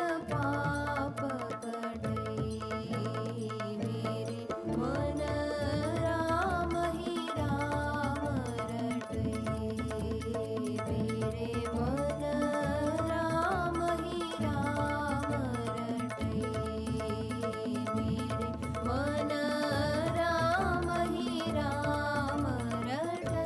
पाप कटै मेरे मन राम ही राम रटै मेरे मन राम ही राम रटै मेरे मन राम ही राम रटै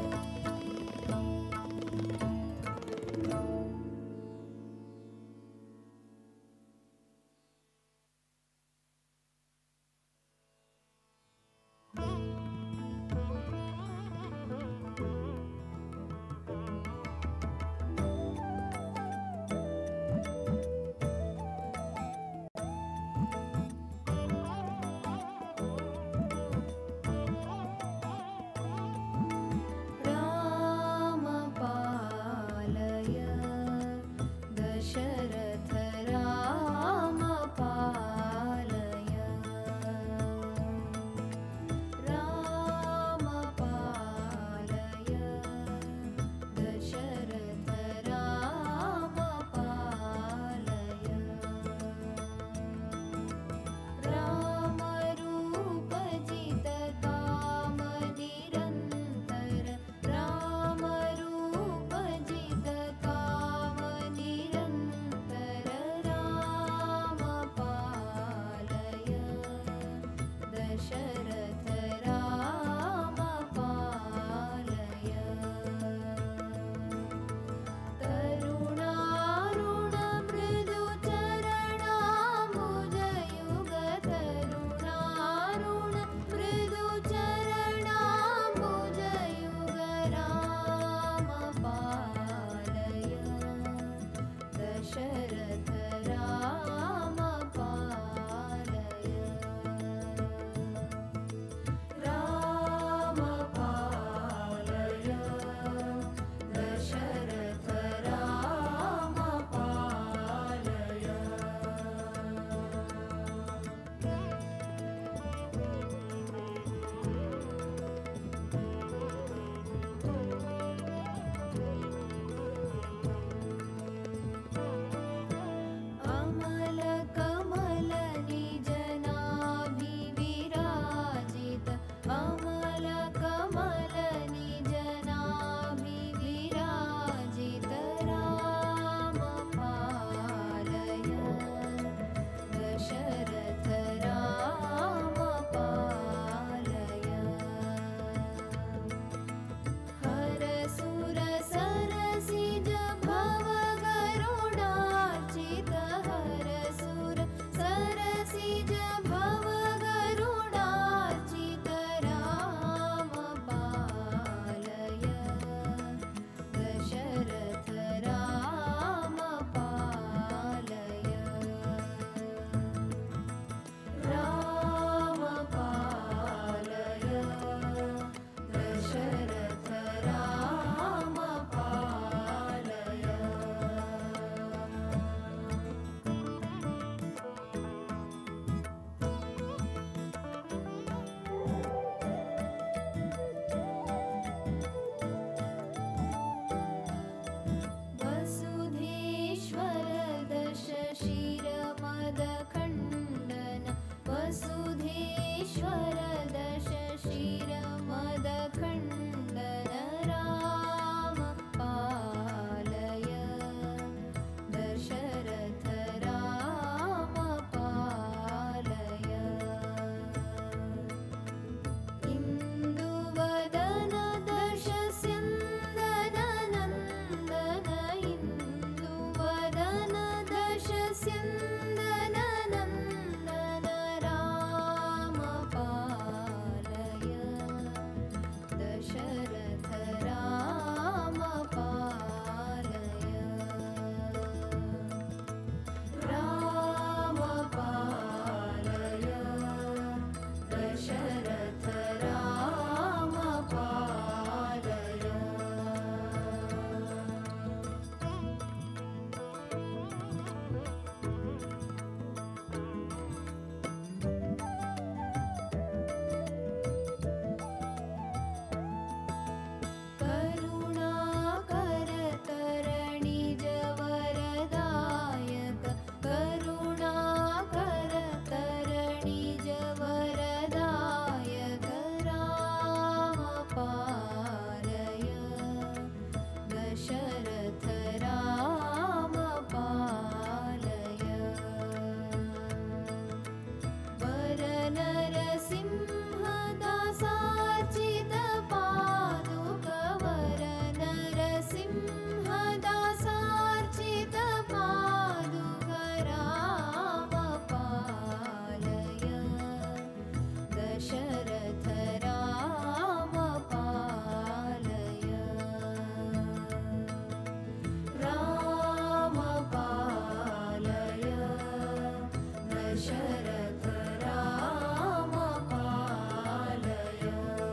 दशरथ राम पालय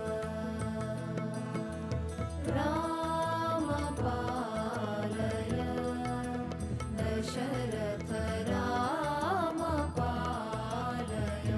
राम पालय दशरथ राम पालय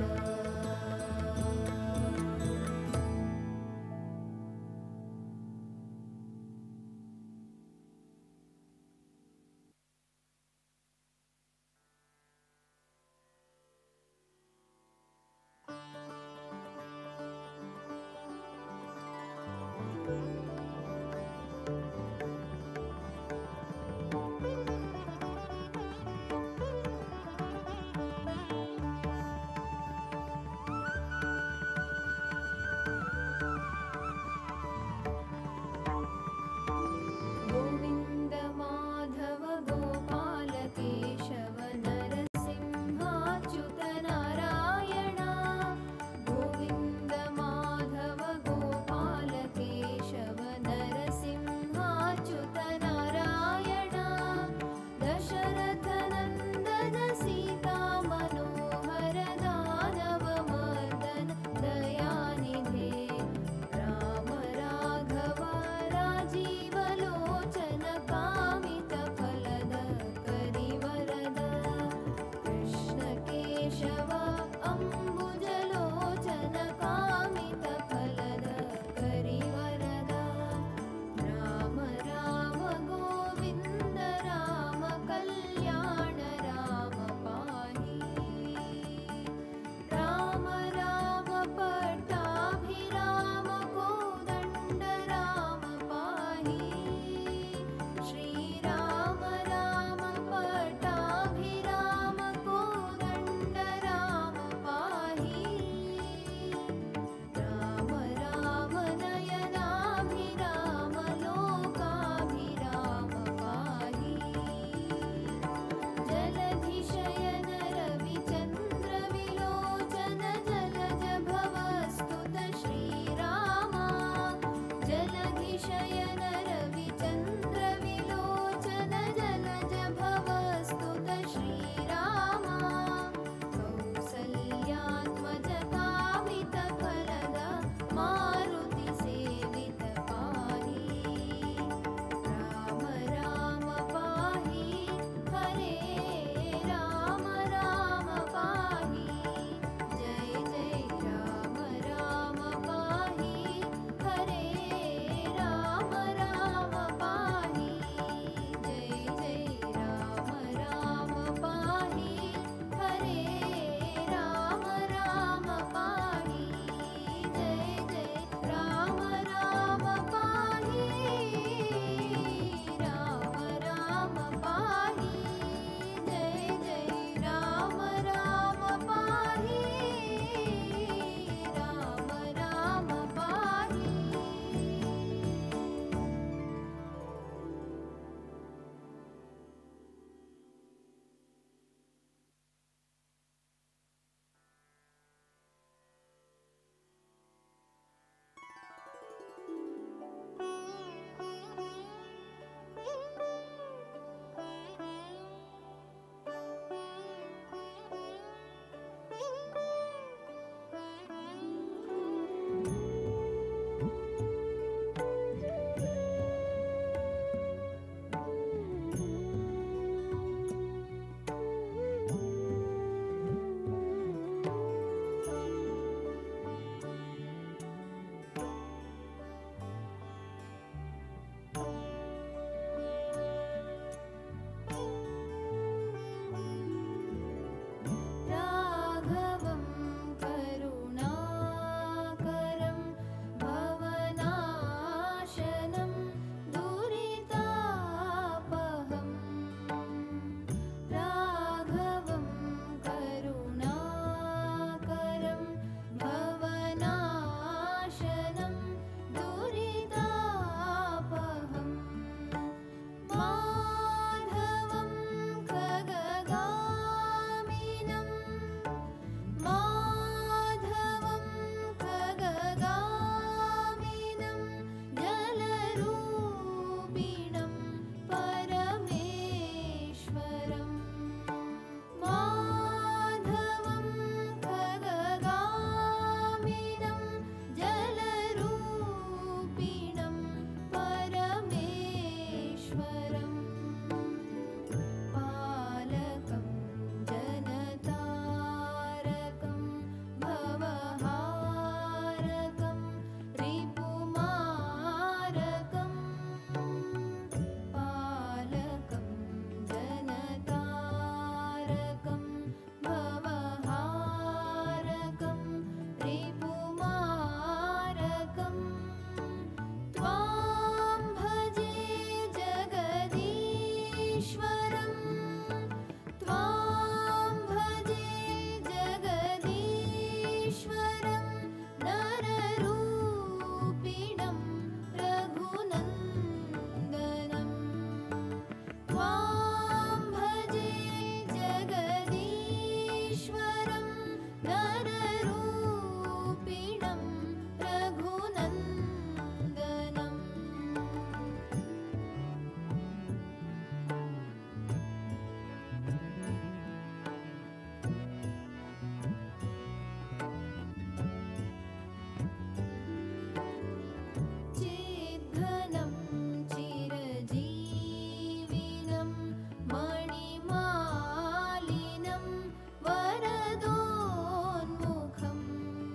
वरदोन्मुखम्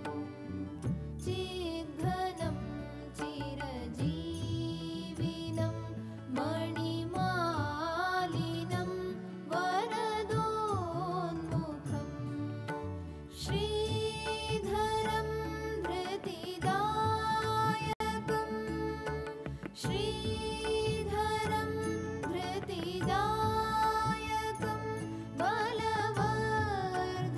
चिद्घनं चिरजीविनं मणिमालिनं वरदोन्मुखम् श्रीधरं धृतिदायकम् श्रीधरं धृतिदायकं बलवर्धनं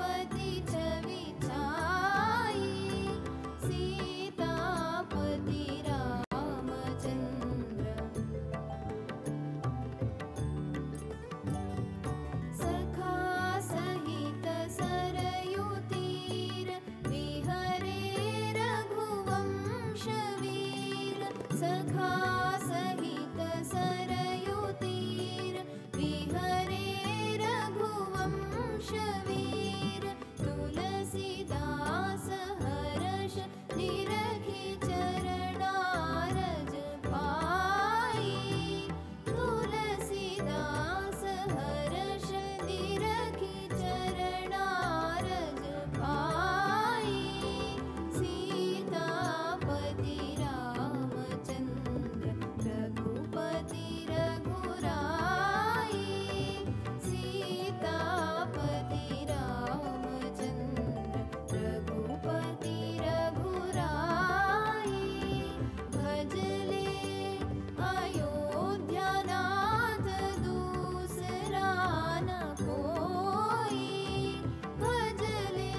रघुपति छवि छाई सीतापति रामचन्द्र सखा सहित सरयु तीर विहरे रघुवंशवीर सखा सहित सरयु तीर विहरे रघुवंशवीर तुलसीदास हर्ष निरखि चरणारज पाई तुलसीदास हर्ष निरखि चरणारज पाई सीतापति रामचन्द्र रघुपति रघुराई सीतापति रामचन्द्र रघुपति रघुराई भजले अयोध्यानाथ दूसरा न कोई भजले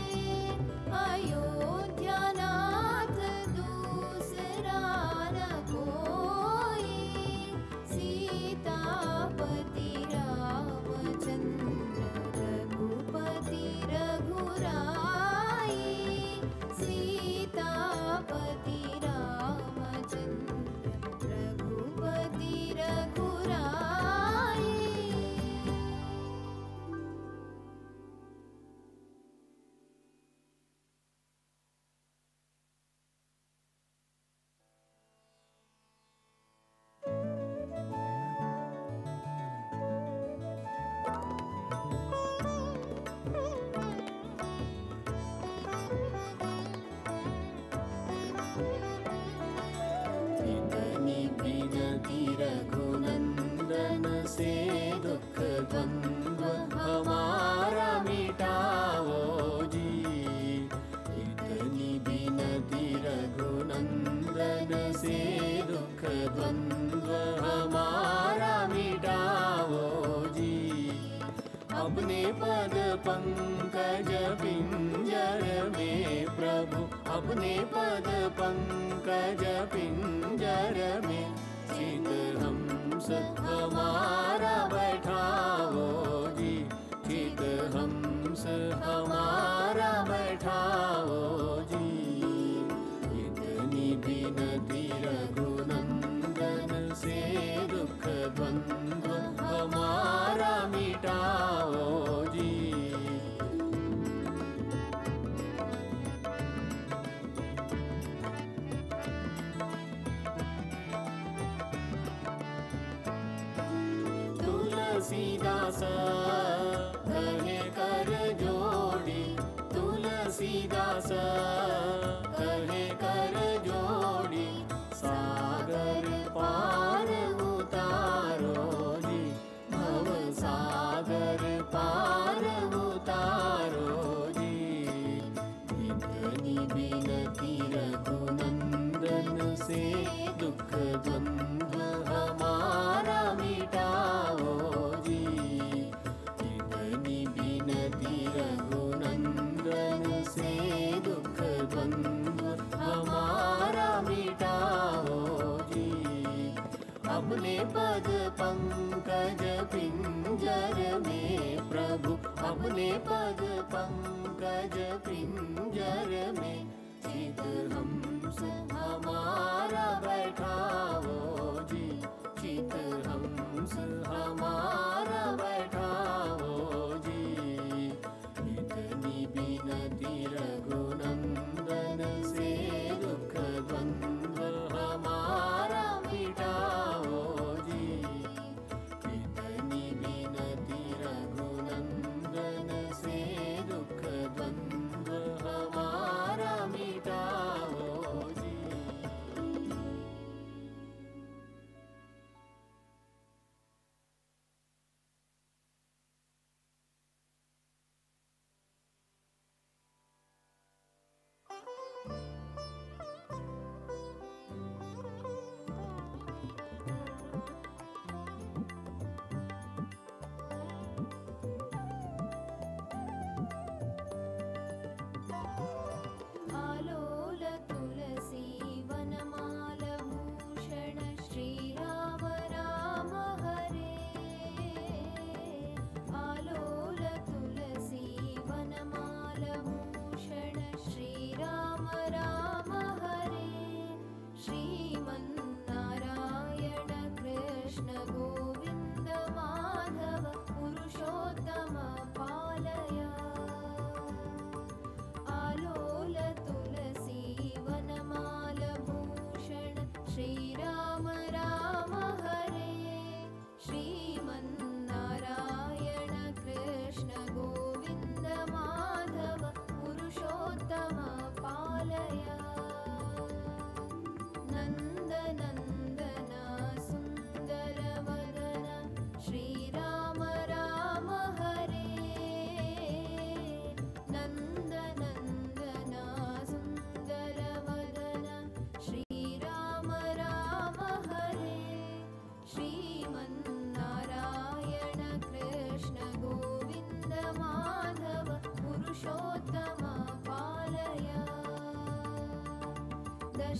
अयोध्यानाथ दूसरा न कोई सीतापति रामचन्द्र रघुपति रघुराई सीतापति रामचन्द्र रघुपति रघुराई इतनी विनती रघुनंदन से दुख द्वंद्व हमारा मिटाओ जी इतनी विनती रघुनंदन से दुख द्वंद्व हमारा मिटाओ जी अपने पद पंकज पिंजर में प्रभु अपने पद पंकज पिंजर में चित हंस हमारा बैठाओ जी चित हंस हमारा बैठाओ जी इतनी विनती रघुनंदन से दुख द्वंद्व हमारा मिटाओ जी तुलसीदास कहे कर जोड़ी तुलसीदास कहे कर जोड़ी सागर पार उतारो जी भव सागर पार उतारो जी इतनी विनती रघुनंदन से दुख द्वंद्व हमारा मिटाओ जी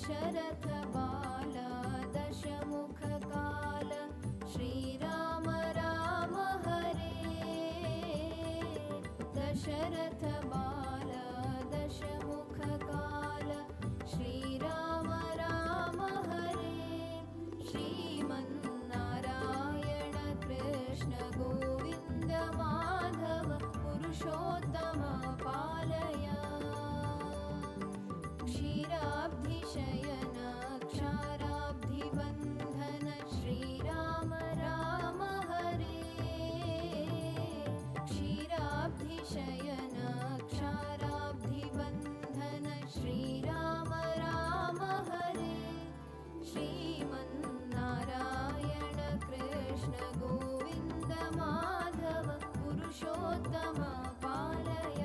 दशरथ बाल दशमुख काल श्रीराम राम हरे दशरथ बाल दशमुख काल श्रीराम राम हरे श्रीमन्नारायण कृष्ण गोविन्द माधव पुरुषोत्तम पालय क्षीराब्धिशयन क्षाराब्धिबन्धन श्रीराम राम हरे क्षीराब्धिशयन क्षाराब्धिबन्धन श्रीराम राम हरे श्रीमन्नारायण कृष्ण गोविन्द माधव पुरुषोत्तम पालय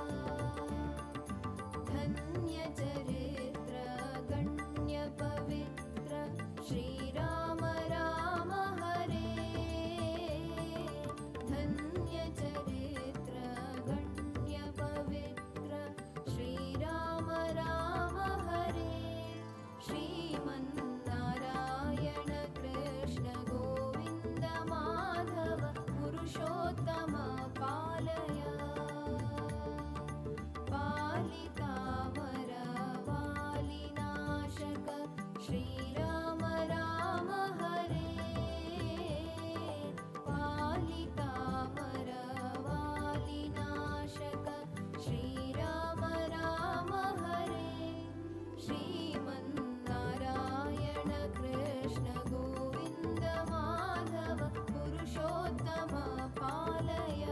धन्यचरित्र गण्यपवित्र श्रीराम राम हरे धन्यचरित्र गण्यपवित्र श्रीराम राम हरे श्रीमन्नारायण कृष्ण गोविन्द माधव पुरुषोत्तम पालय पालितामर वालिनाशक श्रीराम राम हरे पालितामर वालिनाशक श्रीराम राम हरे श्रीमन्नारायण कृष्ण गोविन्द माधव पुरुषोत्तम पालय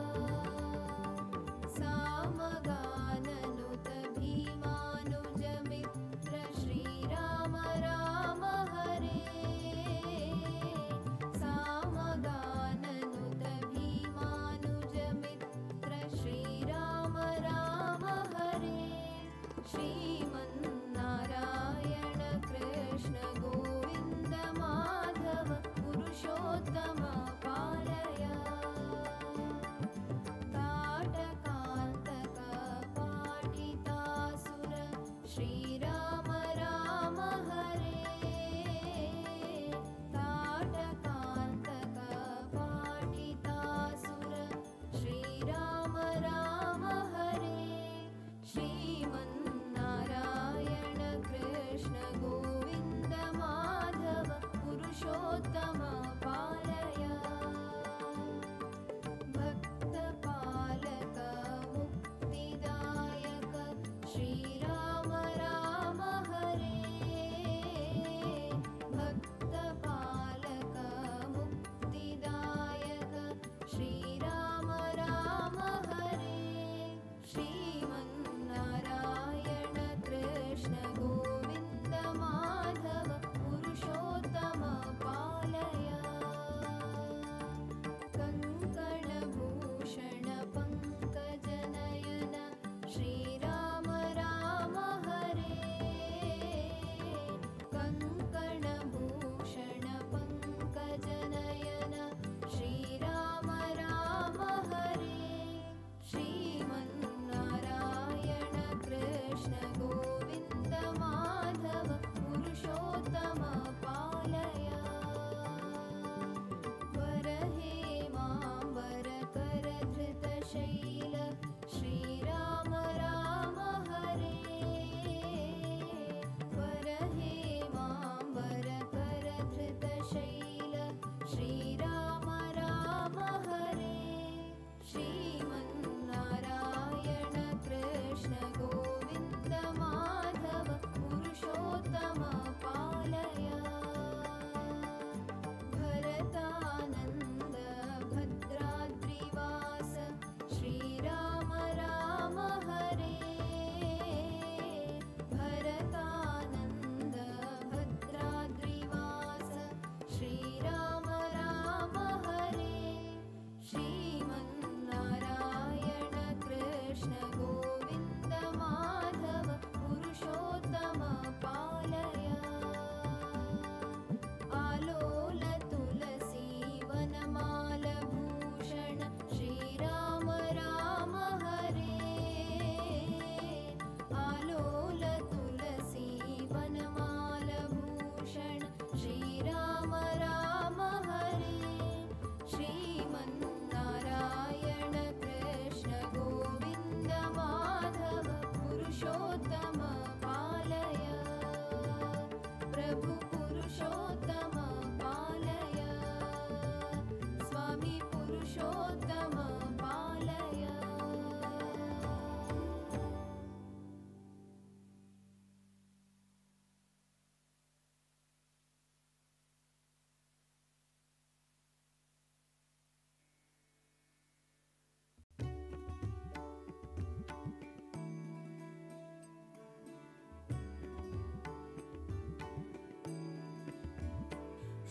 सामगाननुत भीमानुजमित्र श्रीराम राम हरे सामगाननुत भीमानुजमित्र श्रीराम राम हरे श्रीमन्नारायण कृष्ण गोविन्द माधव पुरुषोत्तम पालय काटकान्तक पाटितासुर श्रीराम राम हरे काटकान्तक पाटितासुर श्रीराम राम हरे श्रीमन्नारायण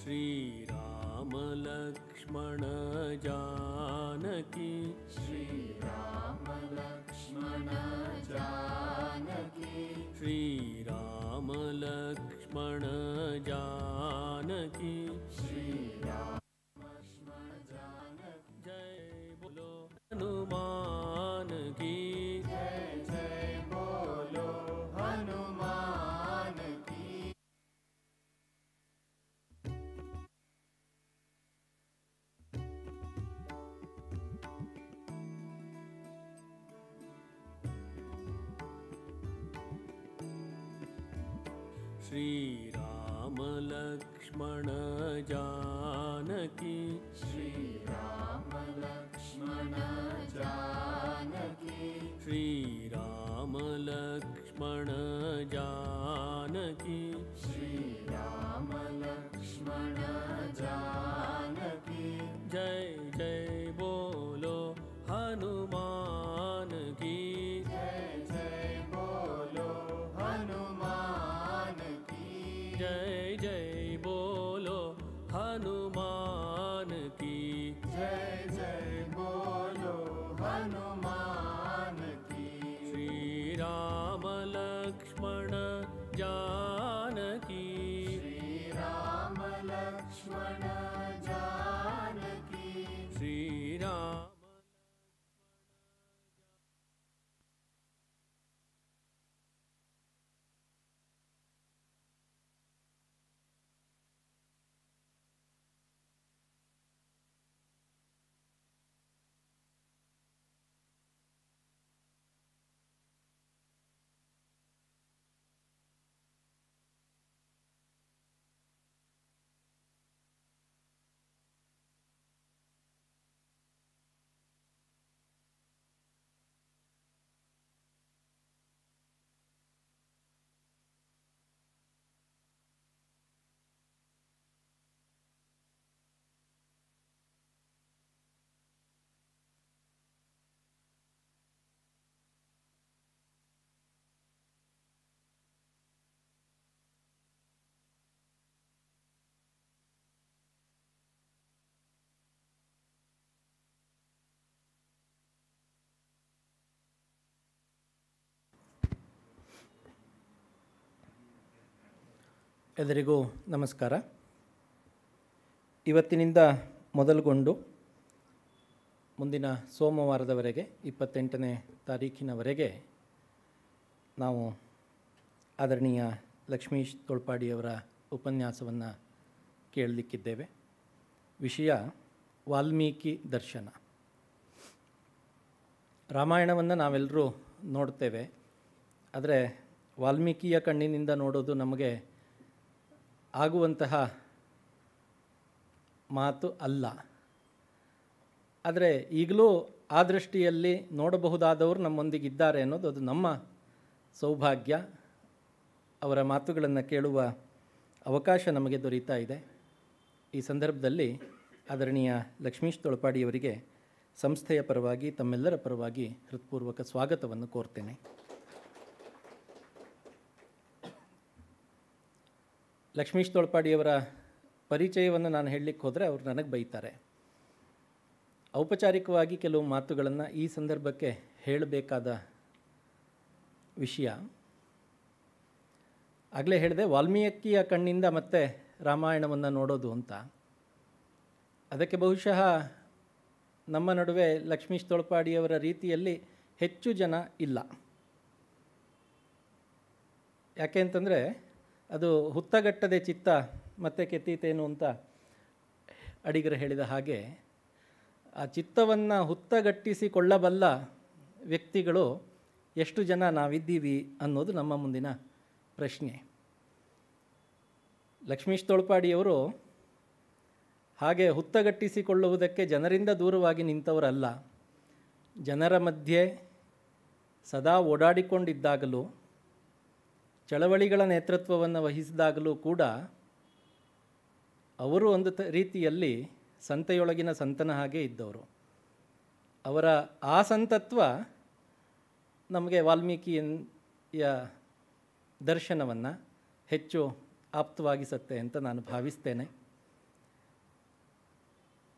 श्रीराम लक्ष्मण जानकी श्रीराम लक्ष्मण जानकी श्रीराम लक्ष्मण जानकी श्रीराम लक्ष्मण जानकी जय बोलो हनुमान की जय जय बोलो हनुमान की श्रीराम लक्ष्मण जानकी श्रीराम लक्ष्मण जानकी श्रीराम लक्ष्मण जानकी श्रीराम लक्ष्मण जानकी जय जय बोलो हनुमान की जय जय बोलो हनुमान की जय जय बोलो हनुमान की जय जय बोलो हनुमान की श्री राम लक्ष्मण जानकी श्रीराम लक्ष्मण जानकी श्री राम ಎಲ್ಲರಿಗೂ ನಮಸ್ಕಾರ ಇವತ್ತಿನಿಂದ ಮೊದಲುಗೊಂಡು ಮುಂದಿನ ಸೋಮವಾರದವರೆಗೆ ಇಪ್ಪತ್ತೆಂಟನೇ ತಾರೀಖಿನವರೆಗೆ ನಾವು ಆದರಣೀಯ ಲಕ್ಷ್ಮೀಶ್ ತೊಳ್ಪಾಡಿಯವರ ಉಪನ್ಯಾಸವನ್ನು ಕೇಳಲಿಕ್ಕಿದ್ದೇವೆ ವಿಷಯ ವಾಲ್ಮೀಕಿ ದರ್ಶನ ರಾಮಾಯಣವನ್ನು ನಾವೆಲ್ಲರೂ ನೋಡ್ತೇವೆ ಆದರೆ ವಾಲ್ಮೀಕಿಯ ಕಣ್ಣಿನಿಂದ ನೋಡೋದು ನಮಗೆ ಆಗುವಂತಹ ಮಾತು ಅಲ್ಲ ಆದರೆ ಈಗಲೂ ಆ ದೃಷ್ಟಿಯಲ್ಲಿ ನೋಡಬಹುದಾದವರು ನಮ್ಮೊಂದಿಗಿದ್ದಾರೆ ಅನ್ನೋದು ಅದು ನಮ್ಮ ಸೌಭಾಗ್ಯ ಅವರ ಮಾತುಗಳನ್ನು ಕೇಳುವ ಅವಕಾಶ ನಮಗೆ ದೊರೀತಾ ಇದೆ ಈ ಸಂದರ್ಭದಲ್ಲಿ ಆದರಣೀಯ ಲಕ್ಷ್ಮೀಶ್ ತೊಳಪಾಡಿಯವರಿಗೆ ಸಂಸ್ಥೆಯ ಪರವಾಗಿ ತಮ್ಮೆಲ್ಲರ ಪರವಾಗಿ ಹೃತ್ಪೂರ್ವಕ ಸ್ವಾಗತವನ್ನು ಕೋರ್ತೇನೆ ಲಕ್ಷ್ಮೀಶ್ ತೊಳ್ಪಾಡಿಯವರ ಪರಿಚಯವನ್ನು ನಾನು ಹೇಳಲಿಕ್ಕೆ ಹೋದರೆ ಅವರು ನನಗೆ ಬೈತಾರೆ ಔಪಚಾರಿಕವಾಗಿ ಕೆಲವು ಮಾತುಗಳನ್ನು ಈ ಸಂದರ್ಭಕ್ಕೆ ಹೇಳಬೇಕಾದ ವಿಷಯ ಆಗಲೇ ಹೇಳಿದೆ ವಾಲ್ಮೀಕಿಯ ಕಣ್ಣಿಂದ ಮತ್ತೆ ರಾಮಾಯಣವನ್ನು ನೋಡೋದು ಅಂತ ಅದಕ್ಕೆ ಬಹುಶಃ ನಮ್ಮ ನಡುವೆ ಲಕ್ಷ್ಮೀಶ್ ತೊಳಪಾಡಿಯವರ ರೀತಿಯಲ್ಲಿ ಹೆಚ್ಚು ಜನ ಇಲ್ಲ ಯಾಕೆ ಅಂತಂದರೆ ಅದು ಹುತ್ತಗಟ್ಟದೆ ಚಿತ್ತ ಮತ್ತೆ ಕೆತ್ತೀತೇನು ಅಂತ ಅಡಿಗರು ಹೇಳಿದ ಹಾಗೆ ಆ ಚಿತ್ತವನ್ನು ಹುತ್ತಗಟ್ಟಿಸಿಕೊಳ್ಳಬಲ್ಲ ವ್ಯಕ್ತಿಗಳು ಎಷ್ಟು ಜನ ನಾವಿದ್ದೀವಿ ಅನ್ನೋದು ನಮ್ಮ ಮುಂದಿನ ಪ್ರಶ್ನೆ ಲಕ್ಷ್ಮೀಶ್ ತೊಳಪಾಡಿಯವರು ಹಾಗೆ ಹುತ್ತಗಟ್ಟಿಸಿಕೊಳ್ಳುವುದಕ್ಕೆ ಜನರಿಂದ ದೂರವಾಗಿ ನಿಂತವರಲ್ಲ ಜನರ ಮಧ್ಯೆ ಸದಾ ಓಡಾಡಿಕೊಂಡಿದ್ದಾಗಲೂ ಚಳವಳಿಗಳ ನೇತೃತ್ವವನ್ನು ವಹಿಸಿದಾಗಲೂ ಕೂಡ ಅವರು ಒಂದು ತ ರೀತಿಯಲ್ಲಿ ಸಂತೆಯೊಳಗಿನ ಸಂತನ ಹಾಗೆ ಇದ್ದವರು ಅವರ ಆ ಸಂತತ್ವ ನಮಗೆ ವಾಲ್ಮೀಕಿಯ ದರ್ಶನವನ್ನು ಹೆಚ್ಚು ಆಪ್ತವಾಗಿಸುತ್ತೆ ಅಂತ ನಾನು ಭಾವಿಸ್ತೇನೆ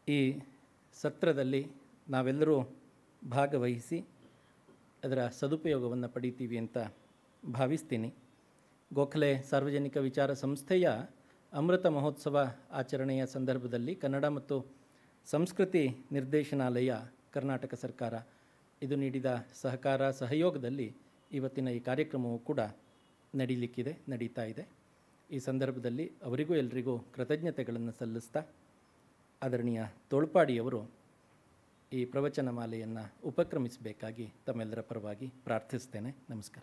ಈ ಸತ್ರದಲ್ಲಿ ನಾವೆಲ್ಲರೂ ಭಾಗವಹಿಸಿ ಅದರ ಸದುಪಯೋಗವನ್ನು ಪಡಿತೀವಿ ಅಂತ ಭಾವಿಸ್ತೀನಿ ಗೋಖಲೆ ಸಾರ್ವಜನಿಕ ವಿಚಾರ ಸಂಸ್ಥೆಯ ಅಮೃತ ಮಹೋತ್ಸವ ಆಚರಣೆಯ ಸಂದರ್ಭದಲ್ಲಿ ಕನ್ನಡ ಮತ್ತು ಸಂಸ್ಕೃತಿ ನಿರ್ದೇಶನಾಲಯ ಕರ್ನಾಟಕ ಸರ್ಕಾರ ಇದು ನೀಡಿದ ಸಹಕಾರ ಸಹಯೋಗದಲ್ಲಿ ಇವತ್ತಿನ ಈ ಕಾರ್ಯಕ್ರಮವು ಕೂಡ ನಡೀಲಿಕ್ಕಿದೆ ನಡೀತಾ ಇದೆ ಈ ಸಂದರ್ಭದಲ್ಲಿ ಅವರಿಗೂ ಎಲ್ರಿಗೂ ಕೃತಜ್ಞತೆಗಳನ್ನು ಸಲ್ಲಿಸ್ತಾ ಆದರಣೀಯ ತೋಳ್ಪಾಡಿಯವರು ಈ ಪ್ರವಚನ ಮಾಲೆಯನ್ನು ಉಪಕ್ರಮಿಸಬೇಕಾಗಿ ತಮ್ಮೆಲ್ಲರ ಪರವಾಗಿ ಪ್ರಾರ್ಥಿಸ್ತೇನೆ ನಮಸ್ಕಾರ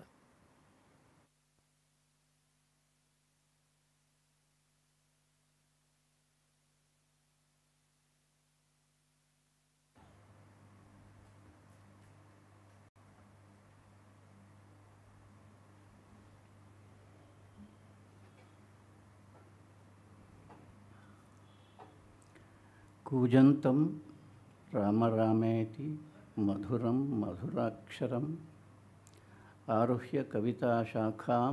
कूजन्तं राम रामेति मधुरं मधुराक्षरम् आरुह्य कविताशाखां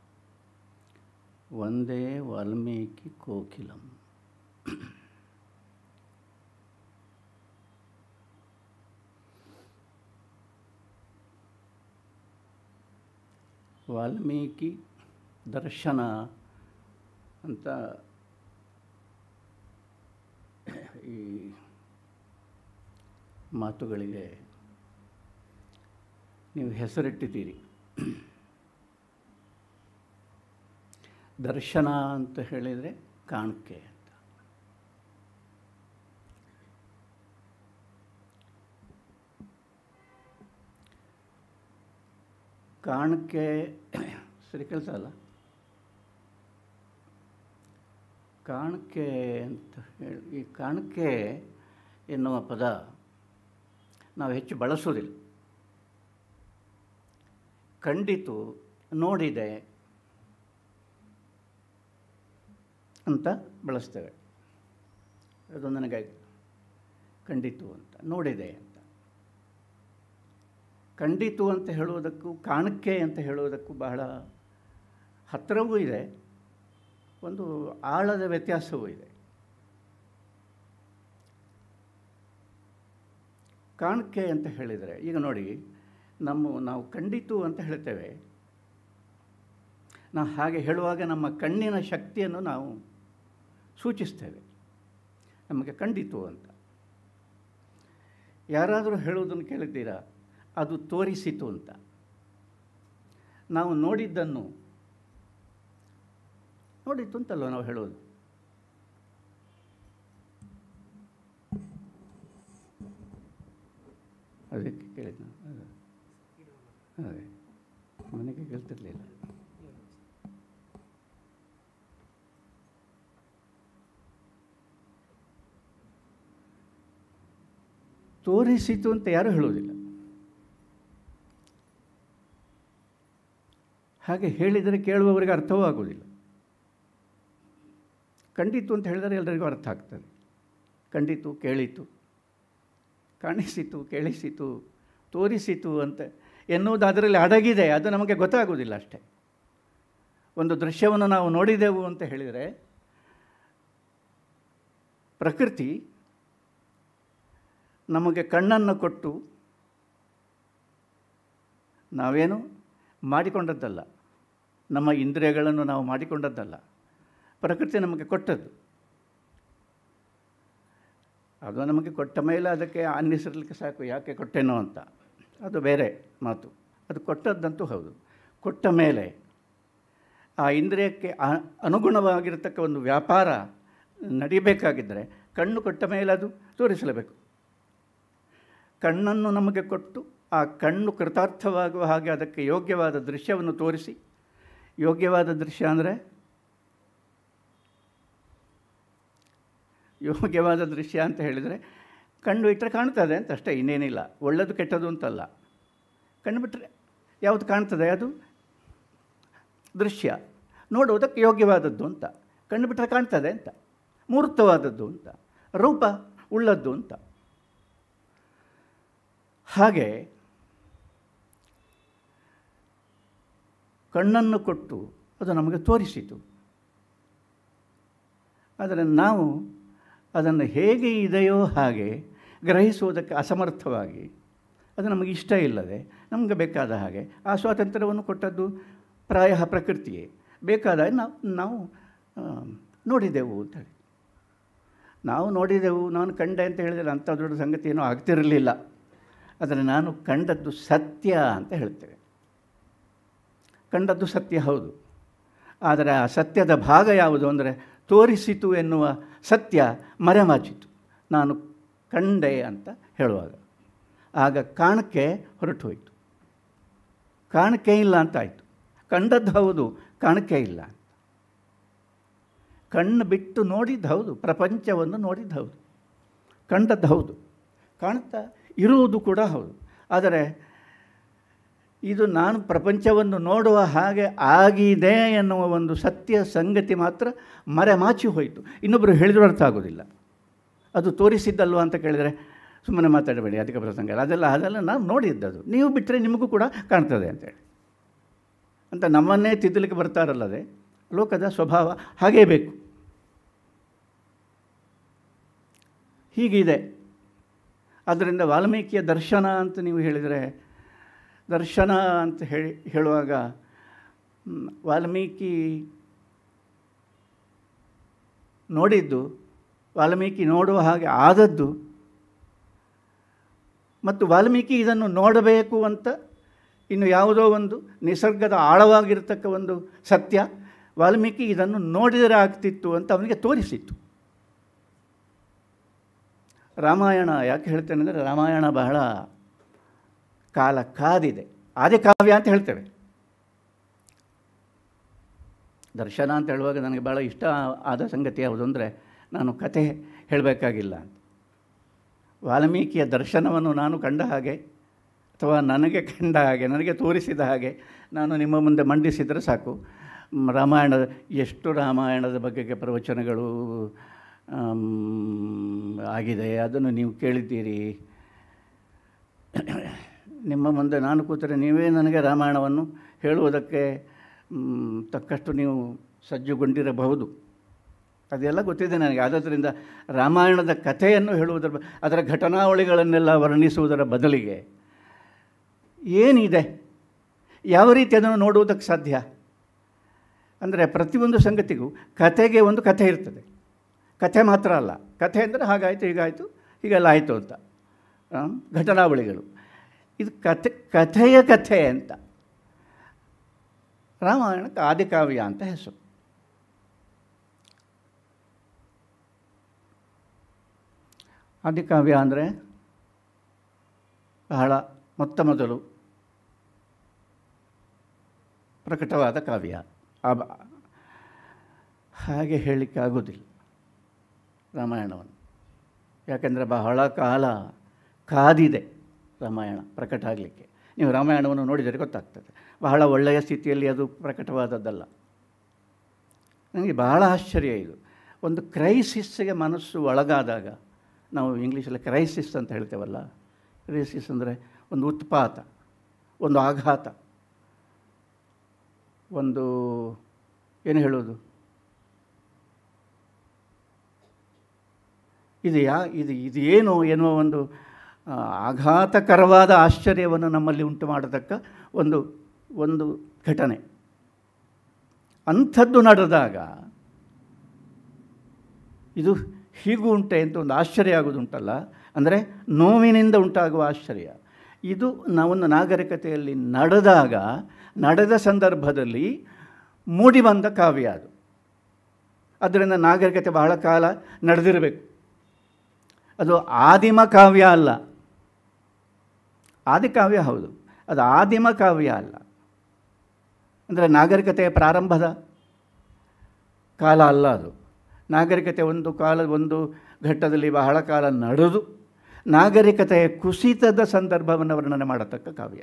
वन्दे वाल्मीकिकोकिलम् ವಾಲ್ಮೀಕಿ ದರ್ಶನ ಅಂತ ಈ ಮಾತುಗಳಿಗೆ ನೀವು ಹೆಸರಿಟ್ಟಿದ್ದೀರಿ ದರ್ಶನ ಅಂತ ಹೇಳಿದರೆ ಕಾಣಿಕೆ ಅಂತ ಕಾಣಿಕೆ ಸರಿ ಕೆಲಸ ಅಲ್ಲ ಕಾಣಿಕೆ ಅಂತ ಹೇಳಿ ಈ ಕಾಣಿಕೆ ಎನ್ನುವ ಪದ ನಾವು ಹೆಚ್ಚು ಬಳಸೋದಿಲ್ಲ ಕಂಡಿತು ನೋಡಿದೆ ಅಂತ ಬಳಸ್ತೇವೆ ಅದು ನನಗೆ ಕಂಡಿತು ಅಂತ ನೋಡಿದೆ ಅಂತ ಕಂಡಿತು ಅಂತ ಹೇಳುವುದಕ್ಕೂ ಕಾಣಿಕೆ ಅಂತ ಹೇಳುವುದಕ್ಕೂ ಬಹಳ ಹತ್ತಿರವೂ ಇದೆ ಒಂದು ಆಳದ ವ್ಯತ್ಯಾಸವೂ ಇದೆ ಕಾಣಿಕೆ ಅಂತ ಹೇಳಿದರೆ ಈಗ ನೋಡಿ ನಮ್ಮ ನಾವು ಕಂಡಿತು ಅಂತ ಹೇಳ್ತೇವೆ ನಾವು ಹಾಗೆ ಹೇಳುವಾಗ ನಮ್ಮ ಕಣ್ಣಿನ ಶಕ್ತಿಯನ್ನು ನಾವು ಸೂಚಿಸ್ತೇವೆ ನಮಗೆ ಕಂಡಿತು ಅಂತ ಯಾರಾದರೂ ಹೇಳುವುದನ್ನು ಕೇಳಿದ್ದೀರಾ ಅದು ತೋರಿಸಿತು ಅಂತ ನಾವು ನೋಡಿದ್ದನ್ನು ನೋಡಿತ್ತು ಅಂತಲ್ವ ನಾವು ಹೇಳೋದು ಅದಕ್ಕೆ ಕೇಳಿದ್ದು ನಾನು ಅದೇ ಅದೇ ನನಗೆ ಕೇಳ್ತಿರ್ಲಿಲ್ಲ ತೋರಿಸಿತು ಅಂತ ಯಾರೂ ಹೇಳೋದಿಲ್ಲ ಹಾಗೆ ಹೇಳಿದರೆ ಕೇಳುವವರಿಗೆ ಅರ್ಥವೂ ಆಗೋದಿಲ್ಲ ಕಂಡಿತು ಅಂತ ಹೇಳಿದರೆ ಎಲ್ಲರಿಗೂ ಅರ್ಥ ಆಗ್ತದೆ ಕಂಡಿತು ಕೇಳಿತು ಕಾಣಿಸಿತು ಕೇಳಿಸಿತು ತೋರಿಸಿತು ಅಂತ ಎನ್ನುವುದು ಅದರಲ್ಲಿ ಅಡಗಿದೆ ಅದು ನಮಗೆ ಗೊತ್ತಾಗೋದಿಲ್ಲ ಅಷ್ಟೇ ಒಂದು ದೃಶ್ಯವನ್ನು ನಾವು ನೋಡಿದೆವು ಅಂತ ಹೇಳಿದರೆ ಪ್ರಕೃತಿ ನಮಗೆ ಕಣ್ಣನ್ನು ಕೊಟ್ಟು ನಾವೇನು ಮಾಡಿಕೊಂಡದ್ದಲ್ಲ ನಮ್ಮ ಇಂದ್ರಿಯಗಳನ್ನು ನಾವು ಮಾಡಿಕೊಂಡದ್ದಲ್ಲ ಪ್ರಕೃತಿ ನಮಗೆ ಕೊಟ್ಟದ್ದು ಅದು ನಮಗೆ ಕೊಟ್ಟ ಮೇಲೆ ಅದಕ್ಕೆ ಅನ್ನಿಸಿರ್ಲಿಕ್ಕೆ ಸಾಕು ಯಾಕೆ ಕೊಟ್ಟೇನೋ ಅಂತ ಅದು ಬೇರೆ ಮಾತು ಅದು ಕೊಟ್ಟದ್ದಂತೂ ಹೌದು ಕೊಟ್ಟ ಮೇಲೆ ಆ ಇಂದ್ರಿಯಕ್ಕೆ ಅ- ಅನುಗುಣವಾಗಿರತಕ್ಕ ಒಂದು ವ್ಯಾಪಾರ ನಡಿಬೇಕಾಗಿದ್ದರೆ ಕಣ್ಣು ಕೊಟ್ಟ ಮೇಲೆ ಅದು ತೋರಿಸಲೇಬೇಕು ಕಣ್ಣನ್ನು ನಮಗೆ ಕೊಟ್ಟು ಆ ಕಣ್ಣು ಕೃತಾರ್ಥವಾಗುವ ಹಾಗೆ ಅದಕ್ಕೆ ಯೋಗ್ಯವಾದ ದೃಶ್ಯವನ್ನು ತೋರಿಸಿ ಯೋಗ್ಯವಾದ ದೃಶ್ಯ ಅಂದರೆ ಯೋಗ್ಯವಾದ ದೃಶ್ಯ ಅಂತ ಹೇಳಿದರೆ ಕಣ್ಣು ಇಟ್ಟರೆ ಕಾಣ್ತದೆ ಅಂತ ಅಷ್ಟೇ ಇನ್ನೇನಿಲ್ಲ ಒಳ್ಳೆಯದು ಕೆಟ್ಟದು ಅಂತಲ್ಲ ಕಣ್ಣು ಬಿಟ್ಟರೆ ಯಾವುದು ಕಾಣ್ತದೆ ಅದು ದೃಶ್ಯ ನೋಡುವುದಕ್ಕೆ ಯೋಗ್ಯವಾದದ್ದು ಅಂತ ಕಣ್ಣು ಬಿಟ್ಟರೆ ಕಾಣ್ತದೆ ಅಂತ ಮೂರ್ತವಾದದ್ದು ಅಂತ ರೂಪ ಉಳ್ಳದ್ದು ಅಂತ ಹಾಗೆ ಕಣ್ಣನ್ನು ಕೊಟ್ಟು ಅದು ನಮಗೆ ತೋರಿಸಿತು ಆದರೆ ನಾವು ಅದನ್ನು ಹೇಗೆ ಇದೆಯೋ ಹಾಗೆ ಗ್ರಹಿಸುವುದಕ್ಕೆ ಅಸಮರ್ಥವಾಗಿ ಅದು ನಮಗೆ ಇಷ್ಟ ಇಲ್ಲದೆ ನಮಗೆ ಬೇಕಾದ ಹಾಗೆ ಆ ಸ್ವಾತಂತ್ರ್ಯವನ್ನು ಕೊಟ್ಟದ್ದು ಪ್ರಾಯ ಪ್ರಕೃತಿಯೇ ಬೇಕಾದಾಗ ನಾವು ನಾವು ಆ, ನೋಡಿದೆವು ಅಂತೇಳಿ ನಾವು ನೋಡಿದೆವು ನಾನು ಕಂಡೆ ಅಂತ ಹೇಳಿದರೆ ಅಂಥ ದೊಡ್ಡ ಸಂಗತಿ ಏನೂ ಆಗ್ತಿರಲಿಲ್ಲ ಆದರೆ ನಾನು ಕಂಡದ್ದು ಸತ್ಯ ಅಂತ ಹೇಳ್ತೇವೆ ಕಂಡದ್ದು ಸತ್ಯ ಹೌದು ಆದರೆ ಆ ಸತ್ಯದ ಭಾಗ ಯಾವುದು ಅಂದರೆ ತೋರಿಸಿತು ಎನ್ನುವ ಸತ್ಯ ಮರೆಮಾಚಿತು ನಾನು ಕಂಡೆ ಅಂತ ಹೇಳುವಾಗ ಆಗ ಕಾಣಕ್ಕೆ ಹೊರಟು ಹೋಯಿತು ಕಾಣಿಕೆ ಇಲ್ಲ ಅಂತ ಆಯಿತು ಕಂಡದ್ದು ಹೌದು ಕಾಣಿಕೆ ಇಲ್ಲ ಅಂತ ಕಣ್ಣು ಬಿಟ್ಟು ನೋಡಿದ್ದು ಹೌದು ಪ್ರಪಂಚವನ್ನು ನೋಡಿದ್ದು ಹೌದು ಕಂಡದ್ದು ಹೌದು ಕಾಣ್ತಾ ಇರುವುದು ಕೂಡ ಹೌದು ಆದರೆ ಇದು ನಾನು ಪ್ರಪಂಚವನ್ನು ನೋಡುವ ಹಾಗೆ ಆಗಿದೆ ಎನ್ನುವ ಒಂದು ಸತ್ಯ ಸಂಗತಿ ಮಾತ್ರ ಮರೆಮಾಚಿ ಹೋಯಿತು ಇನ್ನೊಬ್ಬರು ಹೇಳಿದ್ರು ಅರ್ಥ ಆಗೋದಿಲ್ಲ ಅದು ತೋರಿಸಿದ್ದಲ್ವ ಅಂತ ಕೇಳಿದರೆ ಸುಮ್ಮನೆ ಮಾತಾಡಬೇಡಿ ಅಧಿಕ ಪ್ರಸಂಗ ಇಲ್ಲ. ಅದೆಲ್ಲ ಅದೆಲ್ಲ ನಾನು ನೋಡಿದ್ದದು ನೀವು ಬಿಟ್ಟರೆ ನಿಮಗೂ ಕೂಡ ಕಾಣ್ತದೆ ಅಂತೇಳಿ ಅಂತ ನಮ್ಮನ್ನೇ ತಿದ್ದಲಿಕ್ಕೆ ಬರ್ತಾರಲ್ಲದೆ ಲೋಕದ ಸ್ವಭಾವ ಹಾಗೇ ಬೇಕು ಹೀಗಿದೆ ಆದ್ದರಿಂದ ವಾಲ್ಮೀಕಿಯ ದರ್ಶನ ಅಂತ ನೀವು ಹೇಳಿದರೆ ದರ್ಶನ ಅಂತ ಹೇಳಿ ಹೇಳುವಾಗ ಮ್, ವಾಲ್ಮೀಕಿ ನೋಡಿದ್ದು ವಾಲ್ಮೀಕಿ ನೋಡುವ ಹಾಗೆ ಆದದ್ದು ಮತ್ತು ವಾಲ್ಮೀಕಿ ಇದನ್ನು ನೋಡಬೇಕು ಅಂತ ಇನ್ನು ಯಾವುದೋ ಒಂದು ನಿಸರ್ಗದ ಆಳವಾಗಿರ್ತಕ್ಕ ಒಂದು ಸತ್ಯ ವಾಲ್ಮೀಕಿ ಇದನ್ನು ನೋಡಿದರೆ ಆಗ್ತಿತ್ತು ಅಂತ ಅವನಿಗೆ ತೋರಿಸಿತ್ತು ರಾಮಾಯಣ ಯಾಕೆ ಹೇಳ್ತೇನೆ ಅಂದರೆ ರಾಮಾಯಣ ಬಹಳ ಕಾಲ ಕಾದಿದೆ ಆದಿ ಕಾವ್ಯ ಅಂತ ಹೇಳ್ತೇವೆ ದರ್ಶನ ಅಂತ ಹೇಳುವಾಗ ನನಗೆ ಭಾಳ ಇಷ್ಟ ಆದ ಸಂಗತಿ ಯಾವುದು ಅಂದರೆ ನಾನು ಕತೆ ಹೇಳಬೇಕಾಗಿಲ್ಲ ಅಂತ ವಾಲ್ಮೀಕಿಯ ದರ್ಶನವನ್ನು ನಾನು ಕಂಡ ಹಾಗೆ ಅಥವಾ ನನಗೆ ಕಂಡ ಹಾಗೆ ನನಗೆ ತೋರಿಸಿದ ಹಾಗೆ ನಾನು ನಿಮ್ಮ ಮುಂದೆ ಮಂಡಿಸಿದರೆ ಸಾಕು ಮ್, ರಾಮಾಯಣದ ಎಷ್ಟು ರಾಮಾಯಣದ ಬಗೆಗೆ ಪ್ರವಚನಗಳು ಆಮ್, ಆಗಿದೆ ಅದನ್ನು ನೀವು ಕೇಳಿದ್ದೀರಿ ನಿಮ್ಮ ಮುಂದೆ ನಾನು ಕೂತರೆ ನೀವೇ ನನಗೆ ರಾಮಾಯಣವನ್ನು ಹೇಳುವುದಕ್ಕೆ ಮ್, ತಕ್ಕಷ್ಟು ನೀವು ಸಜ್ಜುಗೊಂಡಿರಬಹುದು ಅದೆಲ್ಲ ಗೊತ್ತಿದೆ ನನಗೆ ಆದ್ದರಿಂದ ರಾಮಾಯಣದ ಕಥೆಯನ್ನು ಹೇಳುವುದರ ಬ- ಅದರ ಘಟನಾವಳಿಗಳನ್ನೆಲ್ಲ ವರ್ಣಿಸುವುದರ ಬದಲಿಗೆ ಏನಿದೆ ಯಾವ ರೀತಿ ಅದನ್ನು ನೋಡುವುದಕ್ಕೆ ಸಾಧ್ಯ ಅಂದರೆ ಪ್ರತಿಯೊಂದು ಸಂಗತಿಗೂ ಕಥೆಗೆ ಒಂದು ಕಥೆ ಇರ್ತದೆ ಕಥೆ ಮಾತ್ರ ಅಲ್ಲ ಕಥೆ ಅಂದರೆ ಹಾಗಾಯಿತು ಹೀಗಾಯಿತು ಹೀಗೆಲ್ಲ ಆಯಿತು ಅಂತ ಆ, ಘಟನಾವಳಿಗಳು ಇದು ಕಥೆ ಕಥೆಯ ಕಥೆ ಅಂತ ರಾಮಾಯಣಕ್ಕೆ ಆದಿಕಾವ್ಯ ಅಂತ ಹೆಸರು ಆದಿಕಾವ್ಯ ಅಂದರೆ ಬಹಳ ಮೊತ್ತ ಮೊದಲು ಪ್ರಕಟವಾದ ಕಾವ್ಯ ಆ ಬ- ಹಾಗೆ ಹೇಳಲಿಕ್ಕೆ ಆಗೋದಿಲ್ಲ ರಾಮಾಯಣವನ್ನು ಯಾಕೆಂದರೆ ಬಹಳ ಕಾಲ ಕಾದಿದೆ ರಾಮಾಯಣ ಪ್ರಕಟ ಆಗಲಿಕ್ಕೆ ನೀವು ರಾಮಾಯಣವನ್ನು ನೋಡಿದರೆ ಗೊತ್ತಾಗ್ತದೆ ಬಹಳ ಒಳ್ಳೆಯ ಸ್ಥಿತಿಯಲ್ಲಿ ಅದು ಪ್ರಕಟವಾದದ್ದಲ್ಲ ನನಗೆ ಬಹಳ ಆಶ್ಚರ್ಯ ಇದು ಒಂದು ಕ್ರೈಸಿಸ್ಗೆ ಮನಸ್ಸು ಒಳಗಾದಾಗ ನಾವು ಇಂಗ್ಲೀಷಲ್ಲಿ ಕ್ರೈಸಿಸ್ ಅಂತ ಹೇಳ್ತೇವಲ್ಲ ಕ್ರೈಸಿಸ್ ಅಂದರೆ ಒಂದು ಉತ್ಪಾತ ಒಂದು ಆಘಾತ ಒಂದು ಏನು ಹೇಳೋದು ಇದು ಯಾ ಇದು ಇದು ಏನು ಎನ್ನುವ ಒಂದು ಆ, ಆಘಾತಕರವಾದ ಆಶ್ಚರ್ಯವನ್ನು ನಮ್ಮಲ್ಲಿ ಉಂಟು ಮಾಡತಕ್ಕ ಒಂದು ಒಂದು ಘಟನೆ ಅಂಥದ್ದು ನಡೆದಾಗ ಇದು ಹೀಗೂ ಉಂಟೆ ಅಂತ ಒಂದು ಆಶ್ಚರ್ಯ ಆಗೋದುಂಟಲ್ಲ ಅಂದರೆ ನೋವಿನಿಂದ ಉಂಟಾಗುವ ಆಶ್ಚರ್ಯ ಇದು ನಾವೊಂದು ನಾಗರಿಕತೆಯಲ್ಲಿ ನಡೆದಾಗ ನಡೆದ ಸಂದರ್ಭದಲ್ಲಿ ಮೂಡಿಬಂದ ಕಾವ್ಯ ಅದು ಅದರಿಂದ ನಾಗರಿಕತೆ ಬಹಳ ಕಾಲ ನಡೆದಿರಬೇಕು ಅದು ಆದಿಮ ಕಾವ್ಯ ಅಲ್ಲ ಆದಿಕಾವ್ಯ ಹೌದು ಅದು ಆದಿಮ ಕಾವ್ಯ ಅಲ್ಲ ಅಂದರೆ ನಾಗರಿಕತೆಯ ಪ್ರಾರಂಭದ ಕಾಲ ಅಲ್ಲ ಅದು ನಾಗರಿಕತೆ ಒಂದು ಕಾಲ ಒಂದು ಘಟ್ಟದಲ್ಲಿ ಬಹಳ ಕಾಲ ನಡೆದು ನಾಗರಿಕತೆಯ ಕುಸಿತದ ಸಂದರ್ಭವನ್ನು ವರ್ಣನೆ ಮಾಡತಕ್ಕ ಕಾವ್ಯ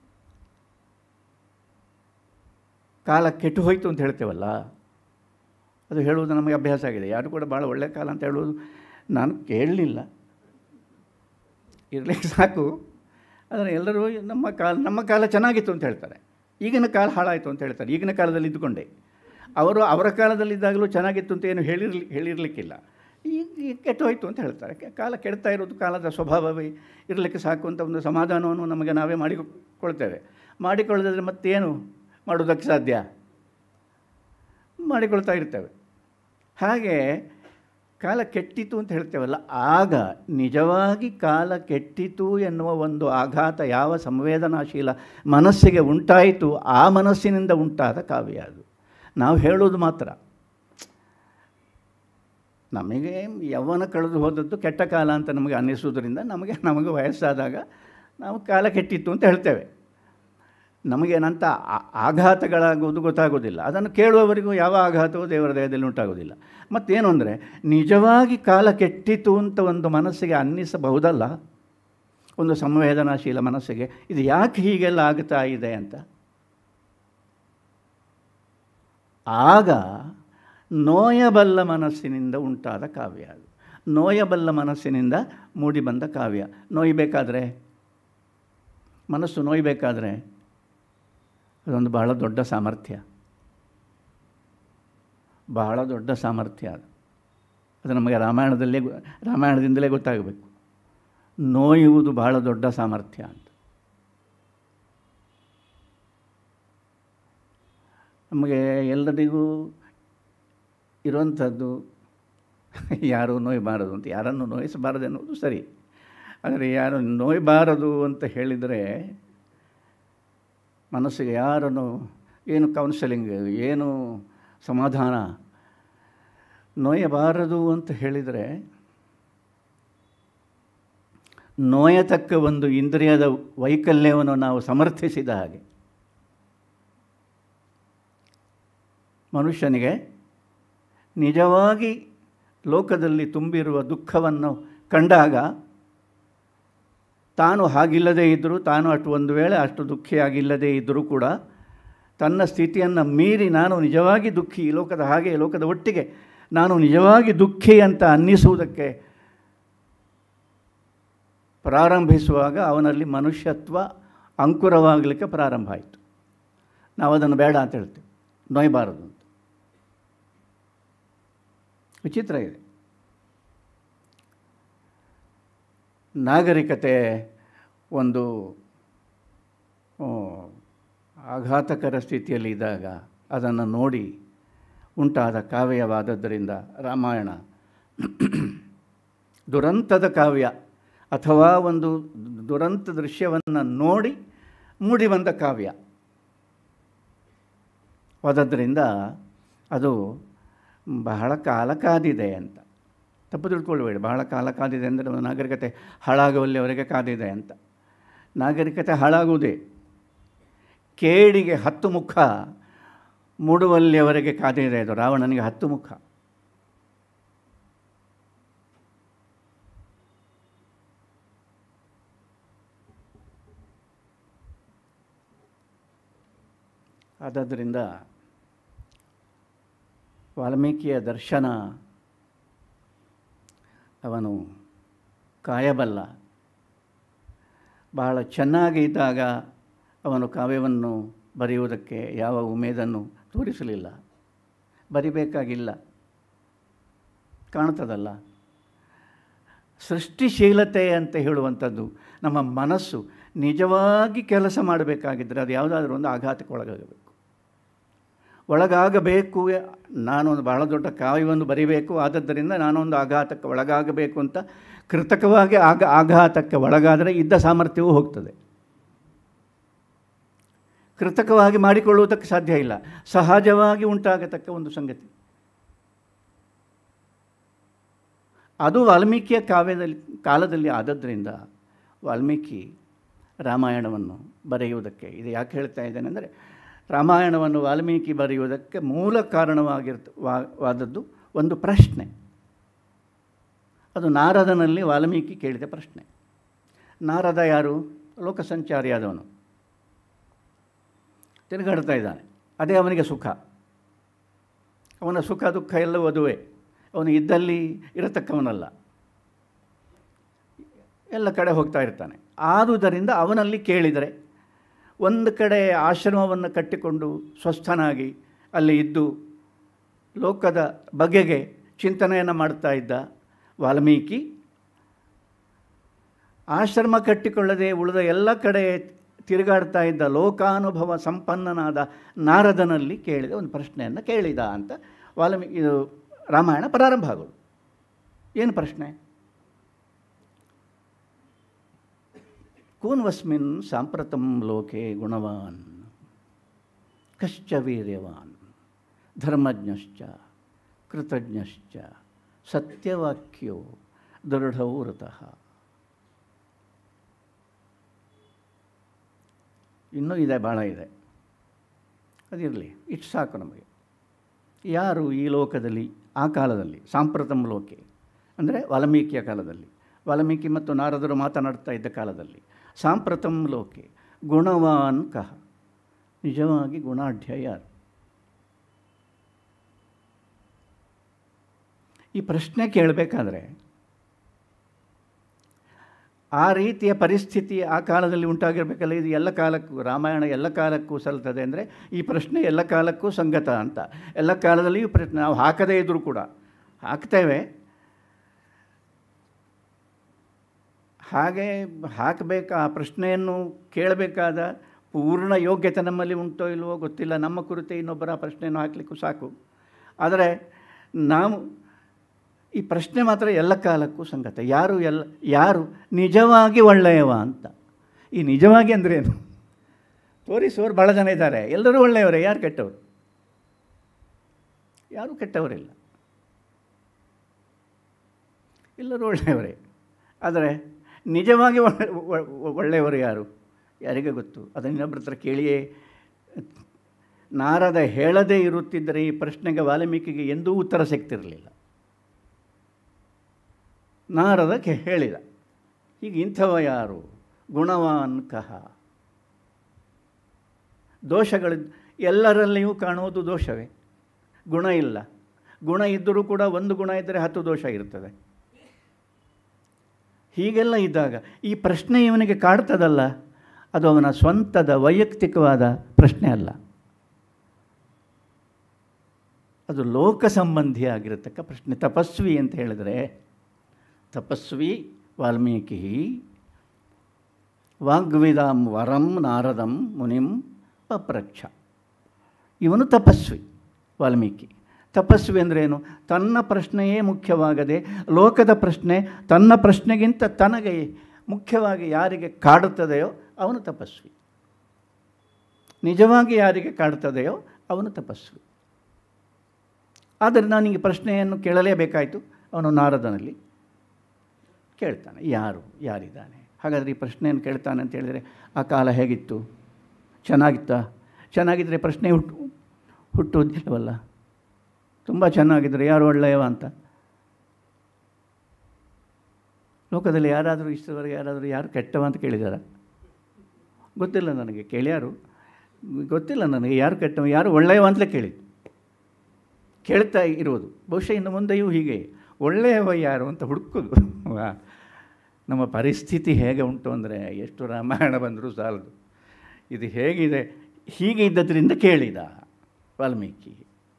ಕಾಲ ಕೆಟ್ಟು ಹೋಯಿತು ಅಂತ ಹೇಳ್ತೇವಲ್ಲ ಅದು ಹೇಳುವುದು ನಮಗೆ ಅಭ್ಯಾಸ ಆಗಿದೆ ಯಾರು ಕೂಡ ಭಾಳ ಒಳ್ಳೆಯ ಕಾಲ ಅಂತ ಹೇಳುವುದು ನಾನು ಕೇಳಲಿಲ್ಲ ಇರಲಿಕ್ಕೆ ಸಾಕು ಆದರೆ ಎಲ್ಲರೂ ನಮ್ಮ ಕಾಲ ನಮ್ಮ ಕಾಲ ಚೆನ್ನಾಗಿತ್ತು ಅಂತ ಹೇಳ್ತಾರೆ ಈಗಿನ ಕಾಲ ಹಾಳಾಯಿತು ಅಂತ ಹೇಳ್ತಾರೆ ಈಗಿನ ಕಾಲದಲ್ಲಿ ಇದ್ದುಕೊಂಡೆ ಅವರು ಅವರ ಕಾಲದಲ್ಲಿದ್ದಾಗಲೂ ಚೆನ್ನಾಗಿತ್ತು ಅಂತ ಏನು ಹೇಳಿರ್ಲಿ ಹೇಳಿರಲಿಕ್ಕಿಲ್ಲ ಈಗ ಈಗ ಕೆಟ್ಟೋಯ್ತು ಅಂತ ಹೇಳ್ತಾರೆ ಕೆ- ಕಾಲ ಕೆಡ್ತಾ ಇರೋದು ಕಾಲದ ಸ್ವಭಾವವೇ ಇರಲಿಕ್ಕೆ ಸಾಕು ಅಂತ ಒಂದು ಸಮಾಧಾನವನ್ನು ನಮಗೆ ನಾವೇ ಮಾಡಿಕೊಳ್ತೇವೆ ಮಾಡಿಕೊಳ್ಳದಿದ್ರೆ ಮತ್ತೇನು ಮಾಡೋದಕ್ಕೆ ಸಾಧ್ಯ ಮಾಡಿಕೊಳ್ತಾ ಇರ್ತೇವೆ ಹಾಗೆ ಕಾಲ ಕೆಟ್ಟಿತು ಅಂತ ಹೇಳ್ತೇವಲ್ಲ ಆಗ ನಿಜವಾಗಿ ಕಾಲ ಕೆಟ್ಟಿತು ಎನ್ನುವ ಒಂದು ಆಘಾತ ಯಾವ ಸಂವೇದನಾಶೀಲ ಮನಸ್ಸಿಗೆ ಉಂಟಾಯಿತು ಆ ಮನಸ್ಸಿನಿಂದ ಉಂಟಾದ ಕಾವ್ಯ ಅದು ನಾವು ಹೇಳೋದು ಮಾತ್ರ ನಮಗೆ ಯೌವನ ಕಳೆದು ಹೋದದ್ದು ಕೆಟ್ಟ ಕಾಲ ಅಂತ ನಮಗೆ ಅನ್ನಿಸೋದ್ರಿಂದ ನಮಗೆ ನಮಗೆ ವಯಸ್ಸಾದಾಗ ನಾವು ಕಾಲ ಕೆಟ್ಟಿತ್ತು ಅಂತ ಹೇಳ್ತೇವೆ ನಮಗೇನಂತ ಆ- ಆಘಾತಗಳಾಗೋದು ಗೊತ್ತಾಗೋದಿಲ್ಲ ಅದನ್ನು ಕೇಳುವವರಿಗೂ ಯಾವ ಆಘಾತವೂ ದೇವರ ದಯದಲ್ಲಿ ಉಂಟಾಗೋದಿಲ್ಲ ಮತ್ತೇನು ಅಂದರೆ ನಿಜವಾಗಿ ಕಾಲ ಕೆಟ್ಟಿತು ಅಂತ ಒಂದು ಮನಸ್ಸಿಗೆ ಅನ್ನಿಸಬಹುದಲ್ಲ ಒಂದು ಸಂವೇದನಾಶೀಲ ಮನಸ್ಸಿಗೆ ಇದು ಯಾಕೆ ಹೀಗೆಲ್ಲ ಆಗ್ತಾ ಇದೆ ಅಂತ ಆಗ ನೋಯಬಲ್ಲ ಮನಸ್ಸಿನಿಂದ ಉಂಟಾದ ಕಾವ್ಯ ಅದು ನೋಯಬಲ್ಲ ಮನಸ್ಸಿನಿಂದ ಮೂಡಿಬಂದ ಕಾವ್ಯ ನೋಯಬೇಕಾದ್ರೆ ಮನಸ್ಸು ನೋಯಬೇಕಾದ್ರೆ ಅದೊಂದು ಬಹಳ ದೊಡ್ಡ ಸಾಮರ್ಥ್ಯ ಬಹಳ ದೊಡ್ಡ ಸಾಮರ್ಥ್ಯ ಅದು ಅದು ನಮಗೆ ರಾಮಾಯಣದಲ್ಲೇ ಗೊ- ರಾಮಾಯಣದಿಂದಲೇ ಗೊತ್ತಾಗಬೇಕು ನೋಯುವುದು ಬಹಳ ದೊಡ್ಡ ಸಾಮರ್ಥ್ಯ ಅಂತ ನಮಗೆ ಎಲ್ಲರಿಗೂ ಇರುವಂಥದ್ದು ಯಾರೂ ನೋಯಬಾರದು ಅಂತ ಯಾರನ್ನು ನೋಯಿಸಬಾರದು ಎನ್ನುವುದು ಸರಿ ಆದರೆ ಯಾರು ನೋಯಬಾರದು ಅಂತ ಹೇಳಿದರೆ ಮನಸ್ಸಿಗೆ ಯಾರನ್ನು ಏನು ಕೌನ್ಸಲಿಂಗ್ ಏನು ಸಮಾಧಾನ ನೋಯಬಾರದು ಅಂತ ಹೇಳಿದರೆ ನೋಯತಕ್ಕ ಒಂದು ಇಂದ್ರಿಯದ ವೈಕಲ್ಯವನ್ನು ನಾವು ಸಮರ್ಥಿಸಿದ ಹಾಗೆ ಮನುಷ್ಯನಿಗೆ ನಿಜವಾಗಿ ಲೋಕದಲ್ಲಿ ತುಂಬಿರುವ ದುಃಖವನ್ನು ಕಂಡಾಗ ತಾನು ಹಾಗಿಲ್ಲದೇ ಇದ್ದರೂ ತಾನು ಅಷ್ಟು ಒಂದು ವೇಳೆ ಅಷ್ಟು ದುಃಖಿಯಾಗಿಲ್ಲದೇ ಇದ್ದರೂ ಕೂಡ ತನ್ನ ಸ್ಥಿತಿಯನ್ನು ಮೀರಿ ನಾನು ನಿಜವಾಗಿ ದುಃಖಿ ಈ ಲೋಕದ ಹಾಗೆ ಈ ಲೋಕದ ಒಟ್ಟಿಗೆ ನಾನು ನಿಜವಾಗಿ ದುಃಖಿ ಅಂತ ಅನ್ನಿಸುವುದಕ್ಕೆ ಪ್ರಾರಂಭಿಸುವಾಗ ಅವನಲ್ಲಿ ಮನುಷ್ಯತ್ವ ಅಂಕುರವಾಗಲಿಕ್ಕೆ ಪ್ರಾರಂಭ ಆಯಿತು ನಾವು ಅದನ್ನು ಬೇಡ ಅಂತ ಹೇಳ್ತೇವೆ ನೋಯಬಾರದು ಅಂತ ವಿಚಿತ್ರ ಇದೆ ನಾಗರಿಕತೆ ಒಂದು ಆ, ಆಘಾತಕರ ಸ್ಥಿತಿಯಲ್ಲಿ ಇದ್ದಾಗ ಅದನ್ನು ನೋಡಿ ಉಂಟಾದ ಕಾವ್ಯವಾದದ್ದರಿಂದ ರಾಮಾಯಣ ದುರಂತದ ಕಾವ್ಯ ಅಥವಾ ಒಂದು ದುರಂತ ದೃಶ್ಯವನ್ನು ನೋಡಿ ಮೂಡಿ ಬಂದ ಕಾವ್ಯ ವಾದದ್ದರಿಂದ ಅದು ಬಹಳ ಕಾಲ ಕಾದಿದೆ ಅಂತ ತಪ್ಪು ತಿಳ್ಕೊಳ್ಬೇಡಿ ಬಹಳ ಕಾಲ ಕಾದಿದೆ ಅಂದರೆ ಒಂದು ನಾಗರಿಕತೆ ಹಾಳಾಗುವಲ್ಲಿವರೆಗೆ ಕಾದಿದೆ ಅಂತ ನಾಗರಿಕತೆ ಹಾಳಾಗುವುದೇ ಕೇಡಿಗೆ ಹತ್ತು ಮುಖ ಮೂಡುವಲ್ಲಿಯವರೆಗೆ ಕಾದಿದೆ ಅದು ರಾವಣನಿಗೆ ಹತ್ತು ಮುಖ ಆದದ್ದರಿಂದ ವಾಲ್ಮೀಕಿಯ ದರ್ಶನ ಅವನು ಕಾಯಬಲ್ಲ ಬಹಳ ಚೆನ್ನಾಗಿ ಇದ್ದಾಗ ಅವನು ಕಾವ್ಯವನ್ನು ಬರೆಯುವುದಕ್ಕೆ ಯಾವ ಉಮೇದನ್ನು ತೋರಿಸಲಿಲ್ಲ ಬರಿಬೇಕಾಗಿಲ್ಲ ಕಾಣ್ತದಲ್ಲ ಸೃಷ್ಟಿಶೀಲತೆ ಅಂತ ಹೇಳುವಂಥದ್ದು ನಮ್ಮ ಮನಸ್ಸು ನಿಜವಾಗಿ ಕೆಲಸ ಮಾಡಬೇಕಾಗಿದ್ದರೆ ಅದು ಯಾವುದಾದ್ರೂ ಒಂದು ಆಘಾತಕ್ಕೆ ಒಳಗಾಗಬೇಕು ಒಳಗಾಗಬೇಕು ನಾನೊಂದು ಬಹಳ ದೊಡ್ಡ ಕಾವ್ಯವನ್ನು ಬರಿಬೇಕು ಆದದ್ದರಿಂದ ನಾನೊಂದು ಆಘಾತಕ್ಕೆ ಒಳಗಾಗಬೇಕು ಅಂತ ಕೃತಕವಾಗಿ ಆಗ ಆಘಾತಕ್ಕೆ ಒಳಗಾದರೆ ಇದ್ದ ಸಾಮರ್ಥ್ಯವೂ ಹೋಗ್ತದೆ ಕೃತಕವಾಗಿ ಮಾಡಿಕೊಳ್ಳುವುದಕ್ಕೆ ಸಾಧ್ಯ ಇಲ್ಲ ಸಹಜವಾಗಿ ಉಂಟಾಗತಕ್ಕ ಒಂದು ಸಂಗತಿ ಅದು ವಾಲ್ಮೀಕಿಯ ಕಾವ್ಯದಲ್ಲಿ ಕಾಲದಲ್ಲಿ ಆದದ್ದರಿಂದ ವಾಲ್ಮೀಕಿ ರಾಮಾಯಣವನ್ನು ಬರೆಯುವುದಕ್ಕೆ ಇದು ಯಾಕೆ ಹೇಳ್ತಾ ಇದ್ದೇನೆ ಅಂದರೆ ರಾಮಾಯಣವನ್ನು ವಾಲ್ಮೀಕಿ ಬರೆಯುವುದಕ್ಕೆ ಮೂಲ ಕಾರಣವಾಗಿರ್ತ ವಾ- ವಾದದ್ದು ಒಂದು ಪ್ರಶ್ನೆ ಅದು ನಾರದನಲ್ಲಿ ವಾಲ್ಮೀಕಿ ಕೇಳಿದ ಪ್ರಶ್ನೆ ನಾರದ ಯಾರು ಲೋಕಸಂಚಾರಿಯಾದವನು ತಿರುಗಾಡ್ತಾ ಇದ್ದಾನೆ ಅದೇ ಅವನಿಗೆ ಸುಖ ಅವನ ಸುಖ ದುಃಖ ಎಲ್ಲವೂ ಅದುವೇ ಅವನು ಇದ್ದಲ್ಲಿ ಇರತಕ್ಕವನಲ್ಲ ಎಲ್ಲ ಕಡೆ ಹೋಗ್ತಾ ಇರ್ತಾನೆ ಆದುದರಿಂದ ಅವನಲ್ಲಿ ಕೇಳಿದರೆ ಒಂದು ಕಡೆ ಆಶ್ರಮವನ್ನು ಕಟ್ಟಿಕೊಂಡು ಸ್ವಸ್ಥನಾಗಿ ಅಲ್ಲಿ ಇದ್ದು ಲೋಕದ ಬಗೆಗೆ ಚಿಂತನೆಯನ್ನು ಮಾಡ್ತಾ ಇದ್ದ ವಾಲ್ಮೀಕಿ ಆಶ್ರಮ ಕಟ್ಟಿಕೊಳ್ಳದೆ ಉಳಿದ ಎಲ್ಲ ಕಡೆ ತಿರುಗಾಡ್ತಾ ಇದ್ದ ಲೋಕಾನುಭವ ಸಂಪನ್ನನಾದ ನಾರದನಲ್ಲಿ ಕೇಳಿದ ಒಂದು ಪ್ರಶ್ನೆಯನ್ನು ಕೇಳಿದ ಅಂತ ವಾಲ್ಮೀಕಿ ಇದು ರಾಮಾಯಣ ಪ್ರಾರಂಭ ಆಗೋದು ಏನು ಪ್ರಶ್ನೆ ಕೂನ್ವಸ್ಮಿನ್ ಸಾಂಪ್ರತಂ ಲೋಕೆ ಗುಣವಾನ್ ಕಶ್ಚ ವೀರ್ಯವಾನ್ ಧರ್ಮಜ್ಞಶ್ಚ ಕೃತಜ್ಞಶ್ಚ ಸತ್ಯವಾಕ್ಯೋ ದೃಢವೃತಃ ಇನ್ನೂ ಇದೆ ಭಾಳ ಇದೆ ಅದಿರಲಿ ಇಷ್ಟು ಸಾಕು ನಮಗೆ ಯಾರು ಈ ಲೋಕದಲ್ಲಿ ಆ ಕಾಲದಲ್ಲಿ ಸಾಂಪ್ರತಂ ಲೋಕೆ ಅಂದರೆ ವಾಲ್ಮೀಕಿಯ ಕಾಲದಲ್ಲಿ ವಾಲ್ಮೀಕಿ ಮತ್ತು ನಾರದರು ಮಾತನಾಡ್ತಾ ಇದ್ದ ಕಾಲದಲ್ಲಿ ಸಾಂಪ್ರತಂ ಲೋಕೆ ಗುಣವಾನ್ ಕಹ ನಿಜವಾಗಿ ಗುಣಾಢ್ಯ ಯಾರು ಈ ಪ್ರಶ್ನೆ ಕೇಳಬೇಕಾದ್ರೆ ಆ ರೀತಿಯ ಪರಿಸ್ಥಿತಿ ಆ ಕಾಲದಲ್ಲಿ ಉಂಟಾಗಿರಬೇಕಲ್ಲ ಇದು ಎಲ್ಲ ಕಾಲಕ್ಕೂ ರಾಮಾಯಣ ಎಲ್ಲ ಕಾಲಕ್ಕೂ ಸಲ್ತದೆ ಅಂದರೆ ಈ ಪ್ರಶ್ನೆ ಎಲ್ಲ ಕಾಲಕ್ಕೂ ಸಂಗತ ಅಂತ ಎಲ್ಲ ಕಾಲದಲ್ಲಿಯೂ ಪ್ರಶ್ನೆ ನಾವು ಹಾಕದೇ ಇದ್ದರೂ ಕೂಡ ಹಾಕ್ತೇವೆ ಹಾಗೆ ಹಾಕಬೇಕಾ ಆ ಪ್ರಶ್ನೆಯನ್ನು ಕೇಳಬೇಕಾದ ಪೂರ್ಣ ಯೋಗ್ಯತೆ ನಮ್ಮಲ್ಲಿ ಉಂಟೋ ಇಲ್ವೋ ಗೊತ್ತಿಲ್ಲ ನಮ್ಮ ಕುರಿತು ಇನ್ನೊಬ್ಬರ ಪ್ರಶ್ನೆಯನ್ನು ಹಾಕಲಿಕ್ಕೂ ಸಾಕು ಆದರೆ ನಾವು ಈ ಪ್ರಶ್ನೆ ಮಾತ್ರ ಎಲ್ಲ ಕಾಲಕ್ಕೂ ಸಂಗತ ಯಾರು ಎಲ್ಲ ಯಾರು ನಿಜವಾಗಿ ಒಳ್ಳೆಯವ ಅಂತ ಈ ನಿಜವಾಗಿ ಅಂದ್ರೇನು ತೋರಿಸುವವರು ಭಾಳ ಜನ ಇದ್ದಾರೆ ಎಲ್ಲರೂ ಒಳ್ಳೆಯವರೇ ಯಾರು ಕೆಟ್ಟವರು ಯಾರೂ ಕೆಟ್ಟವರಿಲ್ಲ ಎಲ್ಲರೂ ಒಳ್ಳೆಯವರೇ ಆದರೆ ನಿಜವಾಗಿ ಒಳ್ಳೆ ಒ- ಒಳ್ಳೆಯವರು ಯಾರು ಯಾರಿಗೆ ಗೊತ್ತು ಅದನ್ನು ಇನ್ನೊಬ್ಬರ ಹತ್ರ ಕೇಳಿಯೇ ನಾರದ ಹೇಳದೇ ಇರುತ್ತಿದ್ದರೆ ಈ ಪ್ರಶ್ನೆಗೆ ವಾಲ್ಮೀಕಿಗೆ ಎಂದೂ ಉತ್ತರ ಸಿಗ್ತಿರಲಿಲ್ಲ ನಾರದಕ್ಕೆ ಹೇಳಿದ ಈಗ ಇಂಥವ ಯಾರು ಗುಣವಾನ್ ಕಹ ದೋಷಗಳು ಎಲ್ಲರಲ್ಲಿಯೂ ಕಾಣುವುದು ದೋಷವೇ ಗುಣ ಇಲ್ಲ ಗುಣ ಇದ್ದರೂ ಕೂಡ ಒಂದು ಗುಣ ಇದ್ದರೆ ಹತ್ತು ದೋಷ ಇರ್ತದೆ ಹೀಗೆಲ್ಲ ಇದ್ದಾಗ ಈ ಪ್ರಶ್ನೆ ಇವನಿಗೆ ಕಾಡ್ತದಲ್ಲ ಅದು ಅವನ ಸ್ವಂತದ ವೈಯಕ್ತಿಕವಾದ ಪ್ರಶ್ನೆ ಅಲ್ಲ ಅದು ಲೋಕ ಸಂಬಂಧಿಯಾಗಿರತಕ್ಕ ಪ್ರಶ್ನೆ ತಪಸ್ವಿ ಅಂತ ಹೇಳಿದರೆ ತಪಸ್ವಿ ವಾಲ್ಮೀಕಿ ವಾಗ್ವಿದಾಂ ವರಂ ನಾರದಂ ಮುನಿಂ ಪಪ್ರಚ್ಛ ಇವನು ತಪಸ್ವಿ ವಾಲ್ಮೀಕಿ ತಪಸ್ವಿ ಅಂದ್ರೇನು ತನ್ನ ಪ್ರಶ್ನೆಯೇ ಮುಖ್ಯವಾಗದೆ ಲೋಕದ ಪ್ರಶ್ನೆ ತನ್ನ ಪ್ರಶ್ನೆಗಿಂತ ತನಗೆ ಮುಖ್ಯವಾಗಿ ಯಾರಿಗೆ ಕಾಡುತ್ತದೆಯೋ ಅವನು ತಪಸ್ವಿ ನಿಜವಾಗಿ ಯಾರಿಗೆ ಕಾಡುತ್ತದೆಯೋ ಅವನು ತಪಸ್ವಿ ಆದರೆ ನಾನು ಈ ಪ್ರಶ್ನೆಯನ್ನು ಕೇಳಲೇಬೇಕಾಯಿತು ಅವನು ನಾರದನಲ್ಲಿ ಕೇಳ್ತಾನೆ ಯಾರು ಯಾರಿದ್ದಾನೆ ಹಾಗಾದರೆ ಈ ಪ್ರಶ್ನೆಯನ್ನು ಕೇಳ್ತಾನೆ ಅಂತ ಹೇಳಿದರೆ ಆ ಕಾಲ ಹೇಗಿತ್ತು ಚೆನ್ನಾಗಿತ್ತಾ ಚೆನ್ನಾಗಿದ್ದರೆ ಪ್ರಶ್ನೆ ಹುಟ್ಟು ಹುಟ್ಟುವುದಿಲ್ಲವಲ್ಲ ತುಂಬ ಚೆನ್ನಾಗಿದ್ದರೆ ಯಾರು ಒಳ್ಳೆಯವ ಅಂತ ಲೋಕದಲ್ಲಿ ಯಾರಾದರೂ ಇಷ್ಟವರೆಗೆ ಯಾರಾದರೂ ಯಾರು ಕೆಟ್ಟವ ಅಂತ ಕೇಳಿದಾರ ಗೊತ್ತಿಲ್ಲ ನನಗೆ ಕೇಳ್ಯಾರು ಗೊತ್ತಿಲ್ಲ ನನಗೆ ಯಾರು ಕೆಟ್ಟವ ಯಾರು ಒಳ್ಳೆಯವ ಅಂತಲೇ ಕೇಳಿದ್ದು ಕೇಳ್ತಾ ಇರುವುದು ಬಹುಶಃ ಇನ್ನು ಮುಂದೆಯೂ ಹೀಗೆ ಒಳ್ಳೆಯವ ಯಾರು ಅಂತ ಹುಡುಕೋದು ವಾ. ನಮ್ಮ ಪರಿಸ್ಥಿತಿ ಹೇಗೆ ಉಂಟು ಅಂದರೆ ಎಷ್ಟು ರಾಮಾಯಣ ಬಂದರೂ ಸಾಲದು ಇದು ಹೇಗಿದೆ ಹೀಗೆ ಇದ್ದದ್ರಿಂದ ಕೇಳಿದ ವಾಲ್ಮೀಕಿ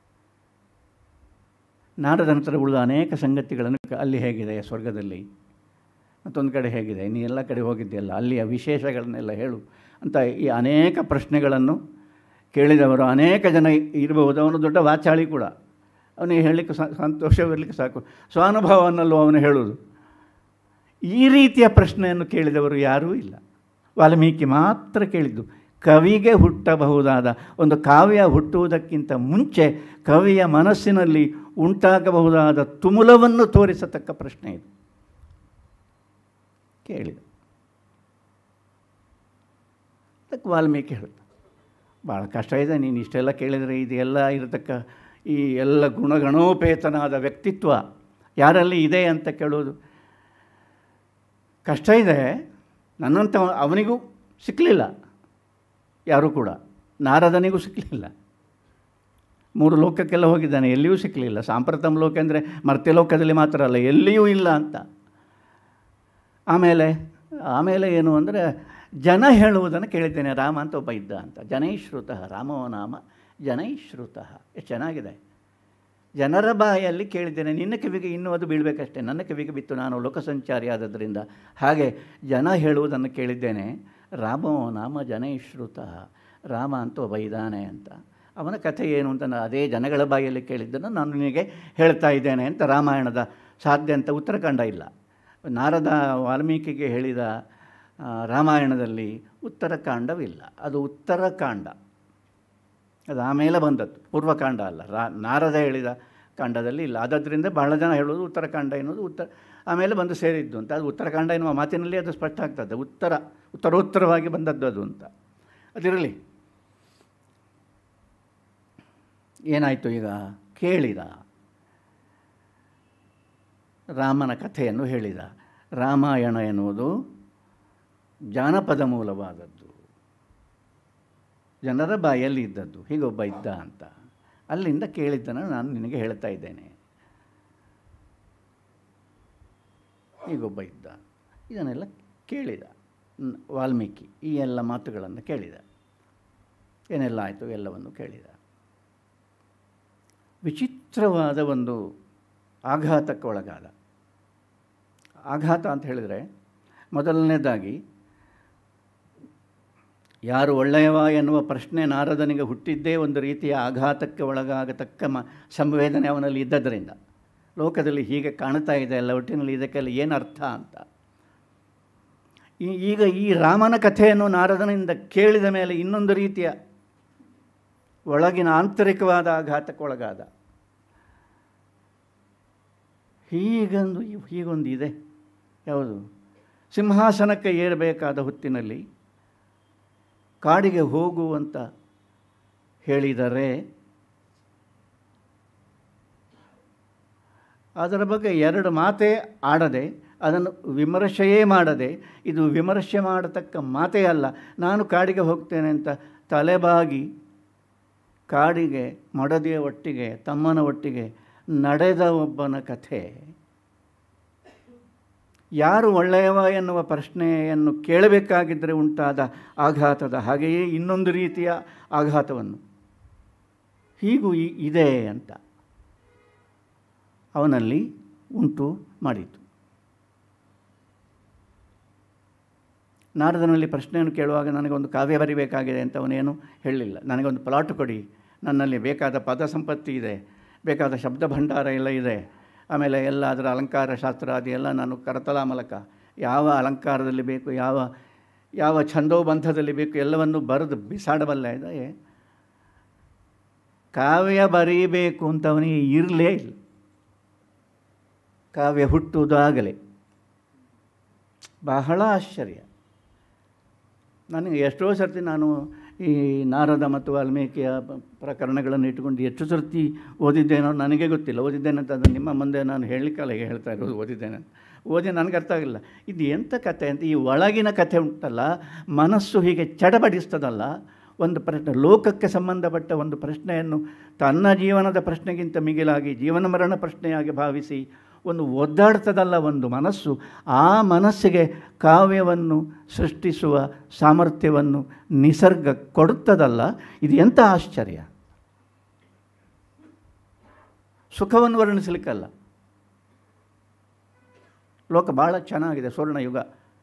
ನಾರದ ನಂತರ ಉಳಿದ ಅನೇಕ ಸಂಗತಿಗಳನ್ನು ಕ- ಅಲ್ಲಿ ಹೇಗಿದೆ ಸ್ವರ್ಗದಲ್ಲಿ ಮತ್ತೊಂದು ಕಡೆ ಹೇಗಿದೆ ನೀ ಎಲ್ಲ ಕಡೆ ಹೋಗಿದ್ದೆಯಲ್ಲ ಅಲ್ಲಿಯ ವಿಶೇಷಗಳನ್ನೆಲ್ಲ ಹೇಳು ಅಂತ ಈ ಅನೇಕ ಪ್ರಶ್ನೆಗಳನ್ನು ಕೇಳಿದವರು ಅನೇಕ ಜನ ಇರಬಹುದು ಅವನು ದೊಡ್ಡ ವಾಚಾಳಿ ಕೂಡ ಅವನಿಗೆ ಹೇಳಲಿಕ್ಕೆ ಸ- ಸಂತೋಷವಿರಲಿಕ್ಕೆ ಸಾಕು ಸ್ವಾನುಭವವನ್ನಲ್ಲೂ ಅವನು ಹೇಳುವುದು ಈ ರೀತಿಯ ಪ್ರಶ್ನೆಯನ್ನು ಕೇಳಿದವರು ಯಾರೂ ಇಲ್ಲ ವಾಲ್ಮೀಕಿ ಮಾತ್ರ ಕೇಳಿದ್ದು ಕವಿಗೆ ಹುಟ್ಟಬಹುದಾದ ಒಂದು ಕಾವ್ಯ ಹುಟ್ಟುವುದಕ್ಕಿಂತ ಮುಂಚೆ ಕವಿಯ ಮನಸ್ಸಿನಲ್ಲಿ ಉಂಟಾಗಬಹುದಾದ ತುಮುಲವನ್ನು ತೋರಿಸತಕ್ಕ ಪ್ರಶ್ನೆ ಇದು ಕೇಳಿದ ಅದಕ್ಕೆ ವಾಲ್ಮೀಕಿ ಹೇಳ್ದ ಭಾಳ ಕಷ್ಟ ಇದೆ ನೀನು ಇಷ್ಟೆಲ್ಲ ಕೇಳಿದರೆ ಇದೆಲ್ಲ ಇರತಕ್ಕ ಈ ಎಲ್ಲ ಗುಣಗಣೋಪೇತನಾದ ವ್ಯಕ್ತಿತ್ವ ಯಾರಲ್ಲಿ ಇದೆ ಅಂತ ಕೇಳೋದು ಕಷ್ಟ ಇದೆ ನನ್ನಂಥ ಅವನಿಗೂ ಸಿಕ್ಕಲಿಲ್ಲ ಯಾರೂ ಕೂಡ ನಾರದನಿಗೂ ಸಿಕ್ಕಲಿಲ್ಲ ಮೂರು ಲೋಕಕ್ಕೆಲ್ಲ ಹೋಗಿದ್ದಾನೆ ಎಲ್ಲಿಯೂ ಸಿಕ್ಕಲಿಲ್ಲ ಸಾಂಪ್ರತಮ ಲೋಕ ಅಂದರೆ ಮರ್ತ್ಯ ಲೋಕದಲ್ಲಿ ಮಾತ್ರ ಅಲ್ಲ ಎಲ್ಲಿಯೂ ಇಲ್ಲ ಅಂತ ಆಮೇಲೆ ಆಮೇಲೆ ಏನು ಅಂದರೆ ಜನ ಹೇಳುವುದನ್ನು ಕೇಳಿದ್ದೇನೆ ರಾಮ ಅಂತ ಒಬ್ಬ ಇದ್ದ ಅಂತ ಜನೈಶ್ರುತ ರಾಮೋ ನಾಮ ಜನೈಶ್ರುತ ಎಷ್ಟು ಚೆನ್ನಾಗಿದೆ ಜನರ ಬಾಯಲ್ಲಿ ಕೇಳಿದ್ದೇನೆ ನಿನ್ನ ಕಿವಿಗೆ ಇನ್ನೂ ಅದು ಬೀಳಬೇಕಷ್ಟೇ ನನ್ನ ಕಿವಿಗೆ ಬಿತ್ತು ನಾನು ಲೋಕಸಂಚಾರಿ ಆದದ್ರಿಂದ ಹಾಗೆ ಜನ ಹೇಳುವುದನ್ನು ಕೇಳಿದ್ದೇನೆ ರಾಮೋ ನಾಮ ಜನೈಶ್ರುತ ರಾಮ ಅಂತ ಒಬ್ಬ ಇದ್ದಾನೆ ಅಂತ ಅವನ ಕಥೆ ಏನು ಅಂತ ನಾನು ಅದೇ ಜನಗಳ ಬಾಯಲ್ಲಿ ಕೇಳಿದ್ದನ್ನು ನಾನು ನಿನಗೆ ಹೇಳ್ತಾ ಇದ್ದೇನೆ ಅಂತ ರಾಮಾಯಣದ ಸಾಧ್ಯ ಅಂತ ಉತ್ತರಕಾಂಡ ಇಲ್ಲ ನಾರದ ವಾಲ್ಮೀಕಿಗೆ ಹೇಳಿದ ಆ, ರಾಮಾಯಣದಲ್ಲಿ ಉತ್ತರಕಾಂಡವಿಲ್ಲ ಅದು ಉತ್ತರಕಾಂಡ ಅದು ಆಮೇಲೆ ಬಂದದ್ದು ಪೂರ್ವಕಾಂಡ ಅಲ್ಲ ರಾ ನಾರದ ಹೇಳಿದ ಕಾಂಡದಲ್ಲಿ ಇಲ್ಲ ಆದದ್ರಿಂದ ಬಹಳ ಜನ ಹೇಳೋದು ಉತ್ತರಕಾಂಡ ಎನ್ನುವುದು ಉತ್ತರ ಆಮೇಲೆ ಬಂದು ಸೇರಿದ್ದು ಅಂತ ಅದು ಉತ್ತರಕಾಂಡ ಎನ್ನುವ ಮಾತಿನಲ್ಲಿ ಅದು ಸ್ಪಷ್ಟ ಆಗ್ತದೆ ಉತ್ತರ ಉತ್ತರೋತ್ತರವಾಗಿ ಬಂದದ್ದು ಅದು ಅಂತ ಅದಿರಲಿ ಏನಾಯಿತು ಈಗ ಕೇಳಿದ ರಾಮನ ಕಥೆಯನ್ನು ಹೇಳಿದ ರಾಮಾಯಣ ಎನ್ನುವುದು ಜಾನಪದ ಮೂಲವಾದದ್ದು ಜನರ ಬಾಯಲ್ಲಿ ಇದ್ದದ್ದು ಹೀಗೊಬ್ಬ ಇದ್ದ ಅಂತ ಅಲ್ಲಿಂದ ಕೇಳಿದ್ದನ್ನು ನಾನು ನಿನಗೆ ಹೇಳ್ತಾ ಇದ್ದೇನೆ ಹೀಗೊಬ್ಬ ಇದ್ದ ಇದನ್ನೆಲ್ಲ ಕೇಳಿದ ನ್- ವಾಲ್ಮೀಕಿ ಈ ಎಲ್ಲ ಮಾತುಗಳನ್ನು ಕೇಳಿದ ಏನೆಲ್ಲ ಆಯಿತು ಎಲ್ಲವನ್ನು ಕೇಳಿದ ವಿಚಿತ್ರವಾದ ಒಂದು ಆಘಾತಕ್ಕೆ ಒಳಗಾದ ಆಘಾತ ಅಂತ ಹೇಳಿದರೆ ಮೊದಲನೇದಾಗಿ ಯಾರು ಒಳ್ಳೆಯವ ಎನ್ನುವ ಪ್ರಶ್ನೆ ನಾರದನಿಗೆ ಹುಟ್ಟಿದ್ದೇ ಒಂದು ರೀತಿಯ ಆಘಾತಕ್ಕೆ ಒಳಗಾಗತಕ್ಕ ಮ ಸಂವೇದನೆ ಅವನಲ್ಲಿ ಇದ್ದದರಿಂದ ಲೋಕದಲ್ಲಿ ಹೀಗೆ ಕಾಣ್ತಾ ಇದೆ ಎಲ್ಲ ಒಟ್ಟಿನಲ್ಲಿ ಇದಕ್ಕೆಲ್ಲ ಏನು ಅರ್ಥ ಅಂತ ಈ- ಈಗ ಈ ರಾಮನ ಕಥೆಯನ್ನು ನಾರದನಿಂದ ಕೇಳಿದ ಮೇಲೆ ಇನ್ನೊಂದು ರೀತಿಯ ಒಳಗಿನ ಆಂತರಿಕವಾದ ಆಘಾತಕ್ಕೆ ಒಳಗಾದ ಹೀಗೊಂದು ಹೀಗೊಂದು ಇದೆ ಯಾವುದು ಸಿಂಹಾಸನಕ್ಕೆ ಏರಬೇಕಾದ ಹೊತ್ತಿನಲ್ಲಿ ಕಾಡಿಗೆ ಹೋಗು ಅಂತ ಹೇಳಿದರೆ ಅದರ ಬಗ್ಗೆ ಎರಡು ಮಾತೇ ಆಡದೆ ಅದನ್ನು ವಿಮರ್ಶೆಯೇ ಮಾಡದೆ ಇದು ವಿಮರ್ಶೆ ಮಾಡತಕ್ಕ ಮಾತೇ ಅಲ್ಲ ನಾನು ಕಾಡಿಗೆ ಹೋಗ್ತೇನೆ ಅಂತ ತಲೆಬಾಗಿ ಕಾಡಿಗೆ ಮಡದಿಯ ಒಟ್ಟಿಗೆ ತಮ್ಮನ ಒಟ್ಟಿಗೆ ನಡೆದ ಒಬ್ಬನ ಕಥೆ ಯಾರು ಒಳ್ಳೆಯವ ಎನ್ನುವ ಪ್ರಶ್ನೆಯನ್ನು ಕೇಳಬೇಕಾಗಿದ್ದರೆ ಉಂಟಾದ ಆಘಾತದ ಹಾಗೆಯೇ ಇನ್ನೊಂದು ರೀತಿಯ ಆಘಾತವನ್ನು ಹೀಗೂ ಇ- ಇದೆ ಅಂತ ಅವನಲ್ಲಿ ಉಂಟು ಮಾಡಿತು ನಾರದನಲ್ಲಿ ಪ್ರಶ್ನೆಯನ್ನು ಕೇಳುವಾಗ ನನಗೊಂದು ಕಾವ್ಯ ಬರಿಬೇಕಾಗಿದೆ ಅಂತ ಅವನೇನು ಹೇಳಲಿಲ್ಲ ನನಗೊಂದು ಪ್ಲಾಟ್ ಕೊಡಿ ನನ್ನಲ್ಲಿ ಬೇಕಾದ ಪದ ಸಂಪತ್ತಿ ಇದೆ ಬೇಕಾದ ಶಬ್ದ ಭಂಡಾರ ಎಲ್ಲ ಇದೆ ಆಮೇಲೆ ಎಲ್ಲ ಅದರ ಅಲಂಕಾರ ಶಾಸ್ತ್ರ ಅದೆಲ್ಲ ನಾನು ಕರತಲ ಮೂಲಕ ಯಾವ ಅಲಂಕಾರದಲ್ಲಿ ಬೇಕು ಯಾವ ಯಾವ ಛಂದೋಬಂಧದಲ್ಲಿ ಬೇಕು ಎಲ್ಲವನ್ನು ಬರೆದು ಬಿಸಾಡಬಲ್ಲ ಇದೆ ಕಾವ್ಯ ಬರೀಬೇಕು ಅಂತ ಅವನಿಗೆ ಇರಲೇ ಇಲ್ಲ ಕಾವ್ಯ ಹುಟ್ಟುವುದಾಗಲೇ ಬಹಳ ಆಶ್ಚರ್ಯ ನನಗೆ ಎಷ್ಟೋ ಸರ್ತಿ ನಾನು ಈ ನಾರದ ಮತ್ತು ವಾಲ್ಮೀಕಿಯ ಪ- ಪ್ರಕರಣಗಳನ್ನು ಇಟ್ಟುಕೊಂಡು ಎಷ್ಟು ಸರ್ತಿ ಓದಿದ್ದೇನೋ ನನಗೆ ಗೊತ್ತಿಲ್ಲ ಓದಿದ್ದೇನೆ ಅಂತ ಅದು ನಿಮ್ಮ ಮುಂದೆ ನಾನು ಹೇಳಲಿಕ್ಕಲ್ಲ ಈಗ ಹೇಳ್ತಾ ಇರೋದು ಓದಿದ್ದೇನೆ ಅಂತ ಓದಿ ನನಗೆ ಅರ್ಥ ಆಗಿಲ್ಲ ಇದು ಎಂಥ ಕಥೆ ಅಂತ ಈ ಒಳಗಿನ ಕಥೆ ಉಂಟಲ್ಲ ಮನಸ್ಸು ಹೀಗೆ ಚಡಬಡಿಸ್ತದಲ್ಲ ಒಂದು ಪ್ರಶ್ನೆ ಲೋಕಕ್ಕೆ ಸಂಬಂಧಪಟ್ಟ ಒಂದು ಪ್ರಶ್ನೆಯನ್ನು ತನ್ನ ಜೀವನದ ಪ್ರಶ್ನೆಗಿಂತ ಮಿಗಿಲಾಗಿ ಜೀವನ ಮರಣ ಪ್ರಶ್ನೆಯಾಗಿ ಭಾವಿಸಿ ಒಂದು ಒದ್ದಾಡ್ತದಲ್ಲ ಒಂದು ಮನಸ್ಸು ಆ ಮನಸ್ಸಿಗೆ ಕಾವ್ಯವನ್ನು ಸೃಷ್ಟಿಸುವ ಸಾಮರ್ಥ್ಯವನ್ನು ನಿಸರ್ಗ ಕೊಡುತ್ತದಲ್ಲ ಇದು ಎಂಥ ಆಶ್ಚರ್ಯ ಸುಖವನ್ನು ವರ್ಣಿಸಲಿಕ್ಕಲ್ಲ ಲೋಕ ಭಾಳ ಚೆನ್ನಾಗಿದೆ ಸ್ವರ್ಣಯುಗ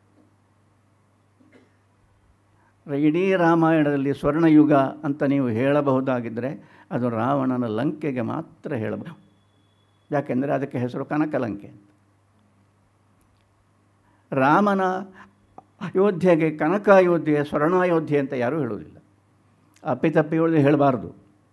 ಇಡೀ ರಾಮಾಯಣದಲ್ಲಿ ಸ್ವರ್ಣಯುಗ ಅಂತ ನೀವು ಹೇಳಬಹುದಾಗಿದ್ದರೆ ಅದು ರಾವಣನ ಲಂಕೆಗೆ ಮಾತ್ರ ಹೇಳಬಹುದು ಯಾಕೆಂದರೆ ಅದಕ್ಕೆ ಹೆಸರು ಕನಕಲಂಕೆ ಅಂತ ರಾಮನ ಅಯೋಧ್ಯೆಗೆ ಕನಕ ಅಯೋಧ್ಯೆ ಸ್ವರ್ಣಾಯೋಧ್ಯೆ ಅಂತ ಯಾರೂ ಹೇಳುವುದಿಲ್ಲ ಅಪ್ಪಿತಪ್ಪಿ ಹೇಳಿ ಹೇಳಬಾರ್ದು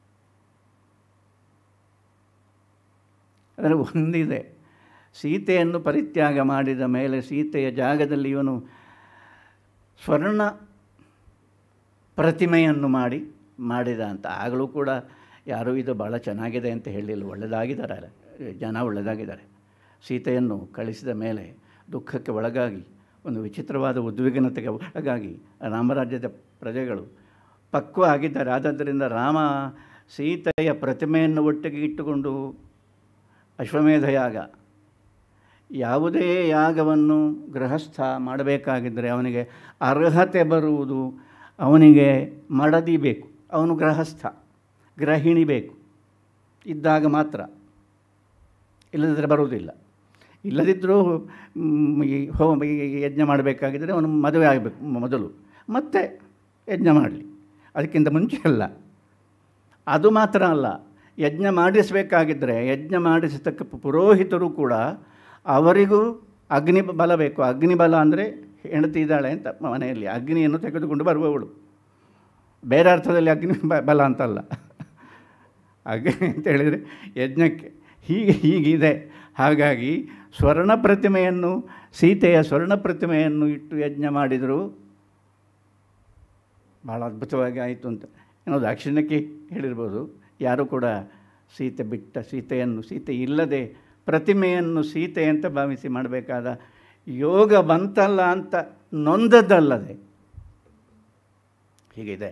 ಅದರ ಒಂದಿದೆ ಸೀತೆಯನ್ನು ಪರಿತ್ಯಾಗ ಮಾಡಿದ ಮೇಲೆ ಸೀತೆಯ ಜಾಗದಲ್ಲಿ ಇವನು ಸ್ವರ್ಣ ಪ್ರತಿಮೆಯನ್ನು ಮಾಡಿ ಮಾಡಿದ ಅಂತ ಆಗಲೂ ಕೂಡ ಯಾರೂ ಇದು ಭಾಳ ಚೆನ್ನಾಗಿದೆ ಅಂತ ಹೇಳಲಿಲ್ಲ ಒಳ್ಳೆಯದಾಗಿದ್ದಾರೆ ಜನ ಒಳ್ಳೆಯದಾಗಿದ್ದಾರೆ ಸೀತೆಯನ್ನು ಕಳಿಸಿದ ಮೇಲೆ ದುಃಖಕ್ಕೆ ಒಳಗಾಗಿ ಒಂದು ವಿಚಿತ್ರವಾದ ಉದ್ವಿಗ್ನತೆಗೆ ಒಳಗಾಗಿ ರಾಮರಾಜ್ಯದ ಪ್ರಜೆಗಳು ಪಕ್ವ ಆಗಿದ್ದಾರೆ ಆದ್ದರಿಂದ ರಾಮ ಸೀತೆಯ ಪ್ರತಿಮೆಯನ್ನು ಒಟ್ಟಿಗೆ ಇಟ್ಟುಕೊಂಡು ಅಶ್ವಮೇಧ ಯಾಗ ಯಾವುದೇ ಯಾಗವನ್ನು ಗೃಹಸ್ಥ ಮಾಡಬೇಕಾಗಿದ್ದರೆ ಅವನಿಗೆ ಅರ್ಹತೆ ಬರುವುದು ಅವನಿಗೆ ಮಡದಿ ಬೇಕು ಅವನು ಗೃಹಸ್ಥ ಗೃಹಿಣಿ ಬೇಕು ಇದ್ದಾಗ ಮಾತ್ರ ಇಲ್ಲದಿದ್ದರೆ ಬರುವುದಿಲ್ಲ ಇಲ್ಲದಿದ್ದರೂ ಮ್, ಈ ಹೋಮ ಈ ಯಜ್ಞ ಮಾಡಬೇಕಾಗಿದ್ದರೆ ಅವನು ಮದುವೆ ಆಗಬೇಕು ಮೊದಲು ಮತ್ತೆ ಯಜ್ಞ ಮಾಡಲಿ ಅದಕ್ಕಿಂತ ಮುಂಚೆ ಅಲ್ಲ ಅದು ಮಾತ್ರ ಅಲ್ಲ ಯಜ್ಞ ಮಾಡಿಸಬೇಕಾಗಿದ್ದರೆ ಯಜ್ಞ ಮಾಡಿಸತಕ್ಕ ಪುರೋಹಿತರು ಕೂಡ ಅವರಿಗೂ ಅಗ್ನಿ ಬಲ ಬೇಕು ಅಗ್ನಿ ಬಲ ಅಂದರೆ ಹೆಂಡತಿ ಇದ್ದಾಳೆ ಅಂತ ಮನೆಯಲ್ಲಿ ಅಗ್ನಿಯನ್ನು ತೆಗೆದುಕೊಂಡು ಬರುವವಳು ಬೇರೆ ಅರ್ಥದಲ್ಲಿ ಅಗ್ನಿ ಬ- ಬಲ ಅಂತಲ್ಲ ಅಗ್ನಿ ಅಂತ ಹೇಳಿದರೆ ಯಜ್ಞಕ್ಕೆ ಹೀಗೆ ಹೀಗಿದೆ ಹಾಗಾಗಿ ಸ್ವರ್ಣ ಪ್ರತಿಮೆಯನ್ನು ಸೀತೆಯ ಸ್ವರ್ಣ ಪ್ರತಿಮೆಯನ್ನು ಇಟ್ಟು ಯಜ್ಞ ಮಾಡಿದರು ಭಾಳ ಅದ್ಭುತವಾಗಿ ಆಯಿತು ಅಂತ ಏನೋ ದಾಕ್ಷಿಣ್ಯಕ್ಕೆ ಹೇಳಿರ್ಬೋದು ಯಾರೂ ಕೂಡ ಸೀತೆ ಬಿಟ್ಟ ಸೀತೆಯನ್ನು ಸೀತೆ ಇಲ್ಲದೆ ಪ್ರತಿಮೆಯನ್ನು ಸೀತೆ ಅಂತ ಭಾವಿಸಿ ಮಾಡಬೇಕಾದ ಯೋಗ ಬಂತಲ್ಲ ಅಂತ ನೊಂದದ್ದಲ್ಲದೆ ಹೀಗಿದೆ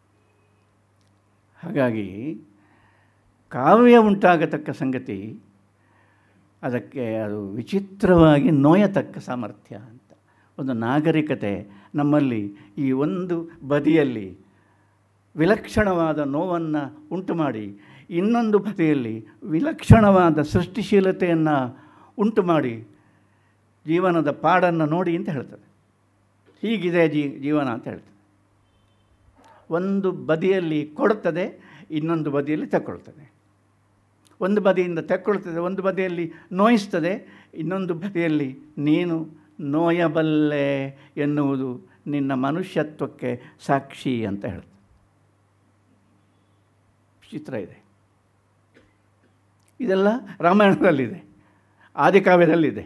ಹಾಗಾಗಿ ಕಾವ್ಯ ಉಂಟಾಗತಕ್ಕ ಸಂಗತಿ ಅದಕ್ಕೆ ಅದು ವಿಚಿತ್ರವಾಗಿ ನೋಯತಕ್ಕ ಸಾಮರ್ಥ್ಯ ಅಂತ ಒಂದು ನಾಗರಿಕತೆ ನಮ್ಮಲ್ಲಿ ಈ ಒಂದು ಬದಿಯಲ್ಲಿ ವಿಲಕ್ಷಣವಾದ ನೋವನ್ನು ಉಂಟು ಮಾಡಿ ಇನ್ನೊಂದು ಬದಿಯಲ್ಲಿ ವಿಲಕ್ಷಣವಾದ ಸೃಷ್ಟಿಶೀಲತೆಯನ್ನು ಉಂಟು ಮಾಡಿ ಜೀವನದ ಪಾಡನ್ನು ನೋಡಿ ಅಂತ ಹೇಳ್ತದೆ ಹೀಗಿದೆ ಜೀ ಜೀವನ ಅಂತ ಹೇಳ್ತದೆ ಒಂದು ಬದಿಯಲ್ಲಿ ಕೊಡುತ್ತದೆ ಇನ್ನೊಂದು ಬದಿಯಲ್ಲಿ ತಗೊಳ್ತದೆ ಒಂದು ಬದಿಯಿಂದ ತೆಕ್ಕೊಳ್ತದೆ ಒಂದು ಬದಿಯಲ್ಲಿ ನೋಯಿಸ್ತದೆ ಇನ್ನೊಂದು ಬದಿಯಲ್ಲಿ ನೀನು ನೋಯಬಲ್ಲೆ ಎನ್ನುವುದು ನಿನ್ನ ಮನುಷ್ಯತ್ವಕ್ಕೆ ಸಾಕ್ಷಿ ಅಂತ ಹೇಳ್ತದೆ ಚಿತ್ರ ಇದೆ ಇದೆಲ್ಲ ರಾಮಾಯಣದಲ್ಲಿದೆ ಆದಿಕಾವ್ಯದಲ್ಲಿದೆ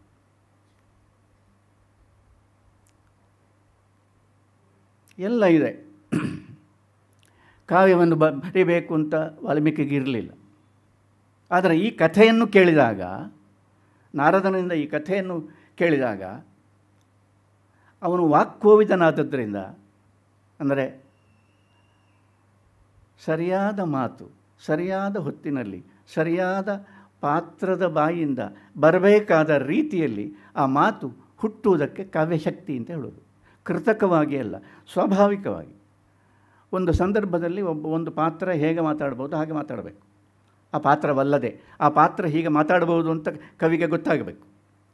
ಎಲ್ಲ ಇದೆ ಕಾವ್ಯವನ್ನು ಬ ಬರೀಬೇಕು ಅಂತ ವಾಲ್ಮೀಕಿಗೆ ಇರಲಿಲ್ಲ ಆದರೆ ಈ ಕಥೆಯನ್ನು ಕೇಳಿದಾಗ ನಾರದನಿಂದ ಈ ಕಥೆಯನ್ನು ಕೇಳಿದಾಗ ಅವನು ವಾಕ್ಕೋವಿದನಾದದ್ದರಿಂದ ಅಂದರೆ ಸರಿಯಾದ ಮಾತು ಸರಿಯಾದ ಹೊತ್ತಿನಲ್ಲಿ ಸರಿಯಾದ ಪಾತ್ರದ ಬಾಯಿಯಿಂದ ಬರಬೇಕಾದ ರೀತಿಯಲ್ಲಿ ಆ ಮಾತು ಹುಟ್ಟುವುದಕ್ಕೆ ಕಾವ್ಯಶಕ್ತಿ ಅಂತ ಹೇಳೋದು ಕೃತಕವಾಗಿ ಅಲ್ಲ ಸ್ವಾಭಾವಿಕವಾಗಿ ಒಂದು ಸಂದರ್ಭದಲ್ಲಿ ಒಬ್ಬ ಒಂದು ಪಾತ್ರ ಹೇಗೆ ಮಾತಾಡ್ಬೋದು ಹಾಗೆ ಮಾತಾಡಬೇಕು ಆ ಪಾತ್ರವಲ್ಲದೆ ಆ ಪಾತ್ರ ಹೀಗೆ ಮಾತಾಡ್ಬೋದು ಅಂತ ಕವಿಗೆ ಗೊತ್ತಾಗಬೇಕು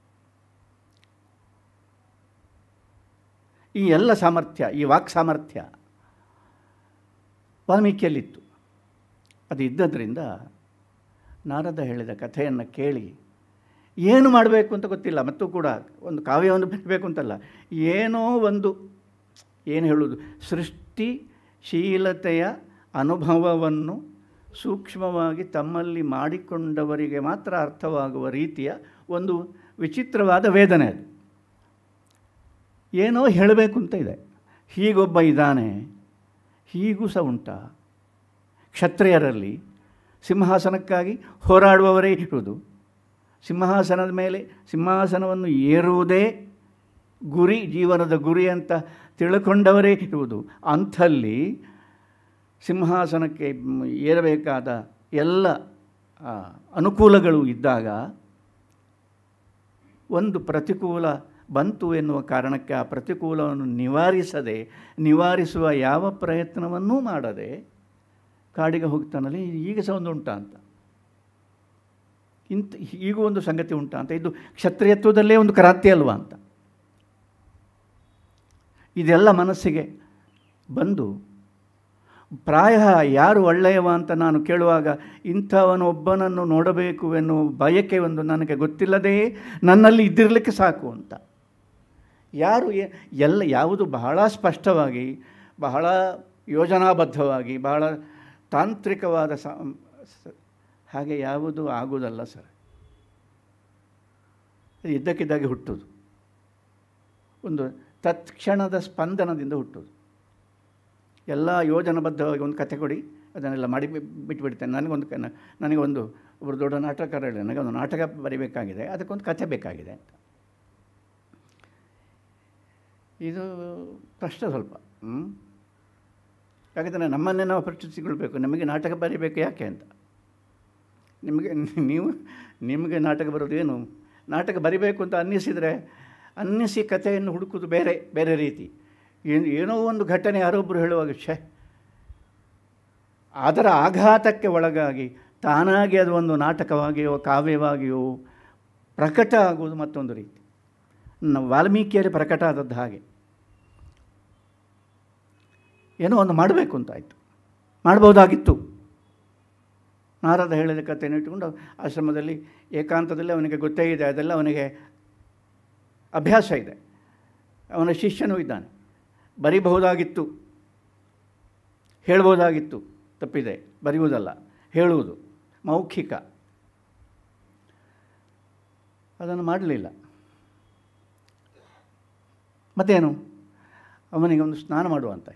ಈ ಎಲ್ಲ ಸಾಮರ್ಥ್ಯ ಈ ವಾಕ್ ಸಾಮರ್ಥ್ಯ ವಾಲ್ಮೀಕಿಯಲ್ಲಿತ್ತು ಅದು ಇದ್ದದ್ರಿಂದ ನಾರದ ಹೇಳಿದ ಕಥೆಯನ್ನು ಕೇಳಿ ಏನು ಮಾಡಬೇಕು ಅಂತ ಗೊತ್ತಿಲ್ಲ ಮತ್ತು ಕೂಡ ಒಂದು ಕಾವ್ಯವನ್ನು ಬರಬೇಕು ಅಂತಲ್ಲ ಏನೋ ಒಂದು ಏನು ಹೇಳೋದು ಸೃಷ್ಟಿಶೀಲತೆಯ ಅನುಭವವನ್ನು ಸೂಕ್ಷ್ಮವಾಗಿ ತಮ್ಮಲ್ಲಿ ಮಾಡಿಕೊಂಡವರಿಗೆ ಮಾತ್ರ ಅರ್ಥವಾಗುವ ರೀತಿಯ ಒಂದು ವಿಚಿತ್ರವಾದ ವೇದನೆ ಅದು ಏನೋ ಹೇಳಬೇಕು ಅಂತ ಇದೆ ಹೀಗೊಬ್ಬ ಇದ್ದಾನೆ ಹೀಗೂ ಸಹ ಉಂಟಾ ಕ್ಷತ್ರಿಯರಲ್ಲಿ ಸಿಂಹಾಸನಕ್ಕಾಗಿ ಹೋರಾಡುವವರೇ ಇರುವುದು ಸಿಂಹಾಸನದ ಮೇಲೆ ಸಿಂಹಾಸನವನ್ನು ಏರುವುದೇ ಗುರಿ ಜೀವನದ ಗುರಿ ಅಂತ ತಿಳ್ಕೊಂಡವರೇ ಇರುವುದು ಅಂಥಲ್ಲಿ ಸಿಂಹಾಸನಕ್ಕೆ ಮ್, ಏರಬೇಕಾದ ಎಲ್ಲ ಆ, ಅನುಕೂಲಗಳು ಇದ್ದಾಗ ಒಂದು ಪ್ರತಿಕೂಲ ಬಂತು ಎನ್ನುವ ಕಾರಣಕ್ಕೆ ಆ ಪ್ರತಿಕೂಲವನ್ನು ನಿವಾರಿಸದೆ ನಿವಾರಿಸುವ ಯಾವ ಪ್ರಯತ್ನವನ್ನೂ ಮಾಡದೆ ಕಾಡಿಗೆ ಹೋಗ್ತಾನಲ್ಲಿ ಈಗ ಸಹ ಒಂದು ಉಂಟಾ ಅಂತ ಇಂಥ ಈಗೂ ಒಂದು ಸಂಗತಿ ಉಂಟಾ ಅಂತ ಇದು ಕ್ಷತ್ರಿಯತ್ವದಲ್ಲೇ ಒಂದು ಕ್ರಾಂತಿ ಅಲ್ವಾ ಅಂತ ಇದೆಲ್ಲ ಮನಸ್ಸಿಗೆ ಬಂದು ಪ್ರಾಯ ಯಾರು ಒಳ್ಳೆಯವ ಅಂತ ನಾನು ಕೇಳುವಾಗ ಇಂಥವನೊಬ್ಬನನ್ನು ನೋಡಬೇಕು ಎನ್ನುವ ಬಯಕೆ ಒಂದು ನನಗೆ ಗೊತ್ತಿಲ್ಲದೇ ನನ್ನಲ್ಲಿ ಇದ್ದಿರಲಿಕ್ಕೆ ಸಾಕು ಅಂತ ಯಾರು ಏ- ಎಲ್ಲ ಯಾವುದು ಬಹಳ ಸ್ಪಷ್ಟವಾಗಿ ಬಹಳ ಯೋಜನಾಬದ್ಧವಾಗಿ ಬಹಳ ತಾಂತ್ರಿಕವಾದ ಸ ಸ- ಹಾಗೆ ಯಾವುದು ಆಗುವುದಲ್ಲ ಸರ್ ಅದು ಇದ್ದಕ್ಕಿದ್ದಾಗೆ ಹುಟ್ಟುವುದು ಒಂದು ತತ್ಕ್ಷಣದ ಸ್ಪಂದನದಿಂದ ಹುಟ್ಟುವುದು ಎಲ್ಲ ಯೋಜನಾಬದ್ಧವಾಗಿ ಒಂದು ಕಥೆ ಕೊಡಿ ಅದನ್ನೆಲ್ಲ ಮಾಡಿ ಬಿ- ಬಿಟ್ಬಿಡ್ತೇನೆ ನನಗೊಂದು ಕ ನನಗೆ ಒಂದು ಒಬ್ಬರು ದೊಡ್ಡ ನಾಟಕಕಾರ ಹೇಳಿ ನನಗೆ ಒಂದು ನಾಟಕ ಬರಿಬೇಕಾಗಿದೆ ಅದಕ್ಕೊಂದು ಕಥೆ ಬೇಕಾಗಿದೆ ಅಂತ ಇದು ಕಷ್ಟ ಸ್ವಲ್ಪ ಹ್ಞೂ ಯಾಕಂದರೆ ನಮ್ಮನ್ನೇ ನಾವು ಪ್ರಶ್ನಿಸಿಕೊಳ್ಬೇಕು ನಮಗೆ ನಾಟಕ ಬರೀಬೇಕು ಯಾಕೆ ಅಂತ ನಿಮಗೆ ನೀವು ನಿಮಗೆ ನಾಟಕ ಬರೋದು ಏನು ನಾಟಕ ಬರಿಬೇಕು ಅಂತ ಅನ್ನಿಸಿದರೆ ಅನ್ನಿಸಿ ಕಥೆಯನ್ನು ಹುಡುಕೋದು ಬೇರೆ ಬೇರೆ ರೀತಿ ಏನು ಏನೋ ಒಂದು ಘಟನೆ ಯಾರೊಬ್ಬರು ಹೇಳುವಾಗ ಛೇ ಅದರ ಆಘಾತಕ್ಕೆ ಒಳಗಾಗಿ ತಾನಾಗಿ ಅದು ಒಂದು ನಾಟಕವಾಗಿಯೋ ಕಾವ್ಯವಾಗಿಯೋ ಪ್ರಕಟ ಆಗುವುದು ಮತ್ತೊಂದು ರೀತಿ ನ- ವಾಲ್ಮೀಕಿಯಲ್ಲಿ ಪ್ರಕಟ ಆದದ್ದು ಹಾಗೆ ಏನೋ ಒಂದು ಮಾಡಬೇಕು ಅಂತಾಯಿತು ಮಾಡ್ಬೋದಾಗಿತ್ತು ನಾರದ ಹೇಳಿದ ಕಥೆಯನ್ನು ಇಟ್ಟುಕೊಂಡು ಆಶ್ರಮದಲ್ಲಿ ಏಕಾಂತದಲ್ಲಿ ಅವನಿಗೆ ಗೊತ್ತೇ ಇದೆ ಅದೆಲ್ಲ ಅವನಿಗೆ ಅಭ್ಯಾಸ ಇದೆ ಅವನ ಶಿಷ್ಯನೂ ಇದ್ದಾನೆ ಬರಿಬಹುದಾಗಿತ್ತು ಹೇಳ್ಬೋದಾಗಿತ್ತು ತಪ್ಪಿದೆ ಬರೆಯುವುದಲ್ಲ ಹೇಳುವುದು ಮೌಖಿಕ ಅದನ್ನು ಮಾಡಲಿಲ್ಲ ಮತ್ತೇನು ಅವನಿಗೆ ಒಂದು ಸ್ನಾನ ಮಾಡುವಂತಾಯಿತು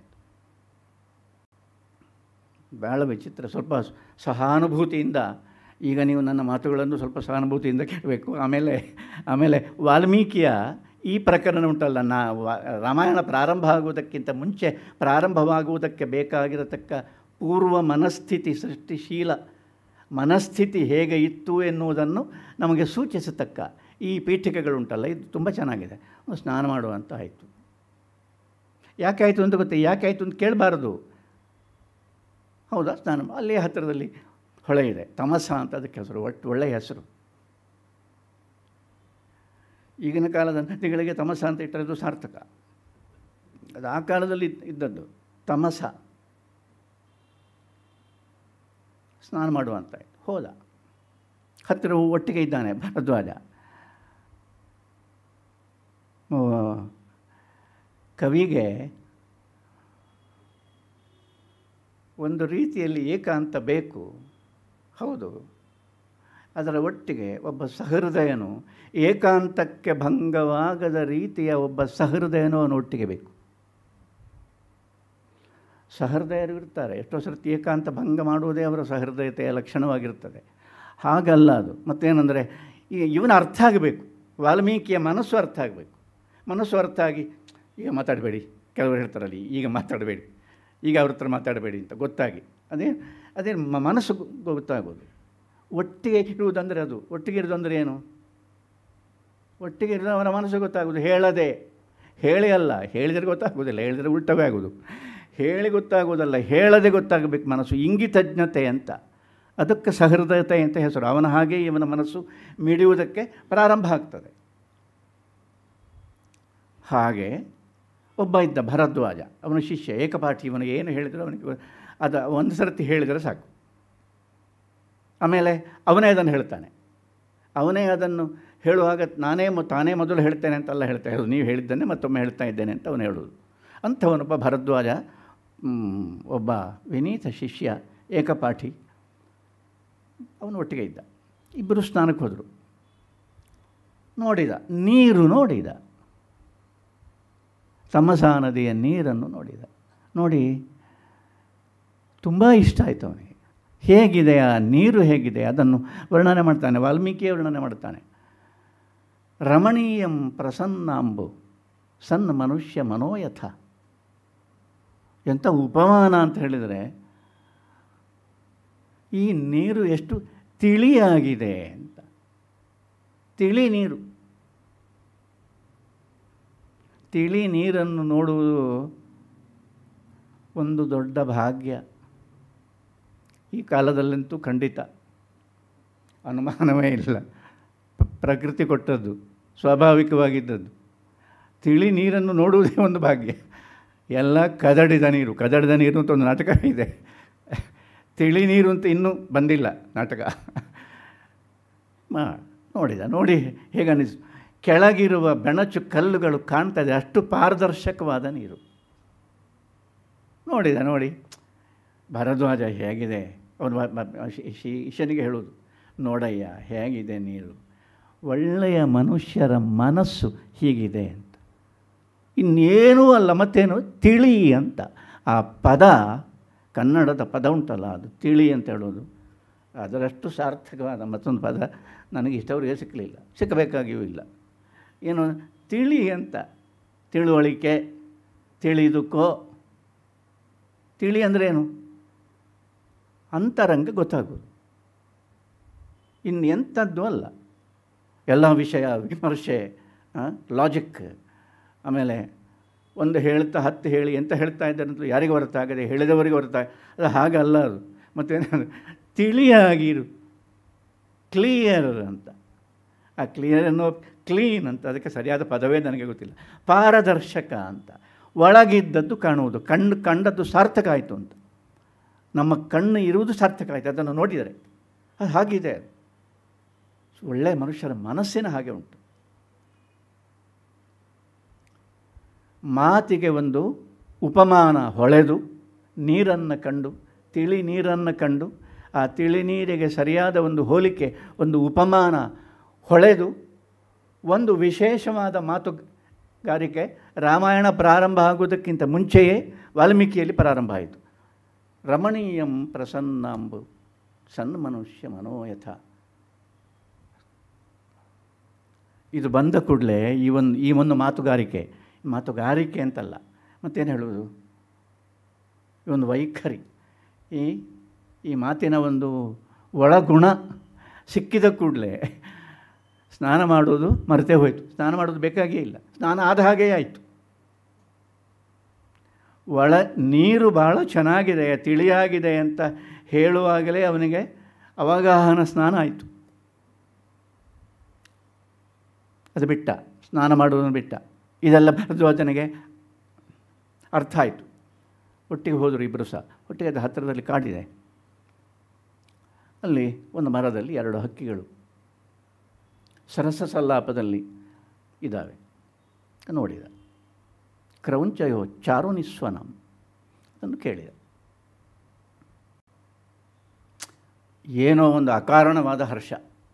ಭಾಳ ವಿಚಿತ್ರ ಸ್ವಲ್ಪ ಸಹಾನುಭೂತಿಯಿಂದ ಈಗ ನೀವು ನನ್ನ ಮಾತುಗಳನ್ನು ಸ್ವಲ್ಪ ಸಹಾನುಭೂತಿಯಿಂದ ಕೇಳಬೇಕು ಆಮೇಲೆ ಆಮೇಲೆ ವಾಲ್ಮೀಕಿಯ ಈ ಪ್ರಕರಣ ಉಂಟಲ್ಲ ನಾ ವಾ- ರಾಮಾಯಣ ಪ್ರಾರಂಭ ಆಗುವುದಕ್ಕಿಂತ ಮುಂಚೆ ಪ್ರಾರಂಭವಾಗುವುದಕ್ಕೆ ಬೇಕಾಗಿರತಕ್ಕ ಪೂರ್ವ ಮನಸ್ಥಿತಿ ಸೃಷ್ಟಿಶೀಲ ಮನಸ್ಥಿತಿ ಹೇಗೆ ಇತ್ತು ಎನ್ನುವುದನ್ನು ನಮಗೆ ಸೂಚಿಸತಕ್ಕ ಈ ಪೀಠಿಕೆಗಳುಂಟಲ್ಲ ಇದು ತುಂಬ ಚೆನ್ನಾಗಿದೆ ಒಂದು ಸ್ನಾನ ಮಾಡುವಂತ ಆಯಿತು ಯಾಕೆ ಆಯಿತು ಅಂತ ಗೊತ್ತೇ ಯಾಕೆ ಆಯಿತು ಅಂತ ಕೇಳಬಾರ್ದು ಹೌದಾ ಸ್ನಾನ ಮಾ- ಅಲ್ಲೇ ಹತ್ತಿರದಲ್ಲಿ ಹೊಳೆ ಇದೆ ತಮಸ ಅಂತ ಅದಕ್ಕೆ ಹೆಸರು ಒಟ್ಟು ಒಳ್ಳೆಯ ಹೆಸರು ಈಗಿನ ಕಾಲದ ನದಿಗಳಿಗೆ ತಮಸ ಅಂತ ಇಟ್ಟರೆ ಸಾರ್ಥಕ ಅದು ಆ ಕಾಲದಲ್ಲಿ ಇದ್- ಇದ್ದದ್ದು ತಮಸ ಸ್ನಾನ ಮಾಡುವಂತ ಹೋದ ಹತ್ತಿರ ಒಟ್ಟಿಗೆ ಇದ್ದಾನೆ ಭರದ್ವಾಜ ಓ, ಕವಿಗೆ ಒಂದು ರೀತಿಯಲ್ಲಿ ಏಕಾಂತ ಬೇಕು ಹೌದು ಅದರ ಒಟ್ಟಿಗೆ ಒಬ್ಬ ಸಹೃದಯನು ಏಕಾಂತಕ್ಕೆ ಭಂಗವಾಗದ ರೀತಿಯ ಒಬ್ಬ ಸಹೃದಯನು ಅವನ ಒಟ್ಟಿಗೆ ಬೇಕು ಸಹೃದಯರು ಇರ್ತಾರೆ ಎಷ್ಟೋ ಸರ್ತಿ ಏಕಾಂತ ಭಂಗ ಮಾಡುವುದೇ ಅವರ ಸಹೃದಯತೆಯ ಲಕ್ಷಣವಾಗಿರ್ತದೆ ಹಾಗಲ್ಲ ಅದು ಮತ್ತೇನೆಂದರೆ ಈ ಇವನ ಅರ್ಥ ಆಗಬೇಕು ವಾಲ್ಮೀಕಿಯ ಮನಸ್ಸು ಅರ್ಥ ಆಗಬೇಕು ಮನಸ್ಸು ಅರ್ಥ ಆಗಿ ಈಗ ಮಾತಾಡಬೇಡಿ ಕೆಲವರು ಹೇಳ್ತಾರಲ್ಲಿ ಈಗ ಮಾತಾಡಬೇಡಿ ಈಗ ಅವ್ರ ಹತ್ರ ಮಾತಾಡಬೇಡಿ ಅಂತ ಗೊತ್ತಾಗಿ ಅದೇ ಅದೇ ಮ- ಮನಸ್ಸು ಗೊ- ಗೊತ್ತಾಗೋದು ಒಟ್ಟಿಗೆ ಇರುವುದಂದರೆ ಅದು ಒಟ್ಟಿಗೆ ಇರೋದು ಅಂದರೆ ಏನು ಒಟ್ಟಿಗೆ ಇರೋದು ಅವನ ಮನಸ್ಸು ಗೊತ್ತಾಗೋದು ಹೇಳದೆ ಹೇಳಿ ಅಲ್ಲ ಹೇಳಿದರೆ ಗೊತ್ತಾಗೋದಿಲ್ಲ ಹೇಳಿದರೆ ಉಲ್ಟವೇ ಆಗೋದು ಹೇಳಿ ಗೊತ್ತಾಗೋದಲ್ಲ ಹೇಳದೆ ಗೊತ್ತಾಗಬೇಕು ಮನಸ್ಸು ಇಂಗಿತಜ್ಞತೆ ಅಂತ ಅದಕ್ಕೆ ಸಹೃದಯತೆ ಅಂತ ಹೆಸರು ಅವನ ಹಾಗೆ ಇವನ ಮನಸ್ಸು ಮಿಡಿಯುವುದಕ್ಕೆ ಪ್ರಾರಂಭ ಆಗ್ತದೆ ಹಾಗೆ ಒಬ್ಬ ಇದ್ದ ಭರದ್ವಾಜ ಅವನ ಶಿಷ್ಯ ಏಕಪಾಠಿ ಇವನಿಗೆ ಏನು ಹೇಳಿದರೂ ಅವನಿಗೆ ಅದು ಒಂದು ಸರ್ತಿ ಹೇಳಿದರೆ ಸಾಕು ಆಮೇಲೆ ಅವನೇ ಅದನ್ನು ಹೇಳ್ತಾನೆ ಅವನೇ ಅದನ್ನು ಹೇಳುವಾಗ ನಾನೇ ಮ ತಾನೇ ಮೊದಲು ಹೇಳ್ತೇನೆ ಅಂತೆಲ್ಲ ಹೇಳ್ತಾ ಇರೋದು ನೀವು ಹೇಳಿದ್ದನ್ನೇ ಮತ್ತೊಮ್ಮೆ ಹೇಳ್ತಾ ಇದ್ದೇನೆ ಅಂತ ಅವನು ಹೇಳೋದು ಅಂಥವನೊಬ್ಬ ಭರದ್ವಾಜ ಮ್, ಒಬ್ಬ ವಿನೀತ ಶಿಷ್ಯ ಏಕಪಾಠಿ ಅವನು ಒಟ್ಟಿಗೆ ಇದ್ದ ಇಬ್ಬರು ಸ್ನಾನಕ್ಕೆ ಹೋದರು ನೋಡಿದ ನೀರು ನೋಡಿದ ತಮಸಾ ನದಿಯ ನೀರನ್ನು ನೋಡಿದ ನೋಡಿ ತುಂಬ ಇಷ್ಟ ಆಯಿತು ಅವನಿಗೆ ಹೇಗಿದೆ ಆ ನೀರು ಹೇಗಿದೆ ಅದನ್ನು ವರ್ಣನೆ ಮಾಡ್ತಾನೆ ವಾಲ್ಮೀಕಿ ವರ್ಣನೆ ಮಾಡ್ತಾನೆ ರಮಣೀಯಂ ಪ್ರಸನ್ನಾಂಬು ಸಣ್ಣ ಮನುಷ್ಯ ಮನೋಯಥ ಎಂಥ ಉಪಮಾನ ಅಂತ ಹೇಳಿದರೆ ಈ ನೀರು ಎಷ್ಟು ತಿಳಿಯಾಗಿದೆ ಅಂತ ತಿಳಿ ನೀರು ತಿಳಿ ನೀರನ್ನು ನೋಡುವುದು ಒಂದು ದೊಡ್ಡ ಭಾಗ್ಯ ಈ ಕಾಲದಲ್ಲಂತೂ ಖಂಡಿತ ಅನುಮಾನವೇ ಇಲ್ಲ ಪ- ಪ್ರಕೃತಿ ಕೊಟ್ಟದ್ದು ಸ್ವಾಭಾವಿಕವಾಗಿದ್ದದ್ದು ತಿಳಿ ನೀರನ್ನು ನೋಡುವುದೇ ಒಂದು ಭಾಗ್ಯ ಎಲ್ಲ ಕದಡಿದ ನೀರು ಕದಡಿದ ನೀರು ಅಂತ ಒಂದು ನಾಟಕ ಇದೆ ತಿಳಿ ನೀರು ಅಂತ ಇನ್ನೂ ಬಂದಿಲ್ಲ ನಾಟಕ ಮಾ ನೋಡಿದ ನೋಡಿ ಹೇಗನ್ನಿಸ್ತು ಕೆಳಗಿರುವ ಬೆಣಚು ಕಲ್ಲುಗಳು ಕಾಣ್ತದೆ ಅಷ್ಟು ಪಾರದರ್ಶಕವಾದ ನೀರು ನೋಡಿದ ನೋಡಿ ಭರದ್ವಾಜ ಹೇಗಿದೆ ಅವನು ವ- ವ- ಶಿ- ಶಿ- ಈಶನಿಗೆ ಹೇಳೋದು ನೋಡಯ್ಯ ಹೇಗಿದೆ ನೀರು ಒಳ್ಳೆಯ ಮನುಷ್ಯರ ಮನಸ್ಸು ಹೀಗಿದೆ ಅಂತ ಇನ್ನೇನೂ ಅಲ್ಲ ಮತ್ತೇನು ತಿಳಿ ಅಂತ ಆ ಪದ ಕನ್ನಡದ ಪದ ಉಂಟಲ್ಲ ಅದು ತಿಳಿ ಅಂತ ಹೇಳೋದು ಅದರಷ್ಟು ಸಾರ್ಥಕವಾದ ಮತ್ತೊಂದು ಪದ ನನಗೆ ಇಷ್ಟವರೆಗೆ ಸಿಕ್ಕಲಿಲ್ಲ ಸಿಕ್ಕಬೇಕಾಗಿಯೂ ಇಲ್ಲ ಏನು ತಿಳಿ ಅಂತ ತಿಳುವಳಿಕೆ ತಿಳಿದುಕೋ ತಿಳಿ ಅಂದ್ರೇನು ಅಂತರಂಗ ಗೊತ್ತಾಗೋದು ಇನ್ನು ಎಂಥದ್ದು ಅಲ್ಲ ಎಲ್ಲ ವಿಷಯ ವಿಮರ್ಶೆ ಲಾಜಿಕ್ ಆಮೇಲೆ ಒಂದು ಹೇಳ್ತಾ ಹತ್ತು ಹೇಳಿ ಎಂತ ಹೇಳ್ತಾ ಇದ್ದಾರೆ ಅಂತ ಯಾರಿಗೂ ಹೊರತಾಗದೆ ಹೇಳಿದವರಿಗೆ ಹೊರತಾ ಅದು ಹಾಗಲ್ಲ ಅದು ಮತ್ತೇನು ತಿಳಿಯಾಗಿರು ಕ್ಲಿಯರ್ ಅಂತ ಆ ಕ್ಲಿಯರ್ ಅನ್ನೋ ಕ್ಲೀನ್ ಅಂತ ಅದಕ್ಕೆ ಸರಿಯಾದ ಪದವೇ ನನಗೆ ಗೊತ್ತಿಲ್ಲ ಪಾರದರ್ಶಕ ಅಂತ ಒಳಗಿದ್ದದ್ದು ಕಾಣುವುದು ಕಣ್ಣು ಕಂಡದ್ದು ಸಾರ್ಥಕ ಆಯಿತು ಅಂತ ನಮ್ಮ ಕಣ್ಣು ಇರುವುದು ಸಾರ್ಥಕ ಆಯಿತು ಅದನ್ನು ನೋಡಿದರೆ ಅದು ಹಾಗಿದೆ ಒಳ್ಳೆಯ ಮನುಷ್ಯರ ಮನಸ್ಸಿನ ಹಾಗೆ ಉಂಟು ಮಾತಿಗೆ ಒಂದು ಉಪಮಾನ ಹೊಳೆದು ನೀರನ್ನು ಕಂಡು ತಿಳಿ ನೀರನ್ನು ಕಂಡು ಆ ತಿಳಿ ನೀರಿಗೆ ಸರಿಯಾದ ಒಂದು ಹೋಲಿಕೆ ಒಂದು ಉಪಮಾನ ಹೊಳೆದು ಒಂದು ವಿಶೇಷವಾದ ಮಾತುಗಾರಿಕೆ ರಾಮಾಯಣ ಪ್ರಾರಂಭ ಆಗುವುದಕ್ಕಿಂತ ಮುಂಚೆಯೇ ವಾಲ್ಮೀಕಿಯಲ್ಲಿ ಪ್ರಾರಂಭ ಆಯಿತು ರಮಣೀಯಂ ಪ್ರಸನ್ನಾಂಬು ಸನ್ಮನುಷ್ಯ ಮನೋಯಥ ಇದು ಬಂದ ಕೂಡಲೇ ಈ ಒಂದು ಈ ಒಂದು ಮಾತುಗಾರಿಕೆ ಮಾತುಗಾರಿಕೆ ಅಂತಲ್ಲ ಮತ್ತೇನು ಹೇಳುವುದು ಈ ಒಂದು ವೈಖರಿ ಈ ಈ ಮಾತಿನ ಒಂದು ಒಳಗುಣ ಸಿಕ್ಕಿದ ಕೂಡಲೇ ಸ್ನಾನ ಮಾಡೋದು ಮರೆತೇ ಹೋಯಿತು ಸ್ನಾನ ಮಾಡೋದು ಬೇಕಾಗೇ ಇಲ್ಲ ಸ್ನಾನ ಆದ ಹಾಗೇ ಆಯಿತು ಒಳ ನೀರು ಭಾಳ ಚೆನ್ನಾಗಿದೆ ತಿಳಿಯಾಗಿದೆ ಅಂತ ಹೇಳುವಾಗಲೇ ಅವನಿಗೆ ಅವಗಾಹನ ಸ್ನಾನ ಆಯಿತು ಅದು ಬಿಟ್ಟ ಸ್ನಾನ ಮಾಡುವುದನ್ನು ಬಿಟ್ಟ ಇದೆಲ್ಲ ಭರದ್ವಾಜನಿಗೆ ಅರ್ಥ ಆಯಿತು ಒಟ್ಟಿಗೆ ಹೋದರು ಇಬ್ಬರು ಸಹ ಒಟ್ಟಿಗೆ ಅದು ಹತ್ತಿರದಲ್ಲಿ ಕಾಡಿದೆ ಅಲ್ಲಿ ಒಂದು ಮರದಲ್ಲಿ ಎರಡು ಹಕ್ಕಿಗಳು ಸರಸ ಸಲ್ಲಾಪದಲ್ಲಿ ಇದ್ದಾವೆ ನೋಡಿದ ಕ್ರೌಂಚಯೋ ಚಾರು ನಿಸ್ವನಂ ಅದನ್ನು ಕೇಳಿದ ಏನೋ ಒಂದು ಅಕಾರಣವಾದ ಹರ್ಷ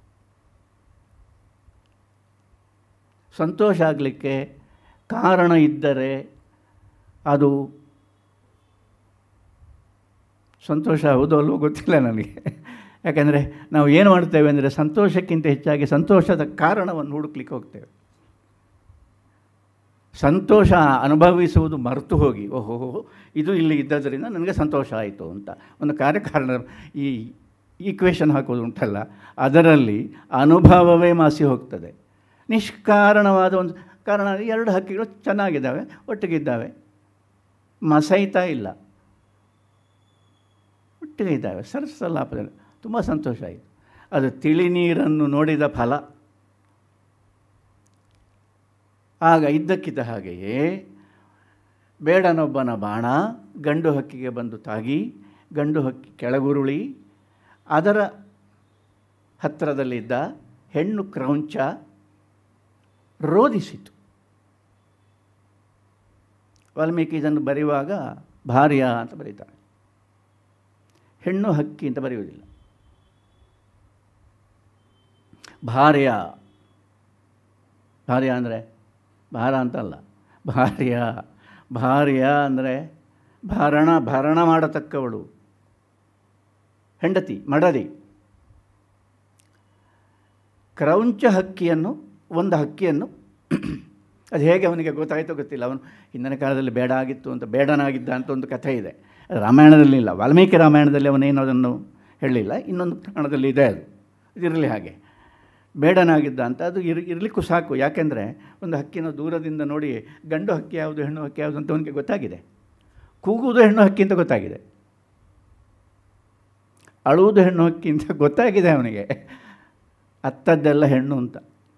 ಸಂತೋಷ ಆಗಲಿಕ್ಕೆ ಕಾರಣ ಇದ್ದರೆ ಅದು ಸಂತೋಷ ಹೌದೋ ಅಲ್ವೋ ಗೊತ್ತಿಲ್ಲ ನನಗೆ ಯಾಕಂದರೆ ನಾವು ಏನು ಮಾಡ್ತೇವೆ ಅಂದರೆ ಸಂತೋಷಕ್ಕಿಂತ ಹೆಚ್ಚಾಗಿ ಸಂತೋಷದ ಕಾರಣವನ್ನು ಹುಡುಕ್ಲಿಕ್ಕೆ ಹೋಗ್ತೇವೆ ಸಂತೋಷ ಅನುಭವಿಸುವುದು ಮರೆತು ಹೋಗಿ ಓಹೋ ಇದು ಇಲ್ಲಿ ಇದ್ದದರಿಂದ ನನಗೆ ಸಂತೋಷ ಆಯಿತು ಅಂತ ಒಂದು ಕಾರ್ಯಕಾರಣ ಈ ಈಕ್ವೇಷನ್ ಹಾಕೋದು ಉಂಟಲ್ಲ ಅದರಲ್ಲಿ ಅನುಭವವೇ ಮಾಸಿ ಹೋಗ್ತದೆ ನಿಷ್ಕಾರಣವಾದ ಒಂದು ಕಾರಣ ಎರಡು ಹಕ್ಕಿಗಳು ಚೆನ್ನಾಗಿದ್ದಾವೆ ಒಟ್ಟಿಗಿದ್ದಾವೆ ಮಸೈತಾ ಇಲ್ಲ ಒಟ್ಟಿಗೆ ಇದ್ದಾವೆ ಸರಸಲಾಪದಲ್ಲಿ ತುಂಬ ಸಂತೋಷ ಆಯಿತು ಅದು ತಿಳಿ ನೀರನ್ನು ನೋಡಿದ ಫಲ ಆಗ ಇದ್ದಕ್ಕಿದ್ದ ಹಾಗೆಯೇ ಬೇಡನೊಬ್ಬನ ಬಾಣ ಗಂಡು ಹಕ್ಕಿಗೆ ಬಂದು ತಾಗಿ ಗಂಡು ಹಕ್ಕಿ ಕೆಳಗುರುಳಿ ಅದರ ಹತ್ತಿರದಲ್ಲಿದ್ದ ಹೆಣ್ಣು ಕ್ರೌಂಚ ರೋಧಿಸಿತು ವಾಲ್ಮೀಕಿ ಇದನ್ನು ಬರೆಯುವಾಗ ಭಾರ್ಯ ಅಂತ ಬರೀತಾರೆ ಹೆಣ್ಣು ಹಕ್ಕಿ ಅಂತ ಬರೆಯುವುದಿಲ್ಲ ಭಾರ್ಯ ಭಾರ್ಯ ಅಂದರೆ ಭಾರ ಅಂತಲ್ಲ ಭಾರ್ಯ ಭಾರ್ಯ ಅಂದರೆ ಭರಣ ಭರಣ ಮಾಡತಕ್ಕವಳು ಹೆಂಡತಿ ಮಡದಿ ಕ್ರೌಂಚ ಹಕ್ಕಿಯನ್ನು ಒಂದು ಹಕ್ಕಿಯನ್ನು ಅದು ಹೇಗೆ ಅವನಿಗೆ ಗೊತ್ತಾಯಿತೋ ಗೊತ್ತಿಲ್ಲ ಅವನು ಹಿಂದಿನ ಕಾಲದಲ್ಲಿ ಬೇಡ ಆಗಿತ್ತು ಅಂತ ಬೇಡನಾಗಿದ್ದ ಅಂತ ಒಂದು ಕಥೆ ಇದೆ ಅದು ರಾಮಾಯಣದಲ್ಲಿ ಇಲ್ಲ ವಾಲ್ಮೀಕಿ ರಾಮಾಯಣದಲ್ಲಿ ಅವನೇನು ಅದನ್ನು ಹೇಳಲಿಲ್ಲ ಇನ್ನೊಂದು ಪುರಾಣದಲ್ಲಿ ಇದೆ ಅದು ಇದಿರಲಿ ಹಾಗೆ ಬೇಡನಾಗಿದ್ದ ಅಂತ ಅದು ಇರ್ ಇರಲಿಕ್ಕೂ ಸಾಕು ಯಾಕೆಂದರೆ ಒಂದು ಹಕ್ಕಿನ ದೂರದಿಂದ ನೋಡಿ ಗಂಡು ಹಕ್ಕಿ ಯಾವುದು ಹೆಣ್ಣು ಹಕ್ಕಿ ಯಾವುದು ಅಂತ ಅವನಿಗೆ ಗೊತ್ತಾಗಿದೆ ಕೂಗುವುದು ಹೆಣ್ಣು ಹಕ್ಕಿ ಅಂತ ಗೊತ್ತಾಗಿದೆ ಅಳುವುದು ಹೆಣ್ಣು ಹಕ್ಕಿ ಅಂತ ಗೊತ್ತಾಗಿದೆ ಅವನಿಗೆ ಅತ್ತದ್ದೆಲ್ಲ ಹೆಣ್ಣು ಅಂತ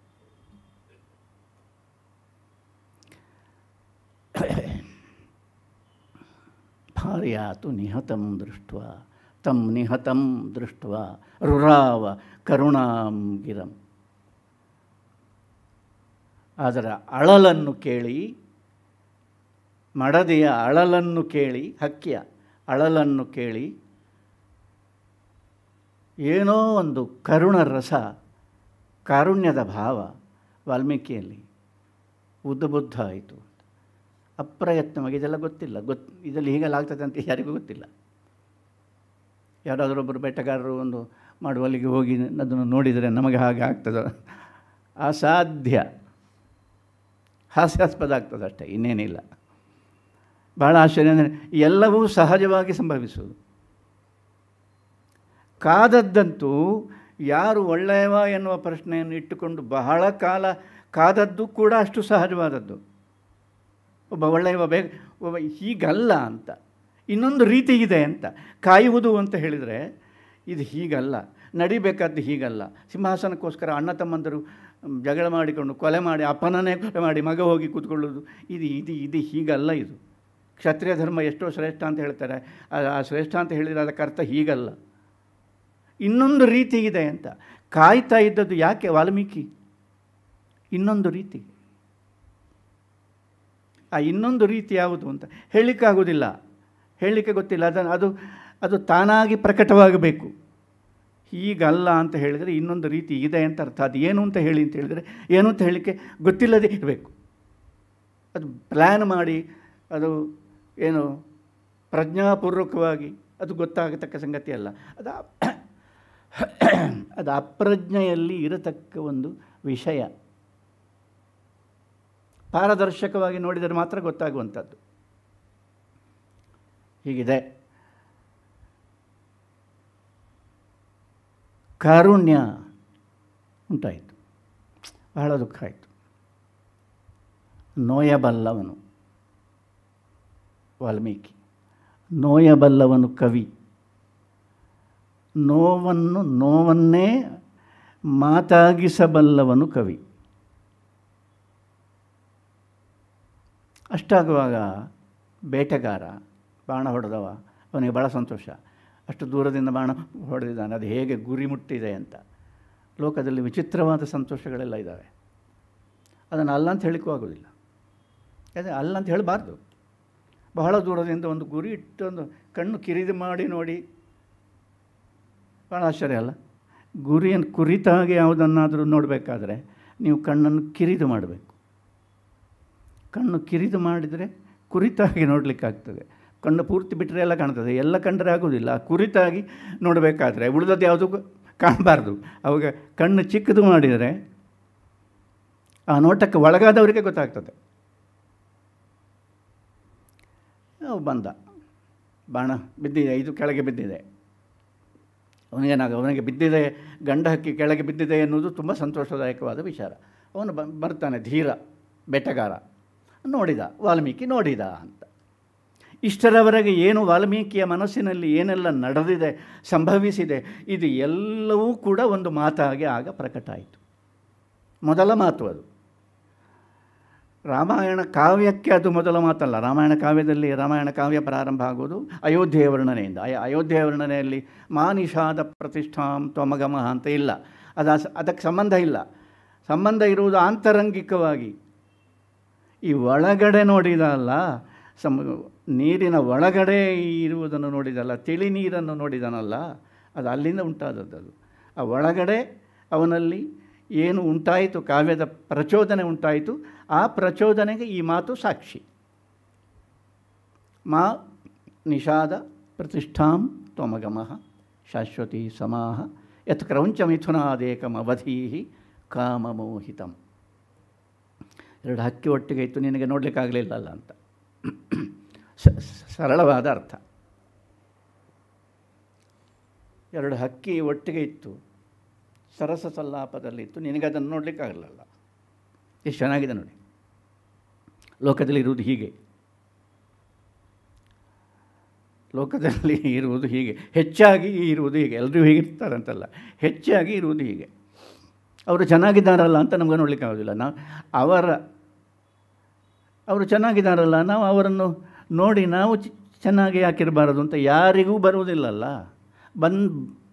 ಭಾರ್ಯಾತು ನಿಹತಂ ದೃಷ್ಟ ತಂ ನಿಹತಂ ದೃಷ್ಟ ರುರಾವ ಕರುಣಾಂ ಗಿರಂ ಅದರ ಅಳಲನ್ನು ಕೇಳಿ ಮಡದಿಯ ಅಳಲನ್ನು ಕೇಳಿ ಹಕ್ಕಿಯ ಅಳಲನ್ನು ಕೇಳಿ ಏನೋ ಒಂದು ಕರುಣ ರಸ ಕಾರುಣ್ಯದ ಭಾವ ವಾಲ್ಮೀಕಿಯಲ್ಲಿ ಉದ್ಬುದ್ಧ ಆಯಿತು ಅಪ್ರಯತ್ನವಾಗಿ ಇದೆಲ್ಲ ಗೊತ್ತಿಲ್ಲ ಗೊತ್ತು ಇದರಲ್ಲಿ ಹೀಗೆಲ್ಲ ಆಗ್ತದೆ ಅಂತ ಯಾರಿಗೂ ಗೊತ್ತಿಲ್ಲ ಯಾರಾದರೊಬ್ಬರು ಬೇಟೆಗಾರರು ಒಂದು ಮಾಡುವಲ್ಲಿಗೆ ಹೋಗಿ ಅದನ್ನು ನೋಡಿದರೆ ನಮಗೆ ಹಾಗೆ ಆಗ್ತದೆ ಅಸಾಧ್ಯ ಹಾಸ್ಯಾಸ್ಪದ ಆಗ್ತದೆ ಅಷ್ಟೇ ಇನ್ನೇನಿಲ್ಲ ಬಹಳ ಆಶ್ಚರ್ಯ ಅಂದರೆ ಎಲ್ಲವೂ ಸಹಜವಾಗಿ ಸಂಭವಿಸುವುದು ಕಾದದ್ದಂತೂ ಯಾರು ಒಳ್ಳೆಯವ ಎನ್ನುವ ಪ್ರಶ್ನೆಯನ್ನು ಇಟ್ಟುಕೊಂಡು ಬಹಳ ಕಾಲ ಕಾದದ್ದು ಕೂಡ ಅಷ್ಟು ಸಹಜವಾದದ್ದು ಒಬ್ಬ ಒಳ್ಳೆಯವ ಬೇಗ ಒಬ್ಬ ಹೀಗಲ್ಲ ಅಂತ ಇನ್ನೊಂದು ರೀತಿ ಇದೆ ಅಂತ ಕಾಯುವುದು ಅಂತ ಹೇಳಿದರೆ ಇದು ಹೀಗಲ್ಲ ನಡಿಬೇಕಾದ್ದು ಹೀಗಲ್ಲ ಸಿಂಹಾಸನಕ್ಕೋಸ್ಕರ ಅಣ್ಣ ತಮ್ಮಂದರು ಮ್, ಜಗಳ ಮಾಡಿಕೊಂಡು ಕೊಲೆ ಮಾಡಿ ಅಪ್ಪನನ್ನೇ ಕೊಲೆ ಮಾಡಿ ಮಗ ಹೋಗಿ ಕೂತ್ಕೊಳ್ಳೋದು ಇದು ಇದು ಇದು ಹೀಗಲ್ಲ ಇದು ಕ್ಷತ್ರಿಯ ಧರ್ಮ ಎಷ್ಟೋ ಶ್ರೇಷ್ಠ ಅಂತ ಹೇಳ್ತಾರೆ ಆ- ಆ ಶ್ರೇಷ್ಠ ಅಂತ ಹೇಳಿದರೆ ಅದಕ್ಕೆ ಅರ್ಥ ಹೀಗಲ್ಲ ಇನ್ನೊಂದು ರೀತಿ ಇದೆ ಅಂತ ಕಾಯ್ತಾ ಇದ್ದದ್ದು ಯಾಕೆ ವಾಲ್ಮೀಕಿ ಇನ್ನೊಂದು ರೀತಿ ಆ ಇನ್ನೊಂದು ರೀತಿ ಯಾವುದು ಅಂತ ಹೇಳಲಿಕ್ಕಾಗೋದಿಲ್ಲ ಹೇಳಲಿಕ್ಕೆ ಗೊತ್ತಿಲ್ಲ ಅದನ್ನು ಅದು ಅದು ತಾನಾಗಿ ಪ್ರಕಟವಾಗಬೇಕು ಹೀಗಲ್ಲ ಅಂತ ಹೇಳಿದರೆ ಇನ್ನೊಂದು ರೀತಿ ಇದೆ ಅಂತ ಅರ್ಥ ಅದು ಏನು ಅಂತ ಹೇಳಿ ಅಂತ ಹೇಳಿದರೆ ಏನು ಅಂತ ಹೇಳಲಿಕ್ಕೆ ಗೊತ್ತಿಲ್ಲದೆ ಇರಬೇಕು ಅದು ಪ್ಲ್ಯಾನ್ ಮಾಡಿ ಅದು ಏನು ಪ್ರಜ್ಞಾಪೂರ್ವಕವಾಗಿ ಅದು ಗೊತ್ತಾಗತಕ್ಕ ಸಂಗತಿ ಅಲ್ಲ ಅದು ಅ- ಅದು ಅಪ್ರಜ್ಞೆಯಲ್ಲಿ ಇರತಕ್ಕ ಒಂದು ವಿಷಯ ಪಾರದರ್ಶಕವಾಗಿ ನೋಡಿದರೆ ಮಾತ್ರ ಗೊತ್ತಾಗುವಂಥದ್ದು ಹೀಗಿದೆ ಕಾರುಣ್ಯ ಉಂಟಾಯಿತು ಬಹಳ ದುಃಖ ಆಯಿತು ನೋಯಬಲ್ಲವನು ವಾಲ್ಮೀಕಿ ನೋಯಬಲ್ಲವನು ಕವಿ ನೋವನ್ನು ನೋವನ್ನೇ ಮಾತಾಗಿಸಬಲ್ಲವನು ಕವಿ ಅಷ್ಟಾಗುವಾಗ ಬೇಟೆಗಾರ ಬಾಣ ಹೊಡೆದವ ಅವನಿಗೆ ಭಾಳ ಸಂತೋಷ ಅಷ್ಟು ದೂರದಿಂದ ಬಾಣ ಹೊಡೆದಿದ್ದಾನೆ ಅದು ಹೇಗೆ ಗುರಿ ಮುಟ್ಟಿದೆ ಅಂತ ಲೋಕದಲ್ಲಿ ವಿಚಿತ್ರವಾದ ಸಂತೋಷಗಳೆಲ್ಲ ಇದ್ದಾವೆ ಅದನ್ನು ಅಲ್ಲ ಅಂತ ಹೇಳಲಿಕ್ಕೂ ಆಗೋದಿಲ್ಲ ಯಾಕಂದರೆ ಅಲ್ಲ ಅಂತ ಹೇಳಬಾರ್ದು ಬಹಳ ದೂರದಿಂದ ಒಂದು ಗುರಿ ಇಟ್ಟೊಂದು ಕಣ್ಣು ಕಿರಿದು ಮಾಡಿ ನೋಡಿ ಭಾಳ ಆಶ್ಚರ್ಯ ಅಲ್ಲ ಗುರಿಯನ್ನು ಕುರಿತಾಗಿ ಯಾವುದನ್ನಾದರೂ ನೋಡಬೇಕಾದ್ರೆ ನೀವು ಕಣ್ಣನ್ನು ಕಿರಿದು ಮಾಡಬೇಕು ಕಣ್ಣು ಕಿರಿದು ಮಾಡಿದರೆ ಕುರಿತಾಗಿ ನೋಡಲಿಕ್ಕಾಗ್ತದೆ ಕಣ್ಣು ಪೂರ್ತಿ ಬಿಟ್ಟರೆ ಎಲ್ಲ ಕಾಣ್ತದೆ ಎಲ್ಲ ಕಂಡರೆ ಆಗೋದಿಲ್ಲ ಕುರಿತಾಗಿ ನೋಡಬೇಕಾದ್ರೆ ಉಳಿದದ್ದು ಯಾವುದೂ ಕಾಣಬಾರ್ದು ಅವಾಗ ಕಣ್ಣು ಚಿಕ್ಕದು ಮಾಡಿದರೆ ಆ ನೋಟಕ್ಕೆ ಒಳಗಾದವರಿಗೆ ಗೊತ್ತಾಗ್ತದೆ ಅವು ಬಂದ ಬಾಣ ಬಿದ್ದಿದೆ ಇದು ಕೆಳಗೆ ಬಿದ್ದಿದೆ ಅವನಿಗೇನಾಗ ಅವನಿಗೆ ಬಿದ್ದಿದೆ ಗಂಡ ಹಕ್ಕಿ ಕೆಳಗೆ ಬಿದ್ದಿದೆ ಎನ್ನುವುದು ತುಂಬ ಸಂತೋಷದಾಯಕವಾದ ವಿಚಾರ ಅವನು ಬ ಬರ್ತಾನೆ ಧೀರ ಬೆಟ್ಟಗಾರ ನೋಡಿದ ವಾಲ್ಮೀಕಿ ನೋಡಿದ ಅಂತ ಇಷ್ಟರವರೆಗೆ ಏನು ವಾಲ್ಮೀಕಿಯ ಮನಸ್ಸಿನಲ್ಲಿ ಏನೆಲ್ಲ ನಡೆದಿದೆ ಸಂಭವಿಸಿದೆ ಇದು ಎಲ್ಲವೂ ಕೂಡ ಒಂದು ಮಾತಾಗಿ ಆಗ ಪ್ರಕಟ ಆಯಿತು ಮೊದಲ ಮಾತು ಅದು ರಾಮಾಯಣ ಕಾವ್ಯಕ್ಕೆ ಅದು ಮೊದಲ ಮಾತಲ್ಲ ರಾಮಾಯಣ ಕಾವ್ಯದಲ್ಲಿ ರಾಮಾಯಣ ಕಾವ್ಯ ಪ್ರಾರಂಭ ಆಗೋದು ಅಯೋಧ್ಯೆಯ ವರ್ಣನೆಯಿಂದ ಅಯ ಅಯೋಧ್ಯೆಯ ವರ್ಣನೆಯಲ್ಲಿ ಮಾನಿಷಾದ ಪ್ರತಿಷ್ಠಾಂ ತ್ವಮಗಮಃ ಅಂತ ಇಲ್ಲ ಅದು ಅಸ್- ಅದಕ್ಕೆ ಸಂಬಂಧ ಇಲ್ಲ ಸಂಬಂಧ ಇರುವುದು ಆಂತರಂಗಿಕವಾಗಿ ಈ ಒಳಗಡೆ ನೋಡಿದಲ್ಲ ಸಮ ನೀರಿನ ಒಳಗಡೆ ಇರುವುದನ್ನು ನೋಡಿದಲ್ಲ ತಿಳಿ ನೀರನ್ನು ನೋಡಿದನಲ್ಲ ಅದು ಅಲ್ಲಿಂದ ಉಂಟಾದದ್ದು ಅದು ಆ ಒಳಗಡೆ ಅವನಲ್ಲಿ ಏನು ಉಂಟಾಯಿತು ಕಾವ್ಯದ ಪ್ರಚೋದನೆ ಉಂಟಾಯಿತು ಆ ಪ್ರಚೋದನೆಗೆ ಈ ಮಾತು ಸಾಕ್ಷಿ ಮಾ ನಿಷಾದ ಪ್ರತಿಷ್ಠಾಂ ತ್ವಮಗಮಃ ಶಾಶ್ವತಿ ಸಮಾಹ ಯತ್ ಕ್ರೌಂಚ ಮಿಥುನಾದೇಕಂ ಅವಧೀಹಿ ಕಾಮಮೋಹಿತಂ ಎರಡು ಹಕ್ಕಿ ಒಟ್ಟಿಗೆ ಇತ್ತು ನಿನಗೆ ನೋಡಲಿಕ್ಕಾಗಲಿಲ್ಲಲ್ಲ ಅಂತ ಸ- ಸರಳವಾದ ಅರ್ಥ ಎರಡು ಹಕ್ಕಿ ಒಟ್ಟಿಗೆ ಇತ್ತು ಸರಸ ಸಲ್ಲಾಪದಲ್ಲಿತ್ತು ನಿನಗೆ ಅದನ್ನು ನೋಡಲಿಕ್ಕಾಗಲಿಲ್ಲ ಎಷ್ಟು ಚೆನ್ನಾಗಿದೆ ನೋಡಿ ಲೋಕದಲ್ಲಿ ಇರುವುದು ಹೀಗೆ ಲೋಕದಲ್ಲಿ ಇರುವುದು ಹೀಗೆ ಹೆಚ್ಚಾಗಿ ಇರುವುದು ಹೀಗೆ ಎಲ್ಲರೂ ಹೀಗಿರ್ತಾರೆ ಅಂತಲ್ಲ ಹೆಚ್ಚಾಗಿ ಇರುವುದು ಹೀಗೆ ಅವರು ಚೆನ್ನಾಗಿದ್ದಾರಲ್ಲ ಅಂತ ನಮಗೆ ನೋಡಲಿಕ್ಕೆ ಆಗೋದಿಲ್ಲ ನಾವು ಅವರ ಅವರು ಚೆನ್ನಾಗಿದ್ದಾರಲ್ಲ ನಾವು ಅವರನ್ನು ನೋಡಿ ನಾವು ಚ- ಚೆನ್ನಾಗಿ ಯಾಕಿರಬಾರದು ಅಂತ ಯಾರಿಗೂ ಬರುವುದಿಲ್ಲಲ್ಲ ಬಂದು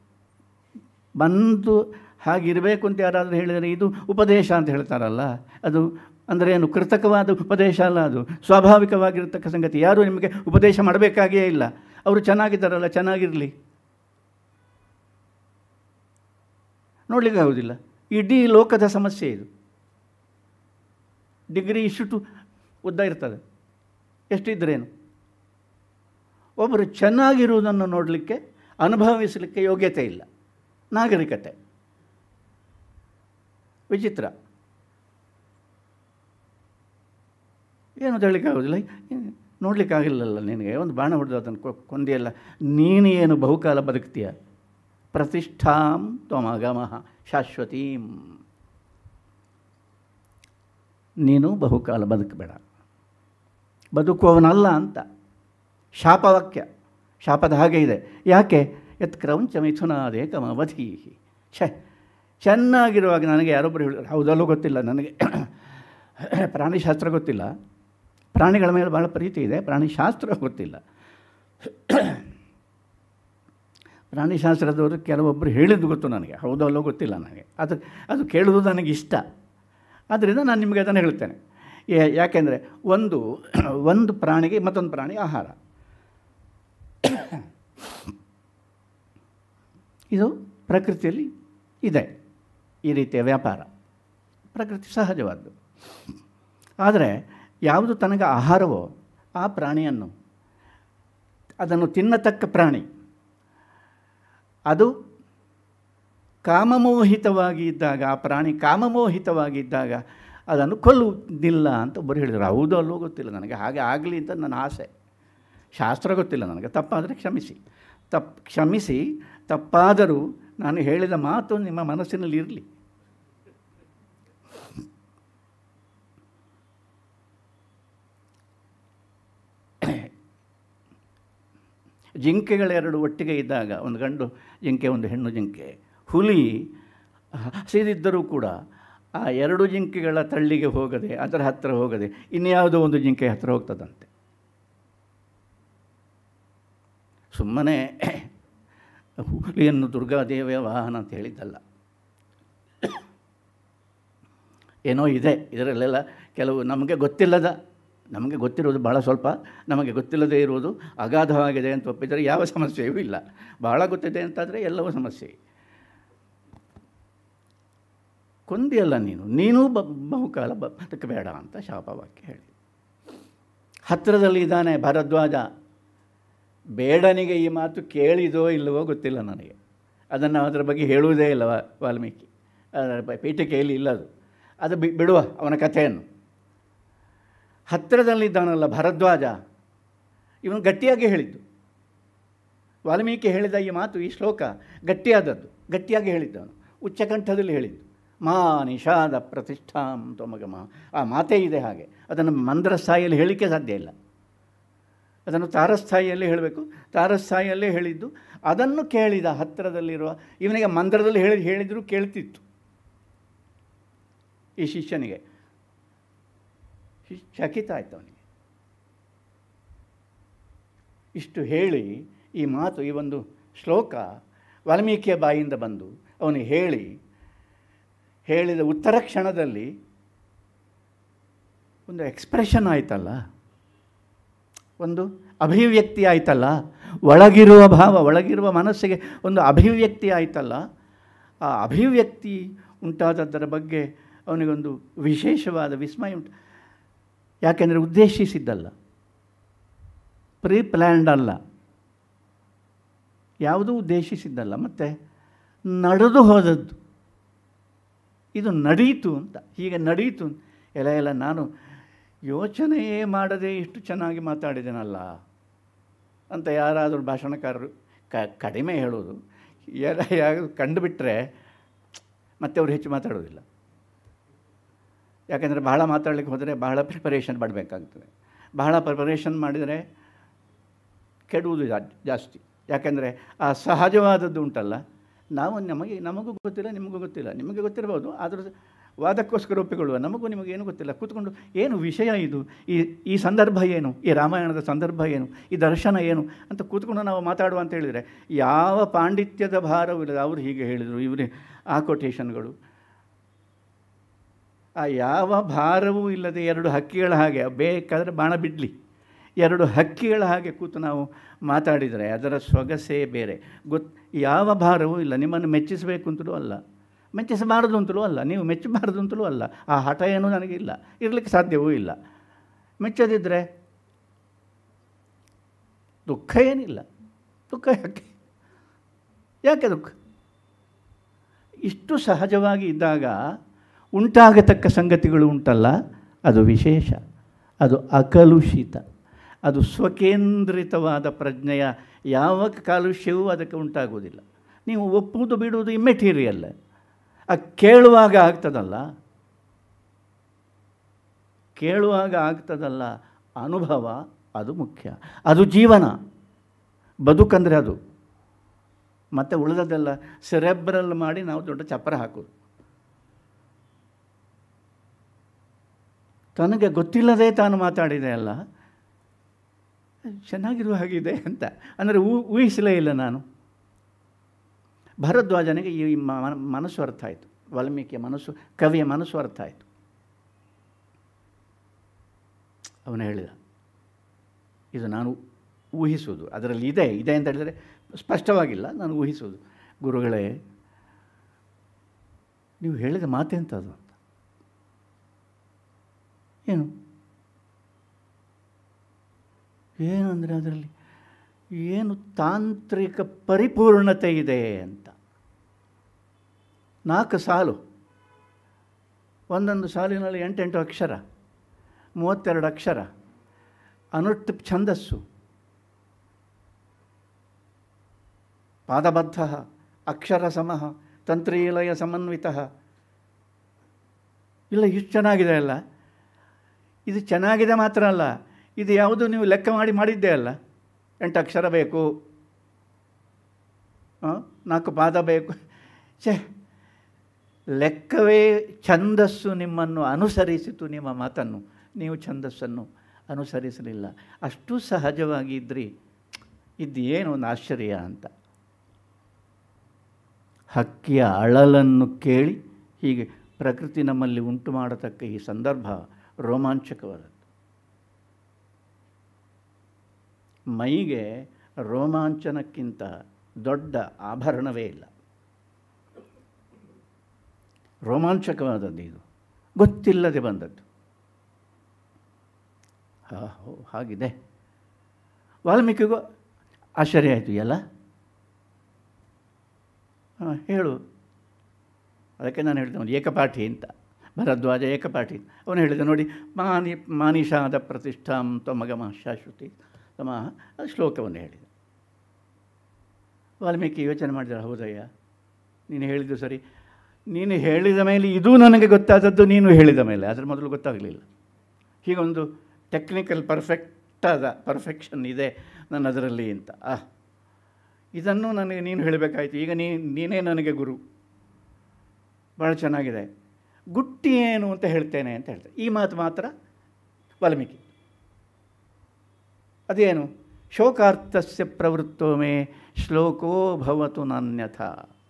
ಬಂದು ಹಾಗಿರಬೇಕು ಅಂತ ಯಾರಾದರೂ ಹೇಳಿದರೆ ಇದು ಉಪದೇಶ ಅಂತ ಹೇಳ್ತಾರಲ್ಲ ಅದು ಅಂದರೆ ಏನು ಕೃತಕವಾದ ಉಪದೇಶ ಅಲ್ಲ ಅದು ಸ್ವಾಭಾವಿಕವಾಗಿರ್ತಕ್ಕ ಸಂಗತಿ ಯಾರೂ ನಿಮಗೆ ಉಪದೇಶ ಮಾಡಬೇಕಾಗಿಯೇ ಇಲ್ಲ ಅವರು ಚೆನ್ನಾಗಿದ್ದಾರಲ್ಲ ಚೆನ್ನಾಗಿರಲಿ ನೋಡಲಿಕ್ಕೆ ಆಗೋದಿಲ್ಲ ಇಡೀ ಲೋಕದ ಸಮಸ್ಯೆ ಇದು ಡಿಗ್ರಿ ಇಷ್ಟು ಉದ್ದ ಇರ್ತದೆ ಎಷ್ಟಿದ್ರೇನು ಒಬ್ಬರು ಚೆನ್ನಾಗಿರುವುದನ್ನು ನೋಡಲಿಕ್ಕೆ ಅನುಭವಿಸಲಿಕ್ಕೆ ಯೋಗ್ಯತೆ ಇಲ್ಲ ನಾಗರಿಕತೆ ವಿಚಿತ್ರ ಏನು ಅಂತ ಹೇಳಲಿಕ್ಕಾಗೋದಿಲ್ಲ ನೋಡಲಿಕ್ಕಾಗಿಲ್ಲಲ್ಲ ನಿನಗೆ ಒಂದು ಬಾಣ ಹೊಡೆದು ಅದನ್ನು ಕೊ- ಕೊಂದಿಯಲ್ಲ ನೀನು ಏನು ಬಹುಕಾಲ ಬದುಕ್ತೀಯ ಪ್ರತಿಷ್ಠಾಂ ತ್ವಮಗಮಃ ಶಾಶ್ವತೀಂ ನೀನು ಬಹುಕಾಲ ಬದುಕಬೇಡ ಬದುಕುವವನಲ್ಲ ಅಂತ ಶಾಪವಾಕ್ಯ ಶಾಪದ ಹಾಗೆ ಇದೆ ಯಾಕೆ ಯತ್ ಕ್ರೌಂಚ ಮಿಥುನಾದೇಕಮವಧಿ ಛೆ ಚೆನ್ನಾಗಿರುವಾಗ ನನಗೆ ಯಾರೊಬ್ಬರು ಹೇಳಿದ್ರು ಹೌದಲ್ಲೂ ಗೊತ್ತಿಲ್ಲ ನನಗೆ ಪ್ರಾಣಿಶಾಸ್ತ್ರ ಗೊತ್ತಿಲ್ಲ ಪ್ರಾಣಿಗಳ ಮೇಲೆ ಭಾಳ ಪ್ರೀತಿ ಇದೆ ಪ್ರಾಣಿಶಾಸ್ತ್ರ ಗೊತ್ತಿಲ್ಲ ಪ್ರಾಣಿಶಾಸ್ತ್ರದವರು ಕೆಲವೊಬ್ಬರು ಹೇಳಿದ್ದು ಗೊತ್ತು ನನಗೆ ಹೌದಲ್ಲೋ ಗೊತ್ತಿಲ್ಲ ನನಗೆ ಅದು ಅದು ಕೇಳೋದು ನನಗೆ ಇಷ್ಟ ಆದ್ದರಿಂದ ನಾನು ನಿಮಗೆ ಅದನ್ನು ಹೇಳ್ತೇನೆ ಯಾ- ಯಾಕೆಂದರೆ ಒಂದು ಒಂದು ಪ್ರಾಣಿಗೆ ಮತ್ತೊಂದು ಪ್ರಾಣಿ ಆಹಾರ ಇದು ಪ್ರಕೃತಿಯಲ್ಲಿ ಇದೆ ಈ ರೀತಿಯ ವ್ಯಾಪಾರ ಪ್ರಕೃತಿ ಸಹಜವಾದ್ದು ಆದರೆ ಯಾವುದು ತನಗೆ ಆಹಾರವೋ ಆ ಪ್ರಾಣಿಯನ್ನು ಅದನ್ನು ತಿನ್ನತಕ್ಕ ಪ್ರಾಣಿ ಅದು ಕಾಮಮೋಹಿತವಾಗಿ ಇದ್ದಾಗ ಆ ಪ್ರಾಣಿ ಕಾಮಮೋಹಿತವಾಗಿ ಇದ್ದಾಗ ಅದನ್ನು ಕೊಲ್ಲುವುದಿಲ್ಲ ಅಂತ ಒಬ್ಬರು ಹೇಳಿದರು ಹೌದು ಅಲ್ಲೋ ಗೊತ್ತಿಲ್ಲ ನನಗೆ ಹಾಗೆ ಆಗಲಿ ಅಂತ ನನ್ನ ಆಸೆ ಶಾಸ್ತ್ರ ಗೊತ್ತಿಲ್ಲ ನನಗೆ ತಪ್ಪಾದರೆ ಕ್ಷಮಿಸಿ ತಪ್ಪು ಕ್ಷಮಿಸಿ ತಪ್ಪಾದರೂ ನಾನು ಹೇಳಿದ ಮಾತು ನಿಮ್ಮ ಮನಸ್ಸಿನಲ್ಲಿ ಇರಲಿ ಜಿಂಕೆಗಳೆರಡು ಒಟ್ಟಿಗೆ ಇದ್ದಾಗ ಒಂದು ಗಂಡು ಜಿಂಕೆ ಒಂದು ಹೆಣ್ಣು ಜಿಂಕೆ ಹುಲಿ ಹಸಿದಿದ್ದರೂ ಕೂಡ ಆ ಎರಡು ಜಿಂಕೆಗಳ ತಳ್ಳಿಗೆ ಹೋಗದೆ ಅದರ ಹತ್ತಿರ ಹೋಗದೆ ಇನ್ಯಾವುದೋ ಒಂದು ಜಿಂಕೆ ಹತ್ತಿರ ಹೋಗ್ತದಂತೆ ಸುಮ್ಮನೆ ಹುಲಿಯನ್ನು ದುರ್ಗಾದೇವಿಯ ವಾಹನ ಅಂತ ಹೇಳಿದ್ದಲ್ಲ ಏನೋ ಇದೆ ಇದರಲ್ಲೆಲ್ಲ ಕೆಲವು ನಮಗೆ ಗೊತ್ತಿಲ್ಲದ ನಮಗೆ ಗೊತ್ತಿರೋದು ಭಾಳ ಸ್ವಲ್ಪ ನಮಗೆ ಗೊತ್ತಿಲ್ಲದೆ ಇರುವುದು ಅಗಾಧವಾಗಿದೆ ಅಂತ ಒಪ್ಪಿದರೆ ಯಾವ ಸಮಸ್ಯೆಯೂ ಇಲ್ಲ ಭಾಳ ಗೊತ್ತಿದೆ ಅಂತಾದರೆ ಎಲ್ಲವೂ ಸಮಸ್ಯೆ ಕೊಂದಿಯಲ್ಲ ನೀನು ನೀನೂ ಬ ಬಹುಕಾಲ ಬದುಕಬೇಡ ಅಂತ ಶಾಪವಾಕ್ಯ ಹೇಳಿ ಹತ್ತಿರದಲ್ಲಿ ಇದ್ದಾನೆ ಭರದ್ವಾಜ ಬೇಡನಿಗೆ ಈ ಮಾತು ಕೇಳಿದೋ ಇಲ್ಲವೋ ಗೊತ್ತಿಲ್ಲ ನನಗೆ ಅದನ್ನು ಅದರ ಬಗ್ಗೆ ಹೇಳುವುದೇ ಇಲ್ಲ ವಾ- ವಾಲ್ಮೀಕಿ ಅದರ ಬ- ಪೀಠಿಕೆಯಲ್ಲಿ ಇಲ್ಲ ಅದು ಅದು ಬಿ ಬಿಡುವ ಅವನ ಕಥೆಯನ್ನು ಹತ್ತಿರದಲ್ಲಿದ್ದಾನಲ್ಲ ಭರದ್ವಾಜ ಇವನು ಗಟ್ಟಿಯಾಗಿ ಹೇಳಿದ್ದು ವಾಲ್ಮೀಕಿ ಹೇಳಿದ ಈ ಮಾತು ಈ ಶ್ಲೋಕ ಗಟ್ಟಿಯಾದದ್ದು ಗಟ್ಟಿಯಾಗಿ ಹೇಳಿದ್ದವನು ಉಚ್ಚಕಂಠದಲ್ಲಿ ಹೇಳಿದ್ದು ಮಾ ನಿಷಾದ ಪ್ರತಿಷ್ಠಾಂ ತೊಮಗಮ ಆ ಮಾತೇ ಇದೆ ಹಾಗೆ ಅದನ್ನು ಮಂದ್ರ ಸ್ಥಾಯಿಯಲ್ಲಿ ಹೇಳಲಿಕ್ಕೆ ಸಾಧ್ಯ ಇಲ್ಲ ಅದನ್ನು ತಾರಸ್ಥಾಯಿಯಲ್ಲೇ ಹೇಳಬೇಕು ತಾರಸ್ಥಾಯಿಯಲ್ಲೇ ಹೇಳಿದ್ದು ಅದನ್ನು ಕೇಳಿದ ಹತ್ತಿರದಲ್ಲಿರುವ ಇವನಿಗೆ ಮಂತ್ರದಲ್ಲಿ ಹೇಳಿ ಹೇಳಿದರೂ ಕೇಳ್ತಿತ್ತು ಈ ಶಿಷ್ಯನಿಗೆ ಶಿ- ಚಕಿತ ಆಯ್ತು ಅವನಿಗೆ ಇಷ್ಟು ಹೇಳಿ ಈ ಮಾತು ಈ ಒಂದು ಶ್ಲೋಕ ವಾಲ್ಮೀಕಿಯ ಬಾಯಿಂದ ಬಂದು ಅವನಿಗೆ ಹೇಳಿ ಹೇಳಿದ ಉತ್ತರ ಕ್ಷಣದಲ್ಲಿ ಒಂದು ಎಕ್ಸ್ಪ್ರೆಷನ್ ಆಯ್ತಲ್ಲ ಒಂದು ಅಭಿವ್ಯಕ್ತಿ ಆಯ್ತಲ್ಲ ಒಳಗಿರುವ ಭಾವ ಒಳಗಿರುವ ಮನಸ್ಸಿಗೆ ಒಂದು ಅಭಿವ್ಯಕ್ತಿ ಆಯ್ತಲ್ಲ ಆ ಅಭಿವ್ಯಕ್ತಿ ಉಂಟಾದದ್ದರ ಬಗ್ಗೆ ಅವನಿಗೊಂದು ವಿಶೇಷವಾದ ವಿಸ್ಮಯ ಉಂಟು ಯಾಕೆಂದರೆ ಉದ್ದೇಶಿಸಿದ್ದಲ್ಲ ಪ್ರೀ ಪ್ಲ್ಯಾಂಡ್ ಅಲ್ಲ ಯಾವುದೂ ಉದ್ದೇಶಿಸಿದ್ದಲ್ಲ ಮತ್ತು ನಡೆದು ಹೋದದ್ದು ಇದು ನಡೀತು ಅಂತ ಹೀಗೆ ನಡೀತು ಅಂತ. ಎಲ್ಲ ಎಲ್ಲ ನಾನು ಯೋಚನೆಯೇ ಮಾಡದೆ ಇಷ್ಟು ಚೆನ್ನಾಗಿ ಮಾತಾಡಿದೆನಲ್ಲ ಅಂತ ಯಾರಾದರೂ ಭಾಷಣಕಾರರು ಕ ಕಡಿಮೆ ಹೇಳೋದು ಎಲ್ಲ ಯಾರು ಕಂಡುಬಿಟ್ರೆ ಮತ್ತೆ ಅವರು ಹೆಚ್ಚು ಮಾತಾಡೋದಿಲ್ಲ ಯಾಕೆಂದರೆ ಬಹಳ ಮಾತಾಡಲಿಕ್ಕೆ ಹೋದರೆ ಬಹಳ ಪ್ರಿಪರೇಷನ್ ಮಾಡಬೇಕಾಗ್ತದೆ ಬಹಳ ಪ್ರಿಪರೇಷನ್ ಮಾಡಿದರೆ ಕೆಡುವುದು ಜಾ- ಜಾಸ್ತಿ ಯಾಕೆಂದರೆ ಆ ಸಹಜವಾದದ್ದು ಉಂಟಲ್ಲ ನಾವು ನಮಗೆ ನಮಗೂ ಗೊತ್ತಿಲ್ಲ ನಿಮಗೂ ಗೊತ್ತಿಲ್ಲ ನಿಮಗೆ ಗೊತ್ತಿರ್ಬೋದು ಆದರೂ ವಾದಕ್ಕೋಸ್ಕರ ಒಪ್ಪಿಕೊಳ್ಳುವ ನಮಗೂ ನಿಮಗೆ ಏನು ಗೊತ್ತಿಲ್ಲ ಕೂತ್ಕೊಂಡು ಏನು ವಿಷಯ ಇದು ಈ ಈ ಸಂದರ್ಭ ಏನು ಈ ರಾಮಾಯಣದ ಸಂದರ್ಭ ಏನು ಈ ದರ್ಶನ ಏನು ಅಂತ ಕೂತ್ಕೊಂಡು ನಾವು ಮಾತಾಡುವ ಅಂತ ಹೇಳಿದರೆ ಯಾವ ಪಾಂಡಿತ್ಯದ ಭಾರವೂ ಇಲ್ಲ ಅವರು ಹೀಗೆ ಹೇಳಿದರು ಇವರೇ ಆ ಕೊಟೇಶನ್ಗಳು ಆ ಯಾವ ಭಾರವೂ ಇಲ್ಲದೆ ಎರಡು ಹಕ್ಕಿಗಳ ಹಾಗೆ ಬೇಕಾದರೆ ಬಾಣ ಬಿಡಲಿ ಎರಡು ಹಕ್ಕಿಗಳ ಹಾಗೆ ಕೂತು ನಾವು ಮಾತಾಡಿದರೆ ಅದರ ಸೊಗಸೇ ಬೇರೆ ಗೊತ್ ಯಾವ ಭಾರವೂ ಇಲ್ಲ ನಿಮ್ಮನ್ನು ಮೆಚ್ಚಿಸಬೇಕು ಅಂತಲೂ ಅಲ್ಲ ಮೆಚ್ಚಿಸಬಾರದು ಅಂತಲೂ ಅಲ್ಲ ನೀವು ಮೆಚ್ಚಬಾರದು ಅಂತಲೂ ಅಲ್ಲ ಆ ಹಠ ಏನೂ ನನಗಿಲ್ಲ ಇರಲಿಕ್ಕೆ ಸಾಧ್ಯವೂ ಇಲ್ಲ ಮೆಚ್ಚದಿದ್ದರೆ ದುಃಖ ಏನಿಲ್ಲ ದುಃಖ ಯಾಕೆ ಯಾಕೆ ದುಃಖ ಇಷ್ಟು ಸಹಜವಾಗಿ ಇದ್ದಾಗ ಉಂಟಾಗತಕ್ಕ ಸಂಗತಿಗಳು ಉಂಟಲ್ಲ ಅದು ವಿಶೇಷ ಅದು ಅಕಲುಷಿತ ಅದು ಸ್ವಕೇಂದ್ರಿತವಾದ ಪ್ರಜ್ಞೆಯ ಯಾವ ಕಾಲುಷ್ಯವೂ ಅದಕ್ಕೆ ಉಂಟಾಗುವುದಿಲ್ಲ ನೀವು ಒಪ್ಪುವುದು ಬಿಡುವುದು ಇಮ್ಮೆಟೀರಿಯಲ್ ಆ ಕೇಳುವಾಗ ಆಗ್ತದಲ್ಲ ಕೇಳುವಾಗ ಆಗ್ತದಲ್ಲ ಅನುಭವ ಅದು ಮುಖ್ಯ ಅದು ಜೀವನ ಬದುಕಂದರೆ ಅದು ಮತ್ತು ಉಳಿದದೆಲ್ಲ ಸೆರೆಬ್ರಲ್ ಮಾಡಿ ನಾವು ದೊಡ್ಡ ಚಪ್ಪರ ಹಾಕೋದು ತನಗೆ ಗೊತ್ತಿಲ್ಲದೆ ತಾನು ಮಾತಾಡಿದೆ ಅಲ್ಲ ಚೆನ್ನಾಗಿರುವ ಹಾಗಿದೆ ಅಂತ ಅಂದರೆ ಊ- ಊಹಿಸಲೇ ಇಲ್ಲ ನಾನು ಭರದ್ವಾಜನಿಗೆ ಈ ಮ- ಮನಸ್ಸು ಅರ್ಥ ಆಯಿತು ವಾಲ್ಮೀಕಿಯ ಮನಸ್ಸು ಕವಿಯ ಮನಸ್ಸು ಅರ್ಥ ಆಯಿತು ಅವನು ಹೇಳಿದ ಇದು ನಾನು ಊಹಿಸುವುದು ಅದರಲ್ಲಿ ಇದೆ ಇದೆ ಅಂತ ಹೇಳಿದರೆ ಸ್ಪಷ್ಟವಾಗಿಲ್ಲ ನಾನು ಊಹಿಸುವುದು ಗುರುಗಳೇ ನೀವು ಹೇಳಿದ ಮಾತೆಂಥದ್ದು ಅಂತ ಏನು ಏನು ಅಂದರೆ ಅದರಲ್ಲಿ ಏನು ತಾಂತ್ರಿಕ ಪರಿಪೂರ್ಣತೆ ಇದೆ ಅಂತ ನಾಲ್ಕು ಸಾಲು ಒಂದೊಂದು ಸಾಲಿನಲ್ಲಿ ಎಂಟೆಂಟು ಅಕ್ಷರ ಮೂವತ್ತೆರಡು ಅಕ್ಷರ ಅನುಟ್ ಛಂದಸ್ಸು ಪಾದಬದ್ಧ ಅಕ್ಷರ ಸಮಃ ತಂತ್ರೀಲಯ ಸಮನ್ವಿತ ಇಲ್ಲ ಇಷ್ಟು ಚೆನ್ನಾಗಿದೆ ಅಲ್ಲ ಇದು ಚೆನ್ನಾಗಿದೆ ಮಾತ್ರ ಅಲ್ಲ ಇದು ಯಾವುದು ನೀವು ಲೆಕ್ಕ ಮಾಡಿ ಮಾಡಿದ್ದೇ ಅಲ್ಲ ಎಂಟು ಅಕ್ಷರ ಬೇಕು ಆ, ನಾಲ್ಕು ಪಾದ ಬೇಕು ಛೇ ಲೆಕ್ಕವೇ ಛಂದಸ್ಸು ನಿಮ್ಮನ್ನು ಅನುಸರಿಸಿತು ನಿಮ್ಮ ಮಾತನ್ನು ನೀವು ಛಂದಸ್ಸನ್ನು ಅನುಸರಿಸಲಿಲ್ಲ ಅಷ್ಟು ಸಹಜವಾಗಿ ಇದ್ರಿ ಇದು ಏನು ಒಂದು ಆಶ್ಚರ್ಯ ಅಂತ ಹಕ್ಕಿಯ ಅಳಲನ್ನು ಕೇಳಿ ಹೀಗೆ ಪ್ರಕೃತಿ ನಮ್ಮಲ್ಲಿ ಉಂಟು ಮಾಡತಕ್ಕ ಈ ಸಂದರ್ಭ ರೋಮಾಂಚಕವಾದದ್ದು ಮೈಗೆ ರೋಮಾಂಚನಕ್ಕಿಂತ ದೊಡ್ಡ ಆಭರಣವೇ ಇಲ್ಲ ರೋಮಾಂಚಕವಾದದ್ದು ಇದು ಗೊತ್ತಿಲ್ಲದೆ ಬಂದದ್ದು ಹಾ ಹೋ ಹಾಗಿದೆ ವಾಲ್ಮೀಕಿಗೂ ಆಶ್ಚರ್ಯ ಆಯಿತು ಎಲ್ಲ ಹಾಂ ಹೇಳು ಅದಕ್ಕೆ ನಾನು ಹೇಳಿದೆ ಅವನು ಏಕಪಾಠಿ ಅಂತ ಭರದ್ವಾಜ ಏಕಪಾಠಿ ಅವನು ಹೇಳಿದ ನೋಡಿ ಮಾನಿ ಮಾನಿಷಾದ ಪ್ರತಿಷ್ಠಾಂ ತ್ವಮಗಮ ಶಾಶ್ವತಿ ತಮ ಅದು ಶ್ಲೋಕವನ್ನು ಹೇಳಿದ ವಾಲ್ಮೀಕಿ ಯೋಚನೆ ಮಾಡಿದರೆ ಹೌದಯ್ಯ ನೀನು ಹೇಳಿದ್ದು ಸರಿ ನೀನು ಹೇಳಿದ ಮೇಲೆ ಇದೂ ನನಗೆ ಗೊತ್ತಾದದ್ದು ನೀನು ಹೇಳಿದ ಮೇಲೆ ಅದರ ಮೊದಲು ಗೊತ್ತಾಗಲಿಲ್ಲ ಹೀಗೊಂದು ಟೆಕ್ನಿಕಲ್ ಪರ್ಫೆಕ್ಟಾದ ಪರ್ಫೆಕ್ಷನ್ ಇದೆ ನನ್ನ ಅದರಲ್ಲಿ ಅಂತ ಆ ಇದನ್ನು ನನಗೆ ನೀನು ಹೇಳಬೇಕಾಯ್ತು ಈಗ ನೀ ನೀನೇ ನನಗೆ ಗುರು ಭಾಳ ಚೆನ್ನಾಗಿದೆ ಗುಟ್ಟಿ ಏನು ಅಂತ ಹೇಳ್ತೇನೆ ಅಂತ ಹೇಳ್ತಾರೆ ಈ ಮಾತು ಮಾತ್ರ ವಾಲ್ಮೀಕಿ ಅದೇನು ಶೋಕಾರ್ಥಸ್ಯ ಪ್ರವೃತ್ತೋ ಮೇ ಶ್ಲೋಕೋ ಭವತು ನಾನ್ಯಥ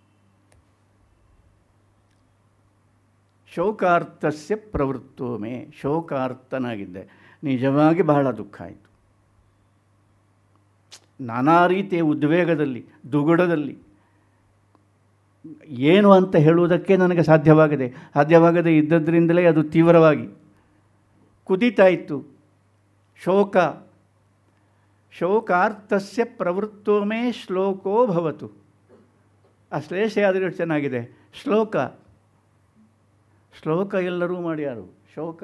ಶೋಕಾರ್ಥಸ್ಯ ಪ್ರವೃತ್ತೋ ಮೇ ಶೋಕಾರ್ಥನಾಗಿದ್ದೆ ನಿಜವಾಗಿ ಬಹಳ ದುಃಖ ಆಯಿತು ನಾನಾ ರೀತಿಯ ಉದ್ವೇಗದಲ್ಲಿ ದುಗುಡದಲ್ಲಿ ಏನು ಅಂತ ಹೇಳುವುದಕ್ಕೆ ನನಗೆ ಸಾಧ್ಯವಾಗದೆ ಸಾಧ್ಯವಾಗದೆ ಇದ್ದದ್ರಿಂದಲೇ ಅದು ತೀವ್ರವಾಗಿ ಕುದೀತಾ ಇತ್ತು ಶೋಕ ಶೋಕಾರ್ಥಸ್ಯ ಪ್ರವೃತ್ತೋ ಮೇ ಶ್ಲೋಕೋ ಭವತು ಆ ಶ್ಲೇಷ ಆದರೆ ಎಷ್ಟು ಚೆನ್ನಾಗಿದೆ ಶ್ಲೋಕ ಶ್ಲೋಕ ಎಲ್ಲರೂ ಮಾಡ್ಯಾರು ಶೋಕ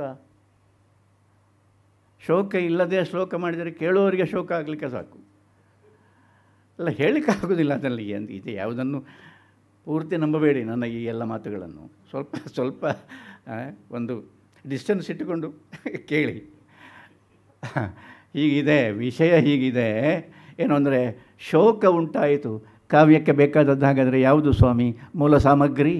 ಶೋಕ ಇಲ್ಲದೆ ಶ್ಲೋಕ ಮಾಡಿದರೆ ಕೇಳುವವರಿಗೆ ಶೋಕ ಆಗಲಿಕ್ಕೆ ಸಾಕು ಅಲ್ಲ ಹೇಳಲಿಕ್ಕಾಗೋದಿಲ್ಲ ಅದರಲ್ಲಿ ಎಂದು ಇದೆ ಯಾವುದನ್ನು ಪೂರ್ತಿ ನಂಬಬೇಡಿ ನನ್ನ ಈ ಎಲ್ಲ ಮಾತುಗಳನ್ನು ಸ್ವಲ್ಪ ಸ್ವಲ್ಪ ಆ, ಒಂದು ಡಿಸ್ಟೆನ್ಸ್ ಇಟ್ಟುಕೊಂಡು ಕೇಳಿ ಹೀಗಿದೆ ವಿಷಯ ಹೀಗಿದೆ ಏನು ಅಂದರೆ ಶೋಕ ಉಂಟಾಯಿತು ಕಾವ್ಯಕ್ಕೆ ಬೇಕಾದದ್ದು ಹಾಗಾದರೆ ಯಾವುದು ಸ್ವಾಮಿ ಮೂಲ ಸಾಮಗ್ರಿ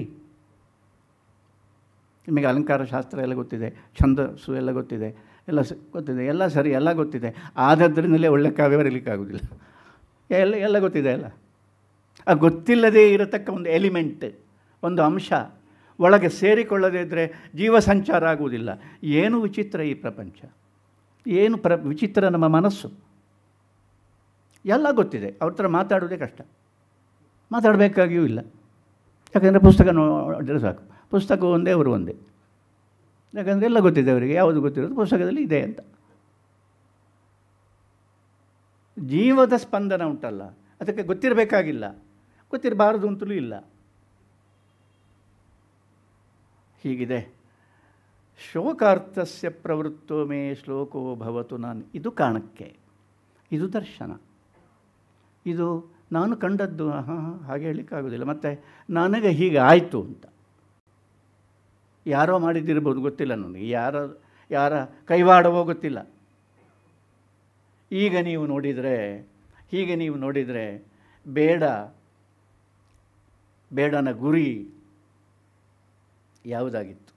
ನಿಮಗೆ ಅಲಂಕಾರ ಶಾಸ್ತ್ರ ಎಲ್ಲ ಗೊತ್ತಿದೆ ಛಂದಸ್ಸು ಎಲ್ಲ ಗೊತ್ತಿದೆ ಎಲ್ಲ ಸ ಗೊತ್ತಿದೆ ಎಲ್ಲ ಸರಿ ಎಲ್ಲ ಗೊತ್ತಿದೆ ಆದದ್ರಿಂದಲೇ ಒಳ್ಳೆ ಕಾವ್ಯ ಬರೀಲಿಕ್ಕಾಗೋದಿಲ್ಲ ಎಲ್ಲ ಎಲ್ಲ ಗೊತ್ತಿದೆ ಅಲ್ಲ ಆ ಗೊತ್ತಿಲ್ಲದೇ ಇರತಕ್ಕ ಒಂದು ಎಲಿಮೆಂಟ್ ಒಂದು ಅಂಶ ಒಳಗೆ ಸೇರಿಕೊಳ್ಳದೇ ಇದ್ದರೆ ಜೀವ ಸಂಚಾರ ಆಗುವುದಿಲ್ಲ ಏನು ವಿಚಿತ್ರ ಈ ಪ್ರಪಂಚ ಏನು ಪ್ರ ವಿಚಿತ್ರ ನಮ್ಮ ಮನಸ್ಸು ಎಲ್ಲ ಗೊತ್ತಿದೆ ಅವ್ರ ಹತ್ರ ಮಾತಾಡೋದೇ ಕಷ್ಟ ಮಾತಾಡಬೇಕಾಗಿಯೂ ಇಲ್ಲ ಯಾಕಂದರೆ ಪುಸ್ತಕ ನೋಡಿದ್ರೆ ಸಾಕು ಪುಸ್ತಕ ಒಂದೇ ಅವರು ಒಂದೇ ಯಾಕಂದರೆ ಎಲ್ಲ ಗೊತ್ತಿದೆ ಅವರಿಗೆ ಯಾವುದು ಗೊತ್ತಿರೋದು ಪುಸ್ತಕದಲ್ಲಿ ಇದೆ ಅಂತ ಜೀವದ ಸ್ಪಂದನ ಉಂಟಲ್ಲ ಅದಕ್ಕೆ ಗೊತ್ತಿರಬೇಕಾಗಿಲ್ಲ ಗೊತ್ತಿರಬಾರದು ಅಂತಲೂ ಇಲ್ಲ ಹೀಗಿದೆ ಶೋಕಾರ್ಥಸ್ಯ ಪ್ರವೃತ್ತೋ ಮೇ ಶ್ಲೋಕೋ ಭವತು ನಾನು ಇದು ಕಾಣಕ್ಕೆ ಇದು ದರ್ಶನ ಇದು ನಾನು ಕಂಡದ್ದು ಹಾಂ ಹಾಗೆ ಹೇಳಲಿಕ್ಕಾಗೋದಿಲ್ಲ ಮತ್ತು ನನಗೆ ಹೀಗೆ ಆಯಿತು ಅಂತ ಯಾರೋ ಮಾಡಿದ್ದಿರ್ಬೋದು ಗೊತ್ತಿಲ್ಲ ನನಗೆ ಯಾರ ಯಾರ ಕೈವಾಡವೋ ಗೊತ್ತಿಲ್ಲ ಈಗ ನೀವು ನೋಡಿದರೆ ಹೀಗೆ ನೀವು ನೋಡಿದರೆ ಬೇಡ ಬೇಡನ ಗುರಿ ಯಾವುದಾಗಿತ್ತು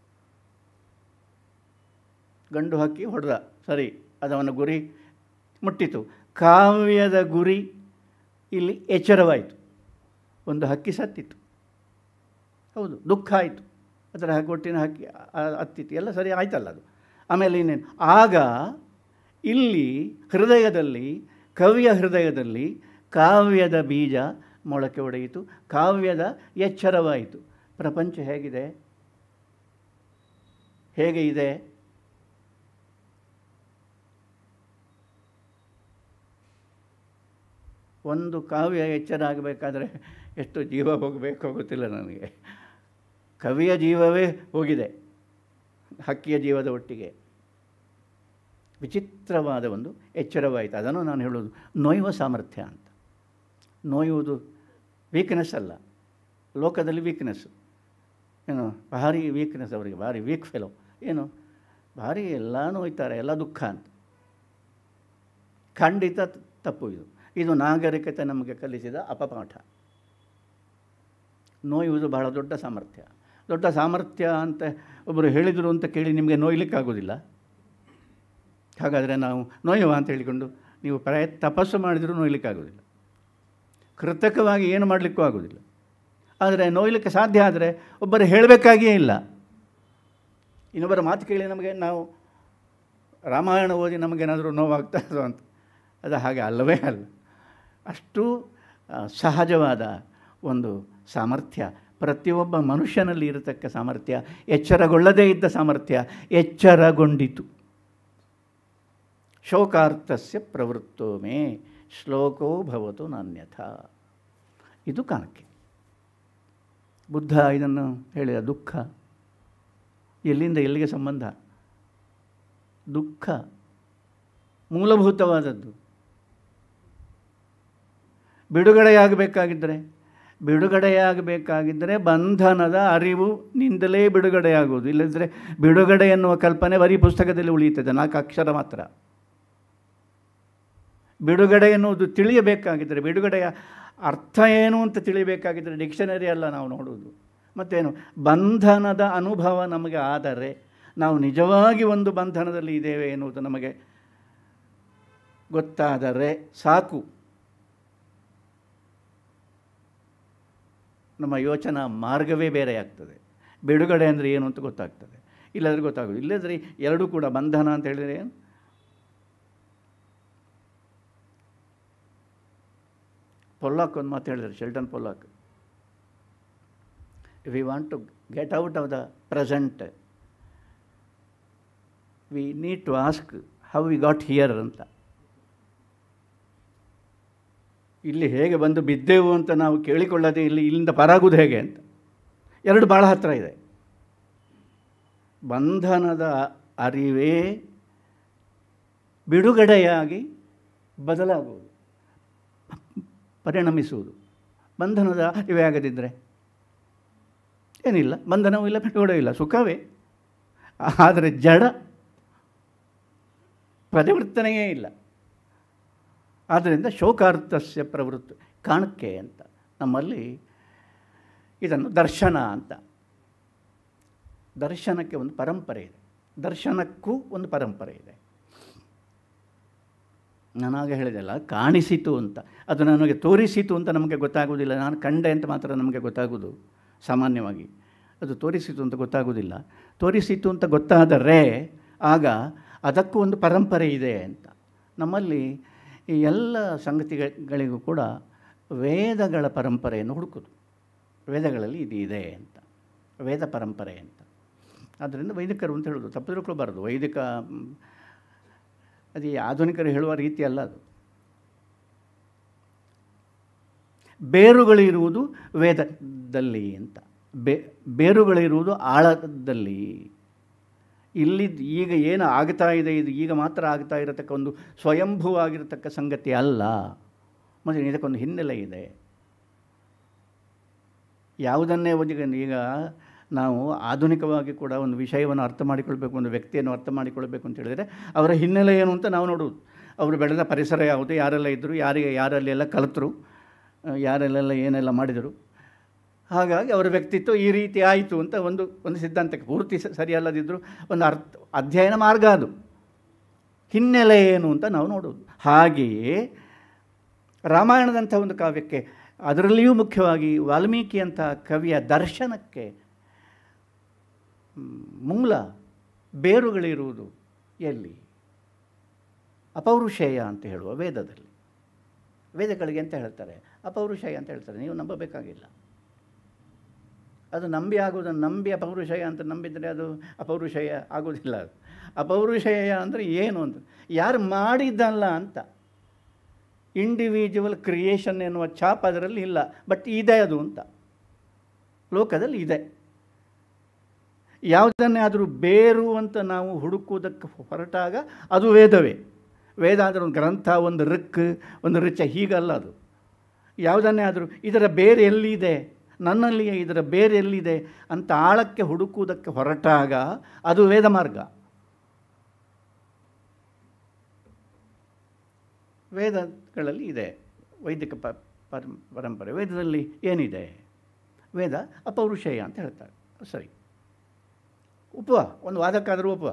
ಗಂಡು ಹಕ್ಕಿ ಹೊಡೆದ ಸರಿ ಅದು ಅವನ ಗುರಿ ಮುಟ್ಟಿತು ಕಾವ್ಯದ ಗುರಿ ಇಲ್ಲಿ ಎಚ್ಚರವಾಯಿತು ಒಂದು ಹಕ್ಕಿ ಸತ್ತಿತ್ತು ಹೌದು ದುಃಖ ಆಯಿತು ಅದರ ಒಟ್ಟಿನ ಹಕ್ಕಿ ಆ- ಹತ್ತಿತ್ತು ಎಲ್ಲ ಸರಿ ಆಯ್ತಲ್ಲ ಅದು ಆಮೇಲೆ ಇನ್ನೇನು ಆಗ ಇಲ್ಲಿ ಹೃದಯದಲ್ಲಿ ಕವಿಯ ಹೃದಯದಲ್ಲಿ ಕಾವ್ಯದ ಬೀಜ ಮೊಳಕೆ ಒಡೆಯಿತು ಕಾವ್ಯದ ಎಚ್ಚರವಾಯಿತು ಪ್ರಪಂಚ ಹೇಗಿದೆ ಹೇಗೆ ಇದೆ ಒಂದು ಕಾವ್ಯ ಎಚ್ಚರ ಆಗಬೇಕಾದ್ರೆ ಎಷ್ಟು ಜೀವ ಹೋಗಬೇಕು ಗೊತ್ತಿಲ್ಲ ನನಗೆ ಕವಿಯ ಜೀವವೇ ಹೋಗಿದೆ ಹಕ್ಕಿಯ ಜೀವದ ಒಟ್ಟಿಗೆ ವಿಚಿತ್ರವಾದ ಒಂದು ಎಚ್ಚರವಾಯಿತು ಅದನ್ನು ನಾನು ಹೇಳೋದು ನೋಯುವ ಸಾಮರ್ಥ್ಯ ಅಂತ ನೋಯುವುದು ವೀಕ್ನೆಸ್ ಅಲ್ಲ ಲೋಕದಲ್ಲಿ ವೀಕ್ನೆಸ್ಸು ಏನು ಭಾರಿ ವೀಕ್ನೆಸ್ ಅವರಿಗೆ ಭಾರಿ ವೀಕ್ ಫೆಲೋ ಏನು ಭಾರಿ ಎಲ್ಲ ನೋಯ್ತಾರೆ ಎಲ್ಲ ದುಃಖ ಅಂತ ಖಂಡಿತ ತ- ತಪ್ಪು ಇದು ಇದು ನಾಗರಿಕತೆ ನಮಗೆ ಕಲಿಸಿದ ಅಪಪಾಠ ನೋಯುವುದು ಬಹಳ ದೊಡ್ಡ ಸಾಮರ್ಥ್ಯ ದೊಡ್ಡ ಸಾಮರ್ಥ್ಯ ಅಂತ ಒಬ್ಬರು ಹೇಳಿದರು ಅಂತ ಕೇಳಿ ನಿಮಗೆ ನೋಯ್ಲಿಕ್ಕಾಗೋದಿಲ್ಲ ಹಾಗಾದರೆ ನಾವು ನೋಯುವ ಅಂತ ಹೇಳಿಕೊಂಡು ನೀವು ಪ್ರಯತ್ ತಪಸ್ಸು ಮಾಡಿದರೂ ನೋಯ್ಲಿಕ್ಕಾಗೋದಿಲ್ಲ ಕೃತಕವಾಗಿ ಏನು ಮಾಡಲಿಕ್ಕೂ ಆಗೋದಿಲ್ಲ ಆದರೆ ನೋಯ್ಲಿಕ್ಕೆ ಸಾಧ್ಯ ಆದರೆ ಒಬ್ಬರು ಹೇಳಬೇಕಾಗಿಯೇ ಇಲ್ಲ ಇನ್ನೊಬ್ಬರ ಮಾತು ಕೇಳಿ ನಮಗೆ ನಾವು ರಾಮಾಯಣ ಓದಿ ನಮಗೇನಾದರೂ ನೋವಾಗ್ತಾ ಇದೋ ಅಂತ ಅದು ಹಾಗೆ ಅಲ್ಲವೇ ಅಲ್ಲ ಅಷ್ಟು ಆ, ಸಹಜವಾದ ಒಂದು ಸಾಮರ್ಥ್ಯ ಪ್ರತಿಯೊಬ್ಬ ಮನುಷ್ಯನಲ್ಲಿ ಇರತಕ್ಕ ಸಾಮರ್ಥ್ಯ ಎಚ್ಚರಗೊಳ್ಳದೇ ಇದ್ದ ಸಾಮರ್ಥ್ಯ ಎಚ್ಚರಗೊಂಡಿತು ಶೋಕಾರ್ಥಸ್ಯ ಪ್ರವೃತ್ತೋ ಮೇ ಶ್ಲೋಕೋ ಭವತು ನಾನ್ಯಥ ಇದು ಕಾಣಕ್ಕೆ ಬುದ್ಧ ಇದನ್ನು ಹೇಳಿದ ದುಃಖ ಎಲ್ಲಿಂದ ಎಲ್ಲಿಗೆ ಸಂಬಂಧ ದುಃಖ ಮೂಲಭೂತವಾದದ್ದು ಬಿಡುಗಡೆಯಾಗಬೇಕಾಗಿದ್ದರೆ ಬಿಡುಗಡೆಯಾಗಬೇಕಾಗಿದ್ದರೆ ಬಂಧನದ ಅರಿವು ನಿಂದಲೇ ಬಿಡುಗಡೆಯಾಗುವುದು ಇಲ್ಲದಿದ್ದರೆ ಬಿಡುಗಡೆ ಎನ್ನುವ ಕಲ್ಪನೆ ಬರೀ ಪುಸ್ತಕದಲ್ಲಿ ಉಳಿಯುತ್ತದೆ ನಾಲ್ಕು ಅಕ್ಷರ ಮಾತ್ರ ಬಿಡುಗಡೆ ಎನ್ನುವುದು ತಿಳಿಯಬೇಕಾಗಿದ್ದರೆ ಬಿಡುಗಡೆಯ ಅರ್ಥ ಏನು ಅಂತ ತಿಳಿಯಬೇಕಾಗಿದ್ದರೆ ಡಿಕ್ಷನರಿ ಅಲ್ಲ ನಾವು ನೋಡುವುದು ಮತ್ತೇನು ಬಂಧನದ ಅನುಭವ ನಮಗೆ ಆದರೆ ನಾವು ನಿಜವಾಗಿ ಒಂದು ಬಂಧನದಲ್ಲಿ ಇದ್ದೇವೆ ಎನ್ನುವುದು ನಮಗೆ ಗೊತ್ತಾದರೆ ಸಾಕು ನಮ್ಮ ಯೋಚನಾ ಮಾರ್ಗವೇ ಬೇರೆಯಾಗ್ತದೆ ಬಿಡುಗಡೆ ಅಂದರೆ ಏನು ಅಂತ ಗೊತ್ತಾಗ್ತದೆ ಇಲ್ಲದ್ರೆ ಗೊತ್ತಾಗೋದು ಇಲ್ಲದ್ರೆ ಎರಡೂ ಕೂಡ ಬಂಧನ ಅಂತ ಹೇಳಿದರೆ ಏನು ಪೊಲ್ಲಾಕ್ ಒಂದು ಮಾತು ಹೇಳಿದ್ದಾರೆ Shelton Pollock we want to get out of the present we need to ask how we got here ಅಂತ ಇಲ್ಲಿ ಹೇಗೆ ಬಂದು ಬಿದ್ದೆವು ಅಂತ ನಾವು ಕೇಳಿಕೊಳ್ಳದೆ ಇಲ್ಲಿ ಇಲ್ಲಿಂದ ಪರಾಗುವುದು ಹೇಗೆ ಅಂತ ಎರಡು ಭಾಳ ಹತ್ತಿರ ಇದೆ ಬಂಧನದ ಅರಿವೇ ಬಿಡುಗಡೆಯಾಗಿ ಬದಲಾಗುವುದು ಪರಿಣಮಿಸುವುದು ಬಂಧನದ ಅರಿವೇ ಆಗದಿದ್ದರೆ ಏನಿಲ್ಲ ಬಂಧನವೂ ಇಲ್ಲ ಬಿಡುಗಡೆ ಇಲ್ಲ ಸುಖವೇ ಆದರೆ ಜಡ ಪರಿವರ್ತನೆಯೇ ಇಲ್ಲ ಆದ್ದರಿಂದ ಶೋಕಾರ್ಥಸ್ಯ ಪ್ರವೃತ್ತಿ ಕಾಣಕ್ಕೆ ಅಂತ ನಮ್ಮಲ್ಲಿ ಇದನ್ನು ದರ್ಶನ ಅಂತ ದರ್ಶನಕ್ಕೆ ಒಂದು ಪರಂಪರೆ ಇದೆ ದರ್ಶನಕ್ಕೂ ಒಂದು ಪರಂಪರೆ ಇದೆ ನಾನಾಗ ಹೇಳಿದೆಲ್ಲ ಕಾಣಿಸಿತು ಅಂತ ಅದು ನನಗೆ ತೋರಿಸಿತು ಅಂತ ನಮಗೆ ಗೊತ್ತಾಗೋದಿಲ್ಲ ನಾನು ಕಂಡೆ ಅಂತ ಮಾತ್ರ ನಮಗೆ ಗೊತ್ತಾಗೋದು ಸಾಮಾನ್ಯವಾಗಿ ಅದು ತೋರಿಸಿತು ಅಂತ ಗೊತ್ತಾಗೋದಿಲ್ಲ ತೋರಿಸಿತು ಅಂತ ಗೊತ್ತಾದರೆ ಆಗ ಅದಕ್ಕೂ ಒಂದು ಪರಂಪರೆ ಇದೆ ಅಂತ ನಮ್ಮಲ್ಲಿ ಈ ಎಲ್ಲ ಸಂಗತಿಗಳಿಗೂ ಕೂಡ ವೇದಗಳ ಪರಂಪರೆಯನ್ನು ಹುಡುಕೋದು ವೇದಗಳಲ್ಲಿ ಇದು ಇದೆ ಅಂತ ವೇದ ಪರಂಪರೆ ಅಂತ ಆದ್ದರಿಂದ ವೈದಿಕರು ಅಂತ ಹೇಳೋದು ತಪ್ಪು ತಿಳ್ಕೊಳ್ಬಾರ್ದು ವೈದಿಕ ಮ್, ಅದು ಈ ಆಧುನಿಕರು ಹೇಳುವ ರೀತಿ ಅಲ್ಲ ಅದು ಬೇರುಗಳಿರುವುದು ವೇದದಲ್ಲಿ ಅಂತ ಬೇ ಬೇರುಗಳಿರುವುದು ಆಳದಲ್ಲಿ ಇಲ್ಲಿ ಈಗ ಏನು ಆಗ್ತಾ ಇದೆ ಇದು ಈಗ ಮಾತ್ರ ಆಗ್ತಾ ಇರತಕ್ಕ ಒಂದು ಸ್ವಯಂಭೂವಾಗಿರತಕ್ಕ ಸಂಗತಿ ಅಲ್ಲ ಮತ್ತು ಇದಕ್ಕೊಂದು ಹಿನ್ನೆಲೆ ಇದೆ ಯಾವುದನ್ನೇ ಒಂದು ಈಗ ನಾವು ಆಧುನಿಕವಾಗಿ ಕೂಡ ಒಂದು ವಿಷಯವನ್ನು ಅರ್ಥ ಮಾಡಿಕೊಳ್ಬೇಕು ಒಂದು ವ್ಯಕ್ತಿಯನ್ನು ಅರ್ಥ ಮಾಡಿಕೊಳ್ಬೇಕು ಅಂತ ಹೇಳಿದರೆ ಅವರ ಹಿನ್ನೆಲೆ ಏನು ಅಂತ ನಾವು ನೋಡುವುದು ಅವರು ಬೆಳೆದ ಪರಿಸರ ಯಾವುದು ಯಾರೆಲ್ಲ ಇದ್ದರು ಯಾರಿಗೆ ಯಾರಲ್ಲೆಲ್ಲ ಕಲಿತರು ಯಾರಲ್ಲೆಲ್ಲ ಏನೆಲ್ಲ ಮಾಡಿದರು ಹಾಗಾಗಿ ಅವರ ವ್ಯಕ್ತಿತ್ವ ಈ ರೀತಿ ಆಯಿತು ಅಂತ ಒಂದು ಒಂದು ಸಿದ್ಧಾಂತಕ್ಕೆ ಪೂರ್ತಿ ಸ- ಸರಿಯಲ್ಲದಿದ್ದರೂ ಒಂದು ಅರ್ಥ ಅಧ್ಯಯನ ಮಾರ್ಗ ಅದು ಹಿನ್ನೆಲೆ ಏನು ಅಂತ ನಾವು ನೋಡೋದು ಹಾಗೆಯೇ ರಾಮಾಯಣದಂಥ ಒಂದು ಕಾವ್ಯಕ್ಕೆ ಅದರಲ್ಲಿಯೂ ಮುಖ್ಯವಾಗಿ ವಾಲ್ಮೀಕಿಯಂಥ ಕವಿಯ ದರ್ಶನಕ್ಕೆ ಮ್, ಮೂಲ ಬೇರುಗಳಿರುವುದು ಎಲ್ಲಿ ಅಪೌರುಷೇಯ ಅಂತ ಹೇಳುವ ವೇದದಲ್ಲಿ ವೇದಗಳಿಗೆ ಅಂತ ಹೇಳ್ತಾರೆ ಅಪೌರುಷೇಯ ಅಂತ ಹೇಳ್ತಾರೆ ನೀವು ನಂಬಬೇಕಾಗಿಲ್ಲ ಅದು ನಂಬಿ ಆಗುವುದನ್ನು ನಂಬಿ ಅಪೌರುಷೇಯ ಅಂತ ನಂಬಿದರೆ ಅದು ಅಪೌರುಷೇಯ ಆಗೋದಿಲ್ಲ ಅದು ಅಪೌರುಷೇಯ ಅಂದರೆ ಏನು ಅಂತ ಯಾರು ಮಾಡಿದ್ದಲ್ಲ ಅಂತ ಇಂಡಿವಿಜುವಲ್ ಕ್ರಿಯೇಷನ್ ಎನ್ನುವ ಛಾಪ್ ಅದರಲ್ಲಿ ಇಲ್ಲ ಬಟ್ ಇದೆ ಅದು ಅಂತ ಲೋಕದಲ್ಲಿ ಇದೆ ಯಾವುದನ್ನೇ ಆದರೂ ಬೇರು ಅಂತ ನಾವು ಹುಡುಕುವುದಕ್ಕೆ ಹೊರಟಾಗ ಅದು ವೇದವೇ ವೇದ ಅಂದರೆ ಒಂದು ಗ್ರಂಥ ಒಂದು ಋಕ್ ಒಂದು ರಿಚ ಹೀಗಲ್ಲ ಅದು ಯಾವುದನ್ನೇ ಆದರೂ ಇದರ ಬೇರೆ ಎಲ್ಲಿದೆ ನನ್ನಲ್ಲಿಯೇ ಇದರ ಬೇರೆ ಎಲ್ಲಿದೆ ಅಂತ ಆಳಕ್ಕೆ ಹುಡುಕುವುದಕ್ಕೆ ಹೊರಟಾಗ ಅದು ವೇದ ಮಾರ್ಗ ವೇದಗಳಲ್ಲಿ ಇದೆ ವೈದಿಕ ಪ ಪರಂ ಪರಂಪರೆ ವೇದದಲ್ಲಿ ಏನಿದೆ ವೇದ ಅಪೌರುಷೇಯ ಅಂತ ಹೇಳ್ತಾರೆ ಸರಿ ಉಪವ ಒಂದು ವಾದಕ್ಕಾದರೂ ಉಪವ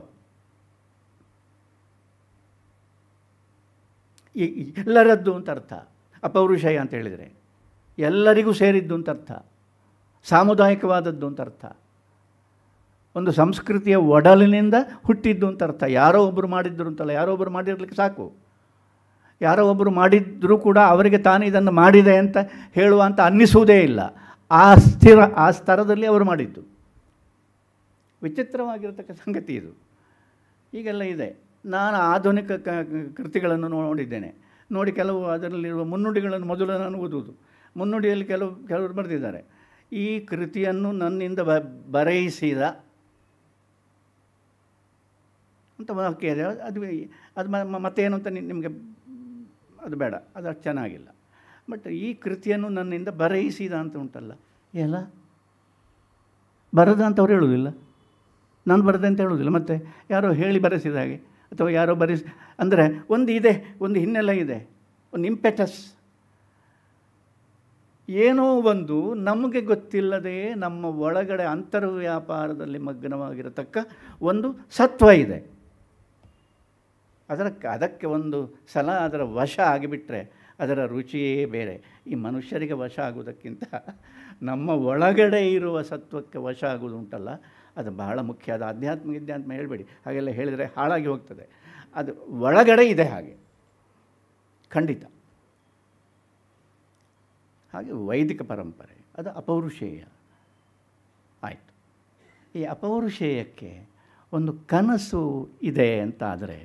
ಈ- ಈ ಎಲ್ಲರದ್ದು ಅಂತ ಅರ್ಥ ಅಪೌರುಷೇಯ ಅಂತ ಹೇಳಿದರೆ ಎಲ್ಲರಿಗೂ ಸೇರಿದ್ದು ಅಂತ ಅರ್ಥ ಸಾಮುದಾಯಿಕವಾದದ್ದು ಅಂತ ಅರ್ಥ ಒಂದು ಸಂಸ್ಕೃತಿಯ ಒಡಲಿನಿಂದ ಹುಟ್ಟಿದ್ದು ಅಂತ ಅರ್ಥ ಯಾರೋ ಒಬ್ಬರು ಮಾಡಿದ್ರು ಅಂತಲ್ಲ ಯಾರೋ ಒಬ್ಬರು ಮಾಡಿರ್ಲಿಕ್ಕೆ ಸಾಕು ಯಾರೋ ಒಬ್ಬರು ಮಾಡಿದ್ರೂ ಕೂಡ ಅವರಿಗೆ ತಾನು ಇದನ್ನು ಮಾಡಿದೆ ಅಂತ ಹೇಳುವಂತ ಅನ್ನಿಸುವುದೇ ಇಲ್ಲ ಆ ಸ್ಥಿರ ಆ ಸ್ತರದಲ್ಲಿ ಅವರು ಮಾಡಿದ್ದು ವಿಚಿತ್ರವಾಗಿರತಕ್ಕ ಸಂಗತಿ ಇದು ಹೀಗೆಲ್ಲ ಇದೆ ನಾನು ಆಧುನಿಕ ಕ ಕೃತಿಗಳನ್ನು ನೋಡಿದ್ದೇನೆ ನೋಡಿ ಕೆಲವು ಅದರಲ್ಲಿರುವ ಮುನ್ನುಡಿಗಳನ್ನು ಮೊದಲು ನಾನು ಓದುವುದು ಮುನ್ನುಡಿಯಲ್ಲಿ ಕೆಲವು ಕೆಲವರು ಬರೆದಿದ್ದಾರೆ ಈ ಕೃತಿಯನ್ನು ನನ್ನಿಂದ ಬ ಬರೆಯಿಸಿದ ಅಂತ ವಾಕ್ಯ ಇದೆ ಅದು ಅದು ಮ- ಮ- ಮತ್ತೇನು ಅಂತ ನಿ- ನಿಮಗೆ ಅದು ಬೇಡ ಅದು ಅಷ್ಟು ಚೆನ್ನಾಗಿಲ್ಲ ಬಟ್ ಈ ಕೃತಿಯನ್ನು ನನ್ನಿಂದ ಬರೆಯಿಸಿದ ಅಂತ ಉಂಟಲ್ಲ ಎಲ್ಲ ಬರದ ಅಂತ ಅವ್ರು ಹೇಳೋದಿಲ್ಲ ನಾನು ಬರದೆ ಅಂತ ಹೇಳೋದಿಲ್ಲ ಮತ್ತು ಯಾರೋ ಹೇಳಿ ಬರೆಸಿದ ಹಾಗೆ ಅಥವಾ ಯಾರೋ ಬರೆಸಿ ಅಂದರೆ ಒಂದು ಇದೆ ಒಂದು ಹಿನ್ನೆಲೆ ಇದೆ ಒಂದು ಇಂಪೆಟಸ್ ಏನೋ ಒಂದು ನಮಗೆ ಗೊತ್ತಿಲ್ಲದೆ ನಮ್ಮ ಒಳಗಡೆ ಅಂತರ್ವ್ಯಾಪಾರದಲ್ಲಿ ಮಗ್ನವಾಗಿರತಕ್ಕ ಒಂದು ಸತ್ವ ಇದೆ ಅದಕ್ಕೆ ಅದಕ್ಕೆ ಒಂದು ಸಲ ಅದರ ವಶ ಆಗಿಬಿಟ್ರೆ ಅದರ ರುಚಿಯೇ ಬೇರೆ ಈ ಮನುಷ್ಯರಿಗೆ ವಶ ಆಗುವುದಕ್ಕಿಂತ ನಮ್ಮ ಒಳಗಡೆ ಇರುವ ಸತ್ವಕ್ಕೆ ವಶ ಆಗುವುದು ಉಂಟಲ್ಲ ಅದು ಬಹಳ ಮುಖ್ಯ ಅದು ಆಧ್ಯಾತ್ಮ ವಿದ್ಯಾತ್ಮ ಹೇಳಬೇಡಿ ಹಾಗೆಲ್ಲ ಹೇಳಿದರೆ ಹಾಳಾಗಿ ಹೋಗ್ತದೆ ಅದು ಒಳಗಡೆ ಇದೆ ಹಾಗೆ ಖಂಡಿತ ಹಾಗೆ ವೈದಿಕ ಪರಂಪರೆ ಅದು ಅಪೌರುಷೇಯ ಆಯಿತು ಈ ಅಪೌರುಷೇಯಕ್ಕೆ ಒಂದು ಕನಸು ಇದೆ ಅಂತ ಆದರೆ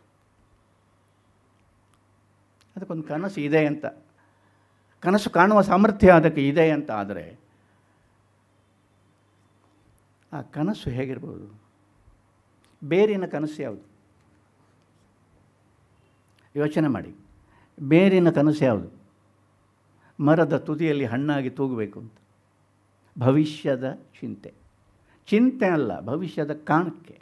ಅದಕ್ಕೊಂದು ಕನಸು ಇದೆ ಅಂತ ಕನಸು ಕಾಣುವ ಸಾಮರ್ಥ್ಯ ಅದಕ್ಕೆ ಇದೆ ಅಂತ ಆದರೆ ಆ ಕನಸು ಹೇಗಿರ್ಬೋದು ಬೇರಿನ ಕನಸು ಯಾವುದು ಯೋಚನೆ ಮಾಡಿ ಬೇರಿನ ಕನಸು ಯಾವುದು ಮರದ ತುದಿಯಲ್ಲಿ ಹಣ್ಣಾಗಿ ತೂಗಬೇಕು ಅಂತ ಭವಿಷ್ಯದ ಚಿಂತೆ ಚಿಂತೆ ಅಲ್ಲ ಭವಿಷ್ಯದ ಕಾಣಕ್ಕೆ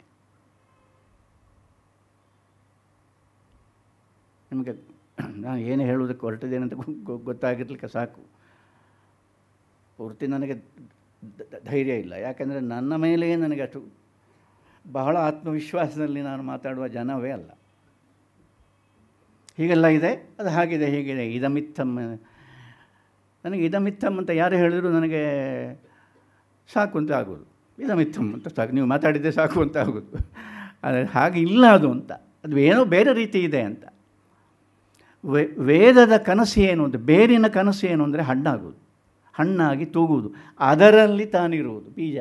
ನಿಮಗೆ ನಾನು ಏನು ಹೇಳುವುದಕ್ಕೆ ಹೊರಟಿದ್ದೇನೆ ಅಂತ ಗೊ- ಗೊ- ಗೊತ್ತಾಗಿರ್ಲಿಕ್ಕೆ ಸಾಕು ಪೂರ್ತಿ ನನಗೆ ಧ- ಧ- ಧೈರ್ಯ ಇಲ್ಲ ಯಾಕೆಂದರೆ ನನ್ನ ಮೇಲೆಯೇ ನನಗೆ ಅಷ್ಟು ಬಹಳ ಆತ್ಮವಿಶ್ವಾಸದಲ್ಲಿ ನಾನು ಮಾತಾಡುವ ಜನವೇ ಅಲ್ಲ ಹೀಗೆಲ್ಲ ಇದೆ ಅದು ಹಾಗಿದೆ ಹೀಗಿದೆ ಇದಮಿತ್ತಮ್ ನನಗೆ ಇದಮಿತ್ತಮ್ ಅಂತ ಯಾರು ಹೇಳಿದ್ರು ನನಗೆ ಸಾಕು ಅಂತ ಆಗೋದು ಇದಮಿತ್ತಮ್ ಅಂತ ಸಾಕು ನೀವು ಮಾತಾಡಿದ್ದೆ ಸಾಕು ಅಂತ ಆಗೋದು ಆದರೆ ಹಾಗೆ ಇಲ್ಲ ಅದು ಅಂತ ಅದು ಏನೋ ಬೇರೆ ರೀತಿ ಇದೆ ಅಂತ ವೇ ವೇದದ ಕನಸು ಏನು ಅಂದರೆ ಬೇರಿನ ಕನಸು ಏನು ಅಂದರೆ ಹಣ್ಣಾಗುವುದು ಹಣ್ಣಾಗಿ ತೂಗುವುದು ಅದರಲ್ಲಿ ತಾನಿರುವುದು ಬೀಜ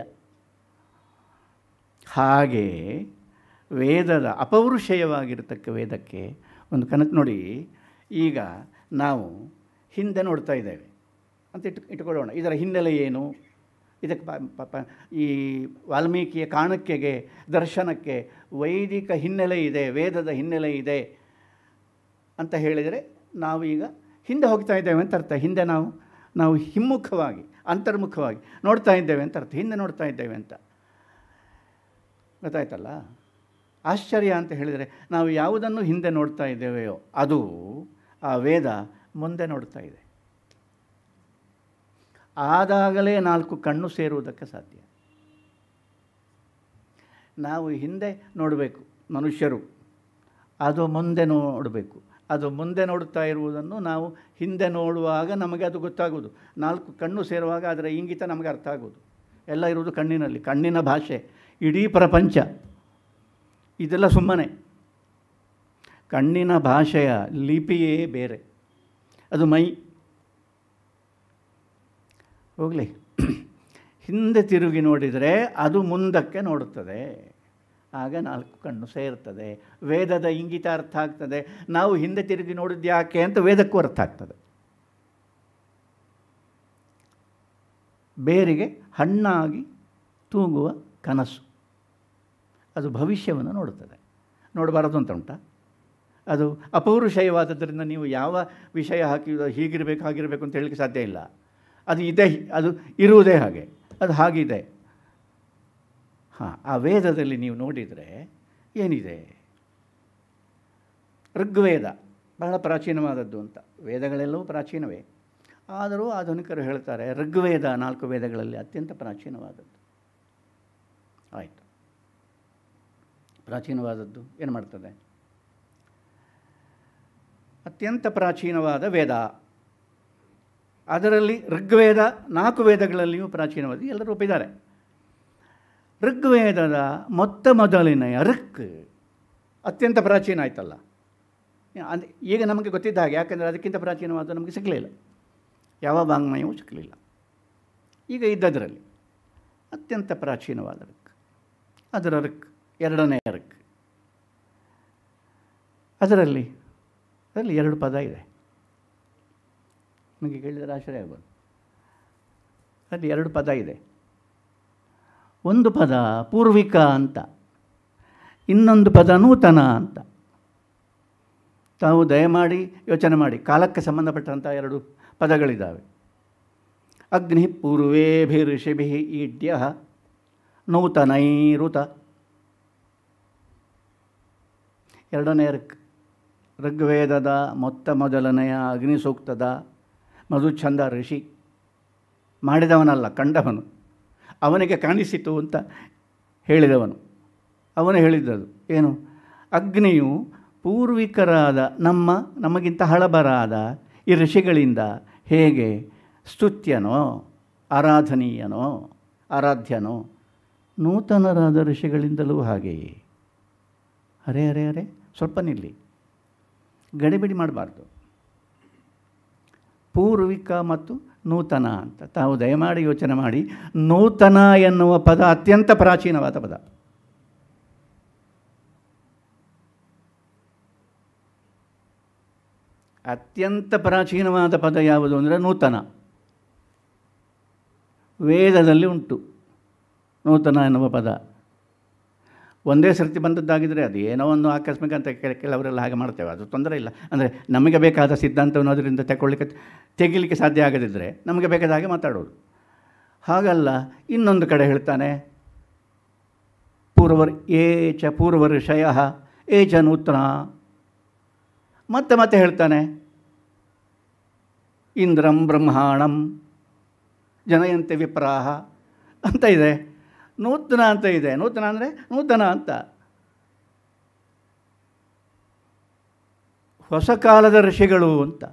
ಹಾಗೆ ವೇದದ ಅಪೌರುಷೇಯವಾಗಿರತಕ್ಕ ವೇದಕ್ಕೆ ಒಂದು ಕನಸು ನೋಡಿ ಈಗ ನಾವು ಹಿಂದೆ ನೋಡ್ತಾ ಇದ್ದೇವೆ ಅಂತ ಇಟ್ಟು ಇಟ್ಕೊಳ್ಳೋಣ ಇದರ ಹಿನ್ನೆಲೆ ಏನು ಇದಕ್ಕೆ ಪ- ಪ- ಪ- ಈ ವಾಲ್ಮೀಕಿಯ ಕಾಣಕ್ಕೆಗೆ ದರ್ಶನಕ್ಕೆ ವೈದಿಕ ಹಿನ್ನೆಲೆ ಇದೆ ವೇದದ ಹಿನ್ನೆಲೆ ಇದೆ ಅಂತ ಹೇಳಿದರೆ ನಾವು ಈಗ ಹಿಂದೆ ಹೋಗ್ತಾ ಇದ್ದೇವೆ ಅಂತ ಅರ್ಥ ಹಿಂದೆ ನಾವು ನಾವು ಹಿಮ್ಮುಖವಾಗಿ ಅಂತರ್ಮುಖವಾಗಿ ನೋಡ್ತಾ ಇದ್ದೇವೆ ಅಂತ ಅರ್ಥ ಹಿಂದೆ ನೋಡ್ತಾ ಇದ್ದೇವೆ ಅಂತ ಗೊತ್ತಾಯ್ತಲ್ಲ ಆಶ್ಚರ್ಯ ಅಂತ ಹೇಳಿದರೆ ನಾವು ಯಾವುದನ್ನು ಹಿಂದೆ ನೋಡ್ತಾ ಇದ್ದೇವೆಯೋ ಅದು ಆ ವೇದ ಮುಂದೆ ನೋಡ್ತಾ ಇದೆ ಆದಾಗಲೇ ನಾಲ್ಕು ಕಣ್ಣು ಸೇರುವುದಕ್ಕೆ ಸಾಧ್ಯ ನಾವು ಹಿಂದೆ ನೋಡಬೇಕು ಮನುಷ್ಯರು ಅದು ಮುಂದೆ ನೋಡಬೇಕು ಅದು ಮುಂದೆ ನೋಡುತ್ತಾ ಇರುವುದನ್ನು ನಾವು ಹಿಂದೆ ನೋಡುವಾಗ ನಮಗೆ ಅದು ಗೊತ್ತಾಗುವುದು ನಾಲ್ಕು ಕಣ್ಣು ಸೇರುವಾಗ ಅದರ ಇಂಗಿತ ನಮಗೆ ಅರ್ಥ ಆಗುವುದು ಎಲ್ಲ ಇರುವುದು ಕಣ್ಣಿನಲ್ಲಿ ಕಣ್ಣಿನ ಭಾಷೆ ಇಡೀ ಪ್ರಪಂಚ ಇದೆಲ್ಲ ಸುಮ್ಮನೆ ಕಣ್ಣಿನ ಭಾಷೆಯ ಲಿಪಿಯೇ ಬೇರೆ ಅದು ಮೈ ಹೋಗಲಿ ಹಿಂದೆ ತಿರುಗಿ ನೋಡಿದರೆ ಅದು ಮುಂದಕ್ಕೆ ನೋಡುತ್ತದೆ ಆಗ ನಾಲ್ಕು ಕಣ್ಣು ಸೇರ್ತದೆ ವೇದದ ಇಂಗಿತ ಅರ್ಥ ಆಗ್ತದೆ ನಾವು ಹಿಂದೆ ತಿರುಗಿ ನೋಡಿದ್ದು ಯಾಕೆ ಅಂತ ವೇದಕ್ಕೂ ಅರ್ಥ ಆಗ್ತದೆ ಬೇರಿಗೆ ಹಣ್ಣಾಗಿ ತೂಗುವ ಕನಸು ಅದು ಭವಿಷ್ಯವನ್ನು ನೋಡುತ್ತದೆ ನೋಡಬಾರದು ಅಂತ ಉಂಟಾ ಅದು ಅಪೌರುಷಯವಾದದ್ದರಿಂದ ನೀವು ಯಾವ ವಿಷಯ ಹಾಕಿದ ಹೀಗಿರಬೇಕು ಹಾಗಿರಬೇಕು ಅಂತ ಹೇಳಲಿಕ್ಕೆ ಸಾಧ್ಯ ಇಲ್ಲ ಅದು ಇದೆ ಅದು ಇರುವುದೇ ಹಾಗೆ ಅದು ಹಾಗಿದೆ ಹಾಂ ಆ ವೇದದಲ್ಲಿ ನೀವು ನೋಡಿದರೆ ಏನಿದೆ ಋಗ್ವೇದ ಬಹಳ ಪ್ರಾಚೀನವಾದದ್ದು ಅಂತ ವೇದಗಳೆಲ್ಲವೂ ಪ್ರಾಚೀನವೇ ಆದರೂ ಆಧುನಿಕರು ಹೇಳ್ತಾರೆ ಋಗ್ವೇದ ನಾಲ್ಕು ವೇದಗಳಲ್ಲಿ ಅತ್ಯಂತ ಪ್ರಾಚೀನವಾದದ್ದು ಆಯಿತು ಪ್ರಾಚೀನವಾದದ್ದು ಏನು ಮಾಡ್ತದೆ ಅತ್ಯಂತ ಪ್ರಾಚೀನವಾದ ವೇದ ಅದರಲ್ಲಿ ಋಗ್ವೇದ ನಾಲ್ಕು ವೇದಗಳಲ್ಲಿಯೂ ಪ್ರಾಚೀನವಾದ ಎಲ್ಲರೂ ಒಪ್ಪಿದ್ದಾರೆ ಋಗ್ವೇದದ ಮೊತ್ತ ಮೊದಲಿನೆಯ ಋಕ್ ಅತ್ಯಂತ ಪ್ರಾಚೀನ ಆಯ್ತಲ್ಲ ಅದು ಈಗ ನಮಗೆ ಗೊತ್ತಿದ್ದ ಹಾಗೆ ಯಾಕೆಂದರೆ ಅದಕ್ಕಿಂತ ಪ್ರಾಚೀನವಾದ ನಮಗೆ ಸಿಗಲಿಲ್ಲ ಯಾವ ವಾಂಗ್ಮಯವೂ ಸಿಗಲಿಲ್ಲ ಈಗ ಇದ್ದದರಲ್ಲಿ ಅತ್ಯಂತ ಪ್ರಾಚೀನವಾದ ಋಕ್ ಅದರ ಋಕ್ ಎರಡನೇ ಋಕ್ ಅದರಲ್ಲಿ ಅದರಲ್ಲಿ ಎರಡು ಪದ ಇದೆ ನಿಮಗೆ ಕೇಳಿದರೆ ಆಶ್ಚರ್ಯ ಆಗ್ಬೋದು ಅಲ್ಲಿ ಎರಡು ಪದ ಇದೆ ಒಂದು ಪದ ಪೂರ್ವಿಕ ಅಂತ ಇನ್ನೊಂದು ಪದ ನೂತನ ಅಂತ ತಾವು ದಯಮಾಡಿ ಯೋಚನೆ ಮಾಡಿ ಕಾಲಕ್ಕೆ ಸಂಬಂಧಪಟ್ಟಂಥ ಎರಡು ಪದಗಳಿದ್ದಾವೆ ಅಗ್ನಿ ಪೂರ್ವೇಭಿಋಷಿಭಿ ಈಡ್ಯ ನೂತನೈರುತ ಎರಡನೇ ಋಕ್ ಋಗ್ವೇದದ ಮೊತ್ತ ಮೊದಲನೆಯ ಅಗ್ನಿ ಸೂಕ್ತದ ಮಧುಚ್ಛಂದ ಋಷಿ ಮಾಡಿದವನಲ್ಲ ಕಂಡವನು ಅವನಿಗೆ ಕಾಣಿಸಿತು ಅಂತ ಹೇಳಿದವನು ಅವನು ಹೇಳಿದ್ದದು ಏನು ಅಗ್ನಿಯು ಪೂರ್ವಿಕರಾದ ನಮ್ಮ ನಮಗಿಂತ ಹಳಬರಾದ ಈ ಋಷಿಗಳಿಂದ ಹೇಗೆ ಸ್ತುತ್ಯನೋ ಆರಾಧನೀಯನೋ ಆರಾಧ್ಯನೋ ನೂತನರಾದ ಋಷಿಗಳಿಂದಲೂ ಹಾಗೆಯೇ ಅರೆ ಅರೆ ಅರೆ ಸ್ವಲ್ಪ ನಿಲ್ಲಿ ಗಡಿಬಿಡಿ ಮಾಡಬಾರ್ದು ಪೂರ್ವಿಕ ಮತ್ತು ನೂತನ ಅಂತ ತಾವು ದಯಮಾಡಿ ಯೋಚನೆ ಮಾಡಿ ನೂತನ ಎನ್ನುವ ಪದ ಅತ್ಯಂತ ಪ್ರಾಚೀನವಾದ ಪದ ಅತ್ಯಂತ ಪ್ರಾಚೀನವಾದ ಪದ ಯಾವುದು ಅಂದರೆ ನೂತನ ವೇದದಲ್ಲಿ ಉಂಟು ನೂತನ ಎನ್ನುವ ಪದ ಒಂದೇ ಸರ್ತಿ ಬಂದದ್ದಾಗಿದ್ದರೆ ಅದು ಏನೋ ಒಂದು ಆಕಸ್ಮಿಕ ಅಂತ ಕೆಲ ಕೆಲವರೆಲ್ಲ ಹಾಗೆ ಮಾಡ್ತೇವೆ ಅದು ತೊಂದರೆ ಇಲ್ಲ ಅಂದರೆ ನಮಗೆ ಬೇಕಾದ ಸಿದ್ಧಾಂತವನ್ನು ಅದರಿಂದ ತಗೊಳ್ಳಿಕ್ಕೆ ತೆಗಿಲಿಕ್ಕೆ ಸಾಧ್ಯ ಆಗದಿದ್ದರೆ ನಮಗೆ ಬೇಕಾದ ಹಾಗೆ ಮಾತಾಡೋದು ಹಾಗಲ್ಲ ಇನ್ನೊಂದು ಕಡೆ ಹೇಳ್ತಾನೆ ಪೂರ್ವರ್ ಏ ಚ ಪೂರ್ವಋಷಯ ಏ ಚ ನೂತನ ಮತ್ತೆ ಮತ್ತೆ ಹೇಳ್ತಾನೆ ಇಂದ್ರಂ ಬ್ರಹ್ಮಾಣಂ ಜನಯಂತೆ ವಿಪ್ರಾಹ ಅಂತ ಇದೆ ನೂತನ ಅಂತ ಇದೆ ನೂತನ ಅಂದರೆ ನೂತನ ಅಂತ ಹೊಸ ಕಾಲದ ಋಷಿಗಳು ಅಂತ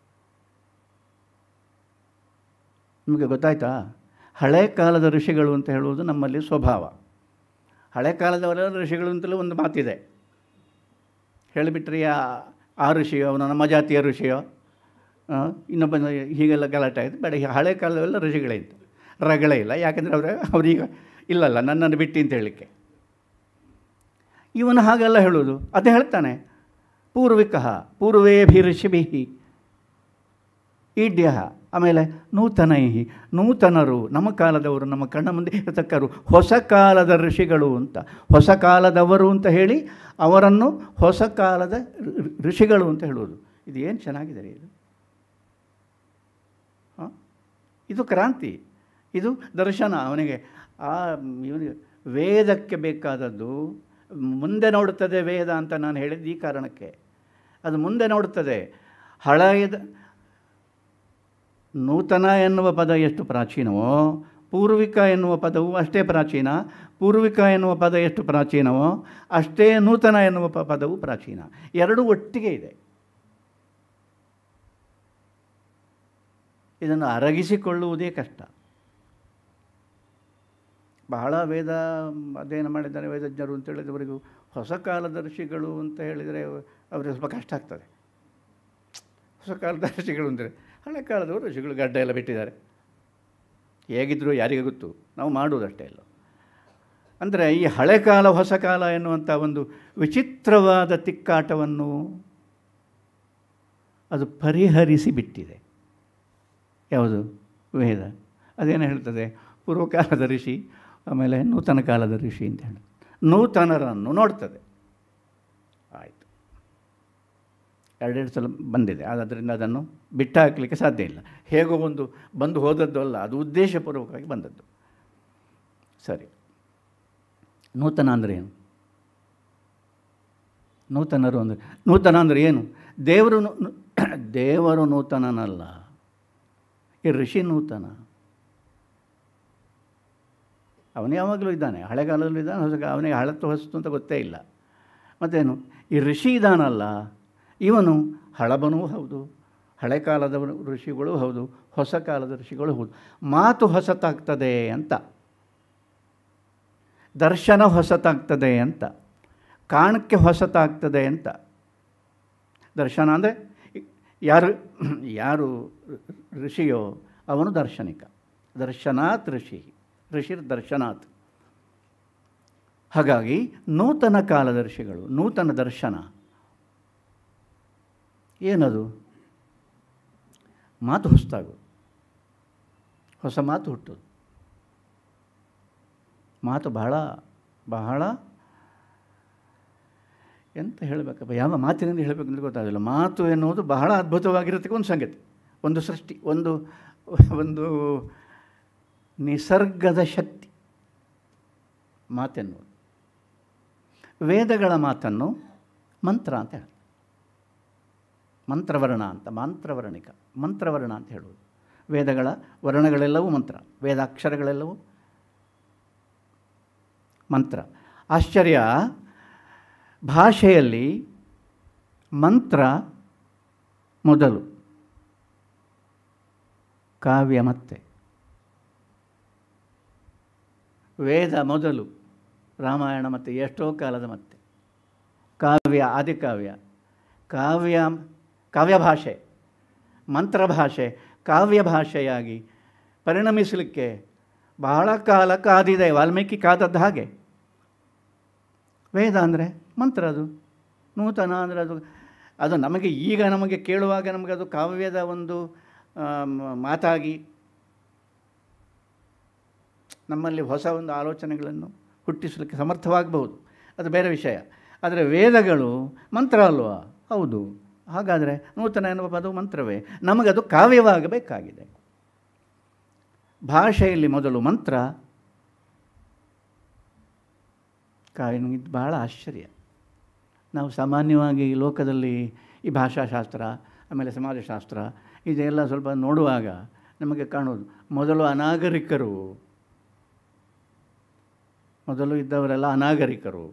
ನಿಮಗೆ ಗೊತ್ತಾಯ್ತಾ ಹಳೆ ಕಾಲದ ಋಷಿಗಳು ಅಂತ ಹೇಳುವುದು ನಮ್ಮಲ್ಲಿ ಸ್ವಭಾವ ಹಳೆ ಕಾಲದವರ ಋಷಿಗಳು ಅಂತಲೂ ಒಂದು ಮಾತಿದೆ ಹೇಳಿಬಿಟ್ರೆ ಯಾ ಆ ಋಷಿಯೋ ಅವನು ನಮ್ಮ ಜಾತಿಯ ಋಷಿಯೋ ಆ, ಇನ್ನೊಬ್ಬ ಹೀಗೆಲ್ಲ ಗಲಾಟೆ ಆಯಿತು ಬೇಡ ಈ ಹಳೆ ಕಾಲದವೆಲ್ಲ ಋಷಿಗಳೇ ಇತ್ತು ರಗಳೇ ಇಲ್ಲ ಯಾಕೆಂದರೆ ಅವರ ಅವರೀಗ ಇಲ್ಲಲ್ಲ ನನ್ನನ್ನು ಬಿಟ್ಟು ಅಂತ ಹೇಳಲಿಕ್ಕೆ ಇವನು ಹಾಗೆಲ್ಲ ಹೇಳೋದು ಅದೇ ಹೇಳ್ತಾನೆ ಪೂರ್ವಿಕ ಪೂರ್ವೇಭಿಋಷಿಭಿ ಈಡ್ಯ ಆಮೇಲೆ ನೂತನೈ ನೂತನರು ನಮ್ಮ ಕಾಲದವರು ನಮ್ಮ ಕಣ್ಣ ಮುಂದೆ ಇರತಕ್ಕರು ಹೊಸ ಕಾಲದ ಋಷಿಗಳು ಅಂತ ಹೊಸ ಕಾಲದವರು ಅಂತ ಹೇಳಿ ಅವರನ್ನು ಹೊಸ ಕಾಲದ ಋ- ಋಷಿಗಳು ಅಂತ ಹೇಳುವುದು ಇದು ಏನು ಚೆನ್ನಾಗಿದೆ ರೀ ಇದು ಹಾಂ ಇದು ಕ್ರಾಂತಿ ಇದು ದರ್ಶನ ಅವನಿಗೆ ಆ ಇವನಿಗೆ ವೇದಕ್ಕೆ ಬೇಕಾದದ್ದು ಮುಂದೆ ನೋಡುತ್ತದೆ ವೇದ ಅಂತ ನಾನು ಹೇಳಿದ್ದು ಈ ಕಾರಣಕ್ಕೆ ಅದು ಮುಂದೆ ನೋಡುತ್ತದೆ ಹಳೆಯದ ನೂತನ ಎನ್ನುವ ಪದ ಎಷ್ಟು ಪ್ರಾಚೀನವೋ ಪೂರ್ವಿಕ ಎನ್ನುವ ಪದವು ಅಷ್ಟೇ ಪ್ರಾಚೀನ ಪೂರ್ವಿಕ ಎನ್ನುವ ಪದ ಎಷ್ಟು ಪ್ರಾಚೀನವೋ ಅಷ್ಟೇ ನೂತನ ಎನ್ನುವ ಪ ಪದವು ಪ್ರಾಚೀನ ಎರಡೂ ಒಟ್ಟಿಗೆ ಇದೆ ಇದನ್ನು ಅರಗಿಸಿಕೊಳ್ಳುವುದೇ ಕಷ್ಟ ಬಹಳ ವೇದ ಅಧ್ಯಯನ ಮಾಡಿದ್ದಾರೆ ವೇದಜ್ಞರು ಅಂತ ಹೇಳಿದವರಿಗೂ ಹೊಸ ಕಾಲದರ್ಶಿಗಳು ಅಂತ ಹೇಳಿದರೆ ಅವರಿಗೆ ಸ್ವಲ್ಪ ಕಷ್ಟ ಆಗ್ತದೆ ಹೊಸ ಕಾಲದರ್ಶಿಗಳು ಅಂದರೆ ಹಳೆ ಕಾಲದವರು ಋಷಿಗಳು ಗಡ್ಡ ಎಲ್ಲ ಬಿಟ್ಟಿದ್ದಾರೆ ಹೇಗಿದ್ದರೂ ಯಾರಿಗೆ ಗೊತ್ತು ನಾವು ಮಾಡುವುದಷ್ಟೇ ಇಲ್ಲ ಅಂದರೆ ಈ ಹಳೆ ಕಾಲ ಹೊಸ ಕಾಲ ಎನ್ನುವಂಥ ಒಂದು ವಿಚಿತ್ರವಾದ ತಿಕ್ಕಾಟವನ್ನು ಅದು ಪರಿಹರಿಸಿ ಬಿಟ್ಟಿದೆ ಯಾವುದು ವೇದ ಅದೇನು ಹೇಳ್ತದೆ ಪೂರ್ವಕಾಲದ ಋಷಿ ಆಮೇಲೆ ನೂತನ ಕಾಲದ ಋಷಿ ಅಂತ ಹೇಳಿ ನೂತನರನ್ನು ನೋಡ್ತದೆ ಆಯಿತು ಎರಡೆರಡು ಸಲ ಬಂದಿದೆ ಆದ್ದರಿಂದ ಅದನ್ನು ಬಿಟ್ಟು ಹಾಕಲಿಕ್ಕೆ ಸಾಧ್ಯ ಇಲ್ಲ ಹೇಗೋ ಒಂದು ಬಂದು ಹೋದದ್ದು ಅಲ್ಲ ಅದು ಉದ್ದೇಶಪೂರ್ವಕವಾಗಿ ಬಂದದ್ದು ಸರಿ ನೂತನ ಅಂದರೆ ಏನು ನೂತನರು ಅಂದರೆ ನೂತನ ಅಂದರೆ ಏನು ದೇವರು ನು- ನು- ದೇವರು ನೂತನನಲ್ಲ ಈ ಋಷಿ ನೂತನ ಅವನು ಯಾವಾಗಲೂ ಇದ್ದಾನೆ ಹಳೆಗಾಲದಲ್ಲೂ ಇದ್ದಾನೆ ಹೊಸ ಅವನಿಗೆ ಹಳತ್ತು ಹೊಸತು ಅಂತ ಗೊತ್ತೇ ಇಲ್ಲ ಮತ್ತೇನು ಈ ಋಷಿ ಇದ್ದಾನಲ್ಲ ಇವನು ಹಳಬನೂ ಹೌದು ಹಳೆ ಕಾಲದ ಋಷಿಗಳು ಹೌದು ಹೊಸ ಕಾಲದ ಋಷಿಗಳು ಹೌದು ಮಾತು ಹೊಸತಾಗ್ತದೆ ಅಂತ ದರ್ಶನ ಹೊಸತಾಗ್ತದೆ ಅಂತ ಕಾಣಕ್ಕೆ ಹೊಸತಾಗ್ತದೆ ಅಂತ ದರ್ಶನ ಅಂದರೆ ಯಾರು ಯಾರು ಋಷಿಯೋ ಅವನು ದರ್ಶನಿಕ ದರ್ಶನಾತ್ ಋಷಿ ಋಷಿರ್ ದರ್ಶನಾತ್ ಹಾಗಾಗಿ ನೂತನ ಕಾಲದ ಋಷಿಗಳು ನೂತನ ದರ್ಶನ ಏನದು ಮಾತು ಹೊಸತಾಗೋದು ಹೊಸ ಮಾತು ಹುಟ್ಟೋದು ಮಾತು ಬಹಳ ಬಹಳ ಎಂತ ಹೇಳಬೇಕಪ್ಪ ಯಾವ ಮಾತಿನಿಂದ ಹೇಳಬೇಕು ಅಂತ ಗೊತ್ತಾಗಲಿಲ್ಲ ಮಾತು ಎನ್ನುವುದು ಬಹಳ ಅದ್ಭುತವಾಗಿರತಕ್ಕ ಒಂದು ಸಂಗತಿ ಒಂದು ಸೃಷ್ಟಿ ಒಂದು ಒಂದು ನಿಸರ್ಗದ ಶಕ್ತಿ ಮಾತೆನ್ನುವುದು ವೇದಗಳ ಮಾತನ್ನು ಮಂತ್ರ ಅಂತ ಹೇಳ್ತಾರೆ ಮಂತ್ರವರ್ಣ ಅಂತ ಮಂತ್ರವರ್ಣಿಕ ಮಂತ್ರವರ್ಣ ಅಂತ ಹೇಳುವುದು ವೇದಗಳ ವರ್ಣಗಳೆಲ್ಲವೂ ಮಂತ್ರ ವೇದಾಕ್ಷರಗಳೆಲ್ಲವೂ ಮಂತ್ರ ಆಶ್ಚರ್ಯ ಭಾಷೆಯಲ್ಲಿ ಮಂತ್ರ ಮೊದಲು ಕಾವ್ಯ ಮತ್ತೆ ವೇದ ಮೊದಲು ರಾಮಾಯಣ ಮತ್ತು ಎಷ್ಟೋ ಕಾಲದ ಮತ್ತೆ ಕಾವ್ಯ ಆದಿಕಾವ್ಯ ಕಾವ್ಯ ಕಾವ್ಯ ಭಾಷೆ ಮಂತ್ರ ಭಾಷೆ ಕಾವ್ಯ ಭಾಷೆಯಾಗಿ ಪರಿಣಮಿಸಲಿಕ್ಕೆ ಬಹಳ ಕಾಲ ಕಾದಿದೆ ವಾಲ್ಮೀಕಿ ಕಾದದ್ದು ಹಾಗೆ ವೇದ ಅಂದರೆ ಮಂತ್ರ ಅದು ನೂತನ ಅಂದರೆ ಅದು ಅದು ನಮಗೆ ಈಗ ನಮಗೆ ಕೇಳುವಾಗ ನಮಗೆ ಅದು ಕಾವ್ಯದ ಒಂದು ಆ, ಮ- ಮಾತಾಗಿ ನಮ್ಮಲ್ಲಿ ಹೊಸ ಒಂದು ಆಲೋಚನೆಗಳನ್ನು ಹುಟ್ಟಿಸಲಿಕ್ಕೆ ಸಮರ್ಥವಾಗಬಹುದು ಅದು ಬೇರೆ ವಿಷಯ ಆದರೆ ವೇದಗಳು ಮಂತ್ರ ಅಲ್ವಾ ಹೌದು ಹಾಗಾದರೆ ನೂತನ ಎನ್ನುವ ಪದವು ಮಂತ್ರವೇ ನಮಗದು ಕಾವ್ಯವಾಗಬೇಕಾಗಿದೆ ಭಾಷೆಯಲ್ಲಿ ಮೊದಲು ಮಂತ್ರ ಕಾವ್ಯ ನನಗಿದ್ದು ಬಹಳ ಆಶ್ಚರ್ಯ ನಾವು ಸಾಮಾನ್ಯವಾಗಿ ಈ ಲೋಕದಲ್ಲಿ ಈ ಭಾಷಾಶಾಸ್ತ್ರ ಆಮೇಲೆ ಸಮಾಜಶಾಸ್ತ್ರ ಇದೆಲ್ಲ ಸ್ವಲ್ಪ ನೋಡುವಾಗ ನಮಗೆ ಕಾಣೋದು ಮೊದಲು ಅನಾಗರಿಕರು ಮೊದಲು ಇದ್ದವರೆಲ್ಲ ಅನಾಗರಿಕರು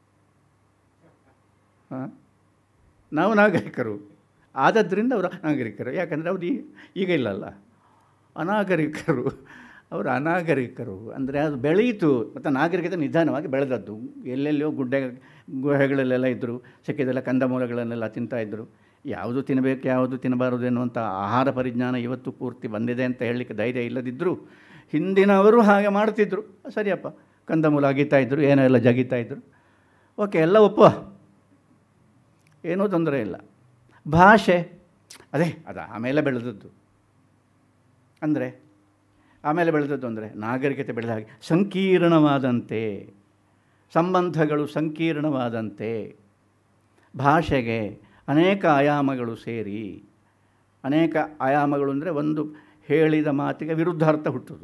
ಹಾಂ ನಾವು ನಾಗರಿಕರು ಆದದ್ರಿಂದ ಅವರು ನಾಗರಿಕರು ಯಾಕಂದರೆ ಅವ್ರು ಈ- ಈಗ ಇಲ್ಲಲ್ಲ ಅನಾಗರಿಕರು ಅವರು ಅನಾಗರಿಕರು ಅಂದರೆ ಅದು ಬೆಳೆಯಿತು ಮತ್ತು ನಾಗರಿಕತೆ ನಿಧಾನವಾಗಿ ಬೆಳೆದದ್ದು ಎಲ್ಲೆಲ್ಲಿಯೋ ಗುಡ್ಡೆ ಗುಹೆಗಳಲ್ಲೆಲ್ಲ ಇದ್ದರು ಸಿಕ್ಕಿದೆಲ್ಲ ಕಂದಮೂಲಗಳನ್ನೆಲ್ಲ ತಿಂತಾಯಿದ್ರು ಯಾವುದು ತಿನ್ನಬೇಕು ಯಾವುದು ತಿನ್ನಬಾರದು ಎನ್ನುವಂಥ ಆಹಾರ ಪರಿಜ್ಞಾನ ಇವತ್ತು ಪೂರ್ತಿ ಬಂದಿದೆ ಅಂತ ಹೇಳಲಿಕ್ಕೆ ಧೈರ್ಯ ಇಲ್ಲದಿದ್ದರೂ ಹಿಂದಿನವರು ಹಾಗೆ ಮಾಡ್ತಿದ್ರು ಸರಿಯಪ್ಪ ಕಂದಮೂಲ ಅಗಿತಾ ಇದ್ದರು ಏನೋ ಎಲ್ಲ ಜಗಿತಾ ಇದ್ದರು ಓಕೆ ಎಲ್ಲ ಒಪ್ಪುವ ಏನೂ ತೊಂದರೆ ಇಲ್ಲ ಭಾಷೆ ಅದೇ ಅದು ಆಮೇಲೆ ಬೆಳೆದದ್ದು ಅಂದರೆ ಆಮೇಲೆ ಬೆಳೆದದ್ದು ಅಂದರೆ ನಾಗರಿಕತೆ ಬೆಳೆದ ಹಾಗೆ ಸಂಕೀರ್ಣವಾದಂತೆ ಸಂಬಂಧಗಳು ಸಂಕೀರ್ಣವಾದಂತೆ ಭಾಷೆಗೆ ಅನೇಕ ಆಯಾಮಗಳು ಸೇರಿ ಅನೇಕ ಆಯಾಮಗಳು ಅಂದರೆ ಒಂದು ಹೇಳಿದ ಮಾತಿಗೆ ವಿರುದ್ಧಾರ್ಥ ಹುಟ್ಟುವುದು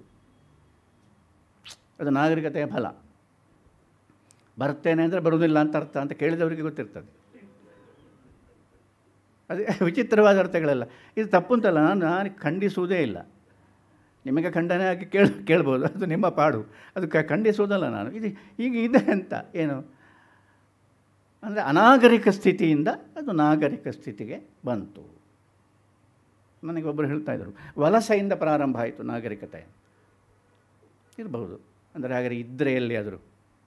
ಅದು ನಾಗರಿಕತೆಯ ಫಲ ಬರ್ತೇನೆ ಅಂದರೆ ಬರುವುದಿಲ್ಲ ಅಂತ ಅರ್ಥ ಅಂತ ಕೇಳಿದವರಿಗೆ ಗೊತ್ತಿರ್ತದೆ ಅದು ವಿಚಿತ್ರವಾದ ಅರ್ಥಗಳೆಲ್ಲ ಇದು ತಪ್ಪು ಅಂತಲ್ಲ ನಾನು ನಾನು ಖಂಡಿಸುವುದೇ ಇಲ್ಲ ನಿಮಗೆ ಖಂಡನೆ ಆಗಿ ಕೇಳ ಕೇಳ್ಬೋದು ಅದು ನಿಮ್ಮ ಪಾಡು ಅದು ಕ ಖಂಡಿಸುವುದಲ್ಲ ನಾನು ಇದು ಈಗ ಇದೆ ಅಂತ ಏನು ಅಂದರೆ ಅನಾಗರಿಕ ಸ್ಥಿತಿಯಿಂದ ಅದು ನಾಗರಿಕ ಸ್ಥಿತಿಗೆ ಬಂತು ನನಗೆ ಒಬ್ಬರು ಹೇಳ್ತಾ ಇದ್ದರು ವಲಸೆಯಿಂದ ಪ್ರಾರಂಭ ಆಯಿತು ನಾಗರಿಕತೆ ಇರಬಹುದು ಅಂದರೆ ಹಾಗಾದ್ರೆ ಇದ್ದರೆ ಎಲ್ಲಿಯಾದರೂ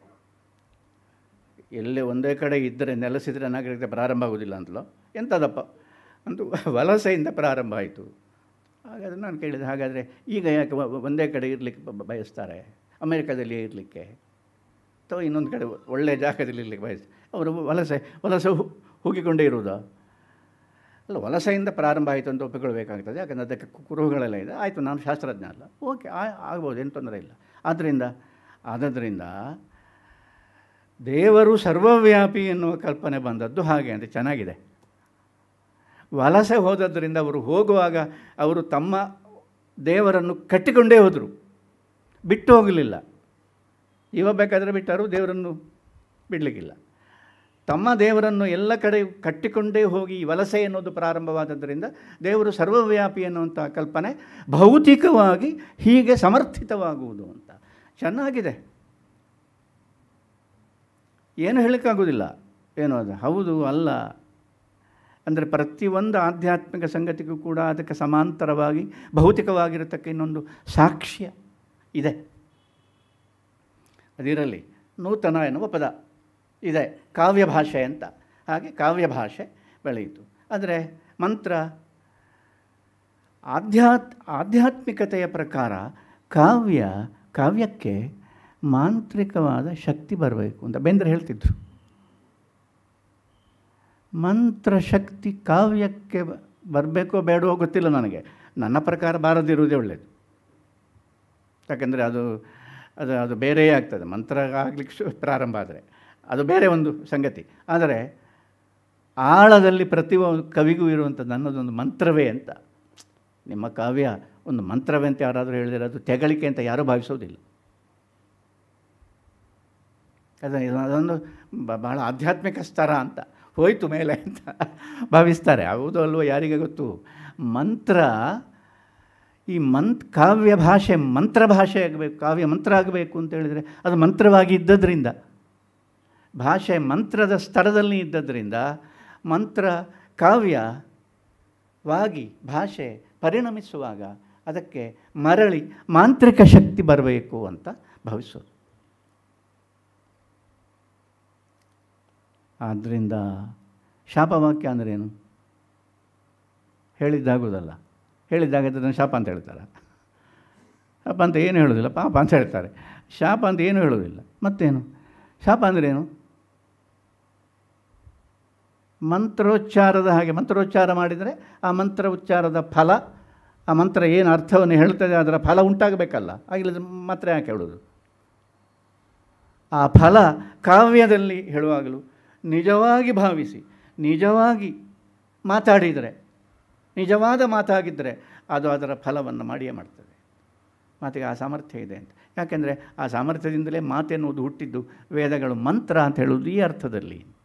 ಎಲ್ಲೇ ಒಂದೇ ಕಡೆ ಇದ್ದರೆ ನೆಲೆಸಿದರೆ ನಾಗರಿಕತೆ ಪ್ರಾರಂಭ ಆಗೋದಿಲ್ಲ ಅಂತಲೋ ಎಂಥದಪ್ಪ ಅಂತೂ ವಲಸೆಯಿಂದ ಪ್ರಾರಂಭ ಆಯಿತು ಹಾಗಾದರೆ ನಾನು ಕೇಳಿದೆ ಹಾಗಾದರೆ ಈಗ ಯಾಕೆ ಒ- ಒಂದೇ ಕಡೆ ಇರಲಿಕ್ಕೆ ಬ- ಬಯಸ್ತಾರೆ ಅಮೇರಿಕಾದಲ್ಲಿ ಇರಲಿಕ್ಕೆ ಅಥವಾ ಇನ್ನೊಂದು ಕಡೆ ಒಳ್ಳೆಯ ಜಾಗದಲ್ಲಿ ಇರಲಿಕ್ಕೆ ಬಯಸ್ ಅವರು ವಲಸೆ ವಲಸೆ ಹು- ಹೋಗಿಕೊಂಡೇ ಇರುವುದಾ ಅಲ್ಲ ವಲಸೆಯಿಂದ ಪ್ರಾರಂಭ ಆಯಿತು ಅಂತ ಒಪ್ಪಿಕೊಳ್ಬೇಕಾಗ್ತದೆ ಯಾಕಂದರೆ ಅದಕ್ಕೆ ಕು- ಕುರುಹುಗಳೆಲ್ಲ ಇದೆ ಆಯಿತು ನಾನು ಶಾಸ್ತ್ರಜ್ಞ ಅಲ್ಲ ಓಕೆ ಆ- ಆಗ್ಬೋದು ಏನು ತೊಂದರೆ ಇಲ್ಲ ಆದ್ದರಿಂದ ಆದದ್ರಿಂದ ದೇವರು ಸರ್ವವ್ಯಾಪಿ ಎನ್ನುವ ಕಲ್ಪನೆ ಬಂದದ್ದು ಹಾಗೆ ಅಂತ ಚೆನ್ನಾಗಿದೆ ವಲಸೆ ಹೋದದ್ದರಿಂದ ಅವರು ಹೋಗುವಾಗ ಅವರು ತಮ್ಮ ದೇವರನ್ನು ಕಟ್ಟಿಕೊಂಡೇ ಹೋದರು ಬಿಟ್ಟು ಹೋಗಲಿಲ್ಲ ಇವ ಬೇಕಾದರೆ ಬಿಟ್ಟರು ದೇವರನ್ನು ಬಿಡಲಿಕ್ಕಿಲ್ಲ ತಮ್ಮ ದೇವರನ್ನು ಎಲ್ಲ ಕಡೆ ಕಟ್ಟಿಕೊಂಡೇ ಹೋಗಿ ಈ ವಲಸೆ ಎನ್ನುವುದು ಪ್ರಾರಂಭವಾದದ್ದರಿಂದ ದೇವರು ಸರ್ವವ್ಯಾಪಿ ಎನ್ನುವಂಥ ಕಲ್ಪನೆ ಭೌತಿಕವಾಗಿ ಹೀಗೆ ಸಮರ್ಥಿತವಾಗುವುದು ಅಂತ ಚೆನ್ನಾಗಿದೆ ಏನು ಹೇಳೋಕ್ಕಾಗೋದಿಲ್ಲ ಏನು ಅದು ಹೌದು ಅಲ್ಲ ಅಂದರೆ ಪ್ರತಿಯೊಂದು ಆಧ್ಯಾತ್ಮಿಕ ಸಂಗತಿಗೂ ಕೂಡ ಅದಕ್ಕೆ ಸಮಾಂತರವಾಗಿ ಭೌತಿಕವಾಗಿರತಕ್ಕ ಇನ್ನೊಂದು ಸಾಕ್ಷ್ಯ ಇದೆ ಅದಿರಲಿ ನೂತನ ಎನ್ನುವ ಪದ ಇದೆ ಕಾವ್ಯ ಭಾಷೆ ಅಂತ ಹಾಗೆ ಕಾವ್ಯ ಭಾಷೆ ಬೆಳೆಯಿತು ಆದರೆ ಮಂತ್ರ ಆಧ್ಯಾತ್ ಆಧ್ಯಾತ್ಮಿಕತೆಯ ಪ್ರಕಾರ ಕಾವ್ಯ ಕಾವ್ಯಕ್ಕೆ ಮಾಂತ್ರಿಕವಾದ ಶಕ್ತಿ ಬರಬೇಕು ಅಂತ ಬೇಂದ್ರೆ ಹೇಳ್ತಿದ್ರು ಮಂತ್ರ ಶಕ್ತಿ ಕಾವ್ಯಕ್ಕೆ ಬರಬೇಕೋ ಬೇಡವೋ ಗೊತ್ತಿಲ್ಲ ನನಗೆ ನನ್ನ ಪ್ರಕಾರ ಬಾರದಿರುವುದೇ ಒಳ್ಳೆಯದು ಯಾಕೆಂದರೆ ಅದು ಅದು ಅದು ಬೇರೆಯೇ ಆಗ್ತದೆ ಮಂತ್ರ ಆಗಲಿಕ್ಕೆ ಶು ಪ್ರಾರಂಭ ಆದರೆ ಅದು ಬೇರೆ ಒಂದು ಸಂಗತಿ ಆದರೆ ಆಳದಲ್ಲಿ ಪ್ರತಿಯೊಂದು ಕವಿಗೂ ಇರುವಂಥದ್ದು ನನ್ನದೊಂದು ಮಂತ್ರವೇ ಅಂತ ನಿಮ್ಮ ಕಾವ್ಯ ಒಂದು ಮಂತ್ರವೇ ಅಂತ ಯಾರಾದರೂ ಹೇಳಿದರೆ ಅದು ತೆಗಳಿಕೆ ಅಂತ ಯಾರೂ ಭಾವಿಸೋದಿಲ್ಲ ಅದನ್ನು ಇದು- ಅದೊಂದು ಬ- ಬಹಳ ಆಧ್ಯಾತ್ಮಿಕ ಸ್ತರ ಅಂತ ಹೋಯಿತು ಮೇಲೆ ಅಂತ ಭಾವಿಸ್ತಾರೆ ಹೌದು ಅಲ್ವೋ ಯಾರಿಗೆ ಗೊತ್ತು ಮಂತ್ರ ಈ ಮಂತ್ ಕಾವ್ಯ ಭಾಷೆ ಮಂತ್ರ ಭಾಷೆ ಆಗಬೇಕು ಕಾವ್ಯ ಮಂತ್ರ ಆಗಬೇಕು ಅಂತ ಹೇಳಿದರೆ ಅದು ಮಂತ್ರವಾಗಿ ಇದ್ದದ್ರಿಂದ ಭಾಷೆ ಮಂತ್ರದ ಸ್ತರದಲ್ಲಿ ಇದ್ದದ್ರಿಂದ ಮಂತ್ರ ಕಾವ್ಯವಾಗಿ ಭಾಷೆ ಪರಿಣಮಿಸುವಾಗ ಅದಕ್ಕೆ ಮರಳಿ ಮಾಂತ್ರಿಕ ಶಕ್ತಿ ಬರಬೇಕು ಅಂತ ಭಾವಿಸೋದು ಆದ್ದರಿಂದ ಶಾಪವಾಕ್ಯ ಅಂದ್ರೇನು ಹೇಳಿದ್ದಾಗೋದಲ್ಲ ಹೇಳಿದ್ದಾಗ ಅದನ್ನು ಶಾಪ ಅಂತ ಹೇಳ್ತಾರೆ ಶಾಪ ಅಂತ ಏನು ಹೇಳೋದಿಲ್ಲ ಪಾಪ ಅಂತ ಹೇಳ್ತಾರೆ ಶಾಪ ಅಂತ ಏನು ಹೇಳೋದಿಲ್ಲ ಮತ್ತೇನು ಶಾಪ ಅಂದ್ರೇನು ಮಂತ್ರೋಚ್ಚಾರದ ಹಾಗೆ ಮಂತ್ರೋಚ್ಚಾರ ಮಾಡಿದರೆ ಆ ಮಂತ್ರ ಉಚ್ಚಾರದ ಫಲ ಆ ಮಂತ್ರ ಏನು ಅರ್ಥವನ್ನು ಹೇಳ್ತದೆ ಅದರ ಫಲ ಉಂಟಾಗಬೇಕಲ್ಲ ಆಗಿಲ್ಲದ ಮಾತ್ರ ಯಾಕೆ ಹೇಳೋದು ಆ ಫಲ ಕಾವ್ಯದಲ್ಲಿ ಹೇಳುವಾಗಲೂ ನಿಜವಾಗಿ ಭಾವಿಸಿ ನಿಜವಾಗಿ ಮಾತಾಡಿದರೆ ನಿಜವಾದ ಮಾತಾಗಿದ್ದರೆ ಅದು ಅದರ ಫಲವನ್ನು ಮಾಡಿಯೇ ಮಾಡ್ತದೆ ಮಾತಿಗೆ ಆ ಸಾಮರ್ಥ್ಯ ಇದೆ ಅಂತ ಯಾಕೆಂದರೆ ಆ ಸಾಮರ್ಥ್ಯದಿಂದಲೇ ಮಾತೆನ್ನುವುದು ಹುಟ್ಟಿದ್ದು ವೇದಗಳು ಮಂತ್ರ ಅಂತ ಹೇಳುವುದು ಈ ಅರ್ಥದಲ್ಲಿ ಅಂತ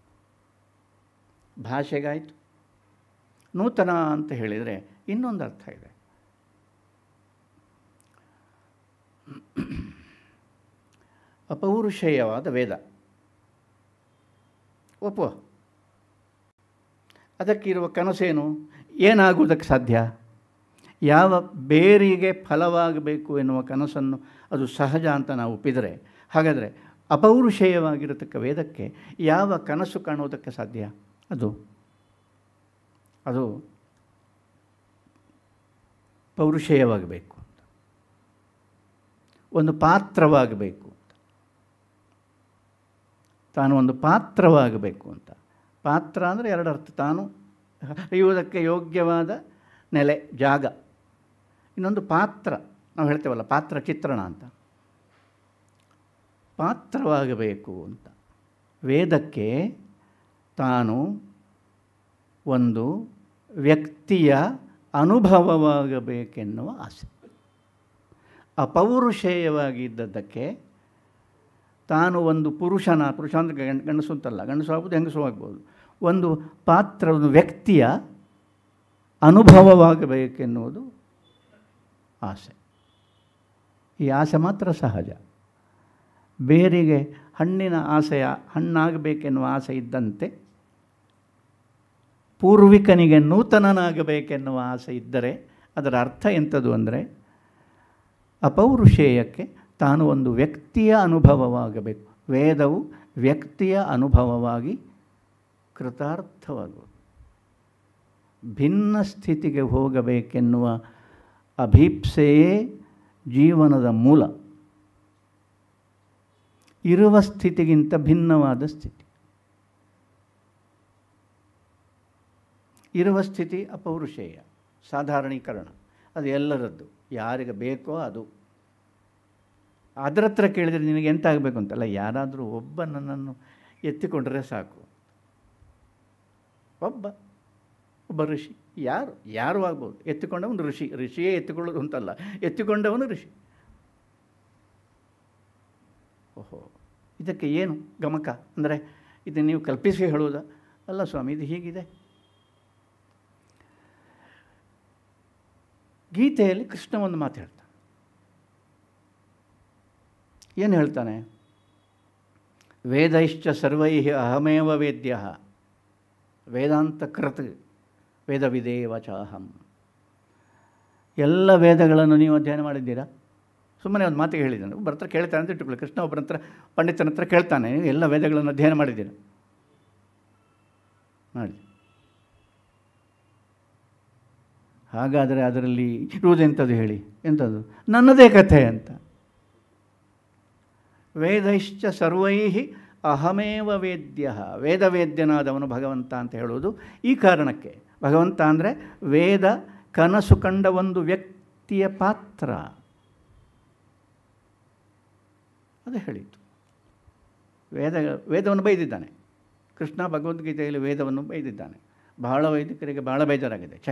ಭಾಷೆಗಾಯಿತು ನೂತನ ಅಂತ ಹೇಳಿದರೆ ಇನ್ನೊಂದು ಅರ್ಥ ಇದೆ ಅಪೌರುಷೇಯವಾದ ವೇದ ಒಪ್ಪುವ ಅದಕ್ಕಿರುವ ಕನಸೇನು ಏನಾಗುವುದಕ್ಕೆ ಸಾಧ್ಯ ಯಾವ ಬೇರಿಗೆ ಫಲವಾಗಬೇಕು ಎನ್ನುವ ಕನಸನ್ನು ಅದು ಸಹಜ ಅಂತ ನಾವು ಒಪ್ಪಿದರೆ ಹಾಗಾದರೆ ಅಪೌರುಷೇಯವಾಗಿರತಕ್ಕ ವೇದಕ್ಕೆ ಯಾವ ಕನಸು ಕಾಣುವುದಕ್ಕೆ ಸಾಧ್ಯ ಅದು ಅದು ಪೌರುಷೇಯವಾಗಬೇಕು ಅಂತ ಒಂದು ಪಾತ್ರವಾಗಬೇಕು ಅಂತ ತಾನು ಒಂದು ಪಾತ್ರವಾಗಬೇಕು ಅಂತ ಪಾತ್ರ ಅಂದರೆ ಎರಡು ಅರ್ಥ ತಾನು ಹರಿಯುವುದಕ್ಕೆ ಯೋಗ್ಯವಾದ ನೆಲೆ ಜಾಗ ಇನ್ನೊಂದು ಪಾತ್ರ ನಾವು ಹೇಳ್ತೇವಲ್ಲ ಪಾತ್ರ ಚಿತ್ರಣ ಅಂತ ಪಾತ್ರವಾಗಬೇಕು ಅಂತ ವೇದಕ್ಕೆ ತಾನು ಒಂದು ವ್ಯಕ್ತಿಯ ಅನುಭವವಾಗಬೇಕೆನ್ನುವ ಆಸೆ ಅಪೌರುಷೇಯವಾಗಿ ಇದ್ದದ್ದಕ್ಕೆ ತಾನು ಒಂದು ಪುರುಷನ ಪುರುಷ ಅಂದರೆ ಗಂಡ ಗಂಡಸು ಅಂತಲ್ಲ ಗಂಡಸು ಆಗ್ಬೋದು ಹೆಂಗಸು ಆಗ್ಬೋದು ಒಂದು ಪಾತ್ರ ಒಂದು ವ್ಯಕ್ತಿಯ ಅನುಭವವಾಗಬೇಕೆನ್ನುವುದು ಆಸೆ ಈ ಆಸೆ ಮಾತ್ರ ಸಹಜ ಬೇರಿಗೆ ಹಣ್ಣಿನ ಆಸೆಯ ಹಣ್ಣಾಗಬೇಕೆನ್ನುವ ಆಸೆ ಇದ್ದಂತೆ ಪೂರ್ವಿಕನಿಗೆ ನೂತನನಾಗಬೇಕೆನ್ನುವ ಆಸೆ ಇದ್ದರೆ ಅದರ ಅರ್ಥ ಎಂಥದ್ದು ಅಂದರೆ ಅಪೌರುಷೇಯಕ್ಕೆ ತಾನು ಒಂದು ವ್ಯಕ್ತಿಯ ಅನುಭವವಾಗಬೇಕು ವೇದವು ವ್ಯಕ್ತಿಯ ಅನುಭವವಾಗಿ ಕೃತಾರ್ಥವಾಗುವುದು ಭಿನ್ನ ಸ್ಥಿತಿಗೆ ಹೋಗಬೇಕೆನ್ನುವ ಅಭೀಪ್ಸೆಯೇ ಜೀವನದ ಮೂಲ ಇರುವ ಸ್ಥಿತಿಗಿಂತ ಭಿನ್ನವಾದ ಸ್ಥಿತಿ ಇರುವ ಸ್ಥಿತಿ ಅಪೌರುಷೇಯ ಸಾಧಾರಣೀಕರಣ ಅದು ಎಲ್ಲರದ್ದು ಯಾರಿಗೆ ಬೇಕೋ ಅದು ಅದರ ಹತ್ರ ಕೇಳಿದರೆ ನಿನಗೆ ಎಂತ ಆಗಬೇಕು ಅಂತಲ್ಲ ಯಾರಾದರೂ ಒಬ್ಬ ನನ್ನನ್ನು ಎತ್ತಿಕೊಂಡ್ರೆ ಸಾಕು ಒಬ್ಬ ಒಬ್ಬ ಋಷಿ ಯಾರು ಯಾರು ಆಗ್ಬೋದು ಎತ್ತಿಕೊಂಡವನು ಋಷಿ ಋಷಿಯೇ ಎತ್ತಿಕೊಳ್ಳೋದು ಅಂತಲ್ಲ ಎತ್ತಿಕೊಂಡವನು ಋಷಿ ಓಹೋ ಇದಕ್ಕೆ ಏನು ಗಮಕ ಅಂದರೆ ಇದು ನೀವು ಕಲ್ಪಿಸಿ ಹೇಳುವುದಾ ಅಲ್ಲ ಸ್ವಾಮಿ ಇದು ಹೀಗಿದೆ ಗೀತೆಯಲ್ಲಿ ಕೃಷ್ಣ ಒಂದು ಮಾತು ಹೇಳ್ತಾನೆ ಏನು ಹೇಳ್ತಾನೆ ವೇದೈಶ್ಚ ಸರ್ವೈ ಅಹಮೇವ ವೇದ್ಯ ವೇದಾಂತ ಕೃತ್ ವೇದವಿದೇವ ಚಾಹಂ ಎಲ್ಲ ವೇದಗಳನ್ನು ನೀವು ಅಧ್ಯಯನ ಮಾಡಿದ್ದೀರಾ ಸುಮ್ಮನೆ ಒಂದು ಮಾತಿಗೆ ಹೇಳಿದ್ದಾನೆ ಒಬ್ಬರ ಹತ್ರ ಕೇಳ್ತಾನೆ ಅಂತ ಇಟ್ಟುಕೊಳ್ಳಿ ಕೃಷ್ಣ ಒಬ್ಬರ ಹತ್ರ ಪಂಡಿತನ ಹತ್ರ ಕೇಳ್ತಾನೆ ನೀವು ಎಲ್ಲ ವೇದಗಳನ್ನು ಅಧ್ಯಯನ ಮಾಡಿದ್ದೀರಾ ಮಾಡಿ ಹಾಗಾದರೆ ಅದರಲ್ಲಿ ಇರುವುದೆಂಥದ್ದು ಹೇಳಿ ಎಂಥದ್ದು ನನ್ನದೇ ಕಥೆ ಅಂತ ವೇದೈಶ್ಚ ಸರ್ವೈ ಅಹಮೇವ ವೇದ್ಯ ವೇದವೇದ್ಯನಾದವನು ಭಗವಂತ ಅಂತ ಹೇಳುವುದು ಈ ಕಾರಣಕ್ಕೆ ಭಗವಂತ ಅಂದರೆ ವೇದ ಕನಸು ಕಂಡ ಒಂದು ವ್ಯಕ್ತಿಯ ಪಾತ್ರ ಅದು ಹೇಳಿತು ವೇದ ವೇದವನ್ನು ಬೈದಿದ್ದಾನೆ ಕೃಷ್ಣ ಭಗವದ್ಗೀತೆಯಲ್ಲಿ ವೇದವನ್ನು ಬೈದಿದ್ದಾನೆ ಬಹಳ ವೈದಿಕರಿಗೆ ಬಹಳ ಬೇಜಾರಾಗಿದೆ ಛೆ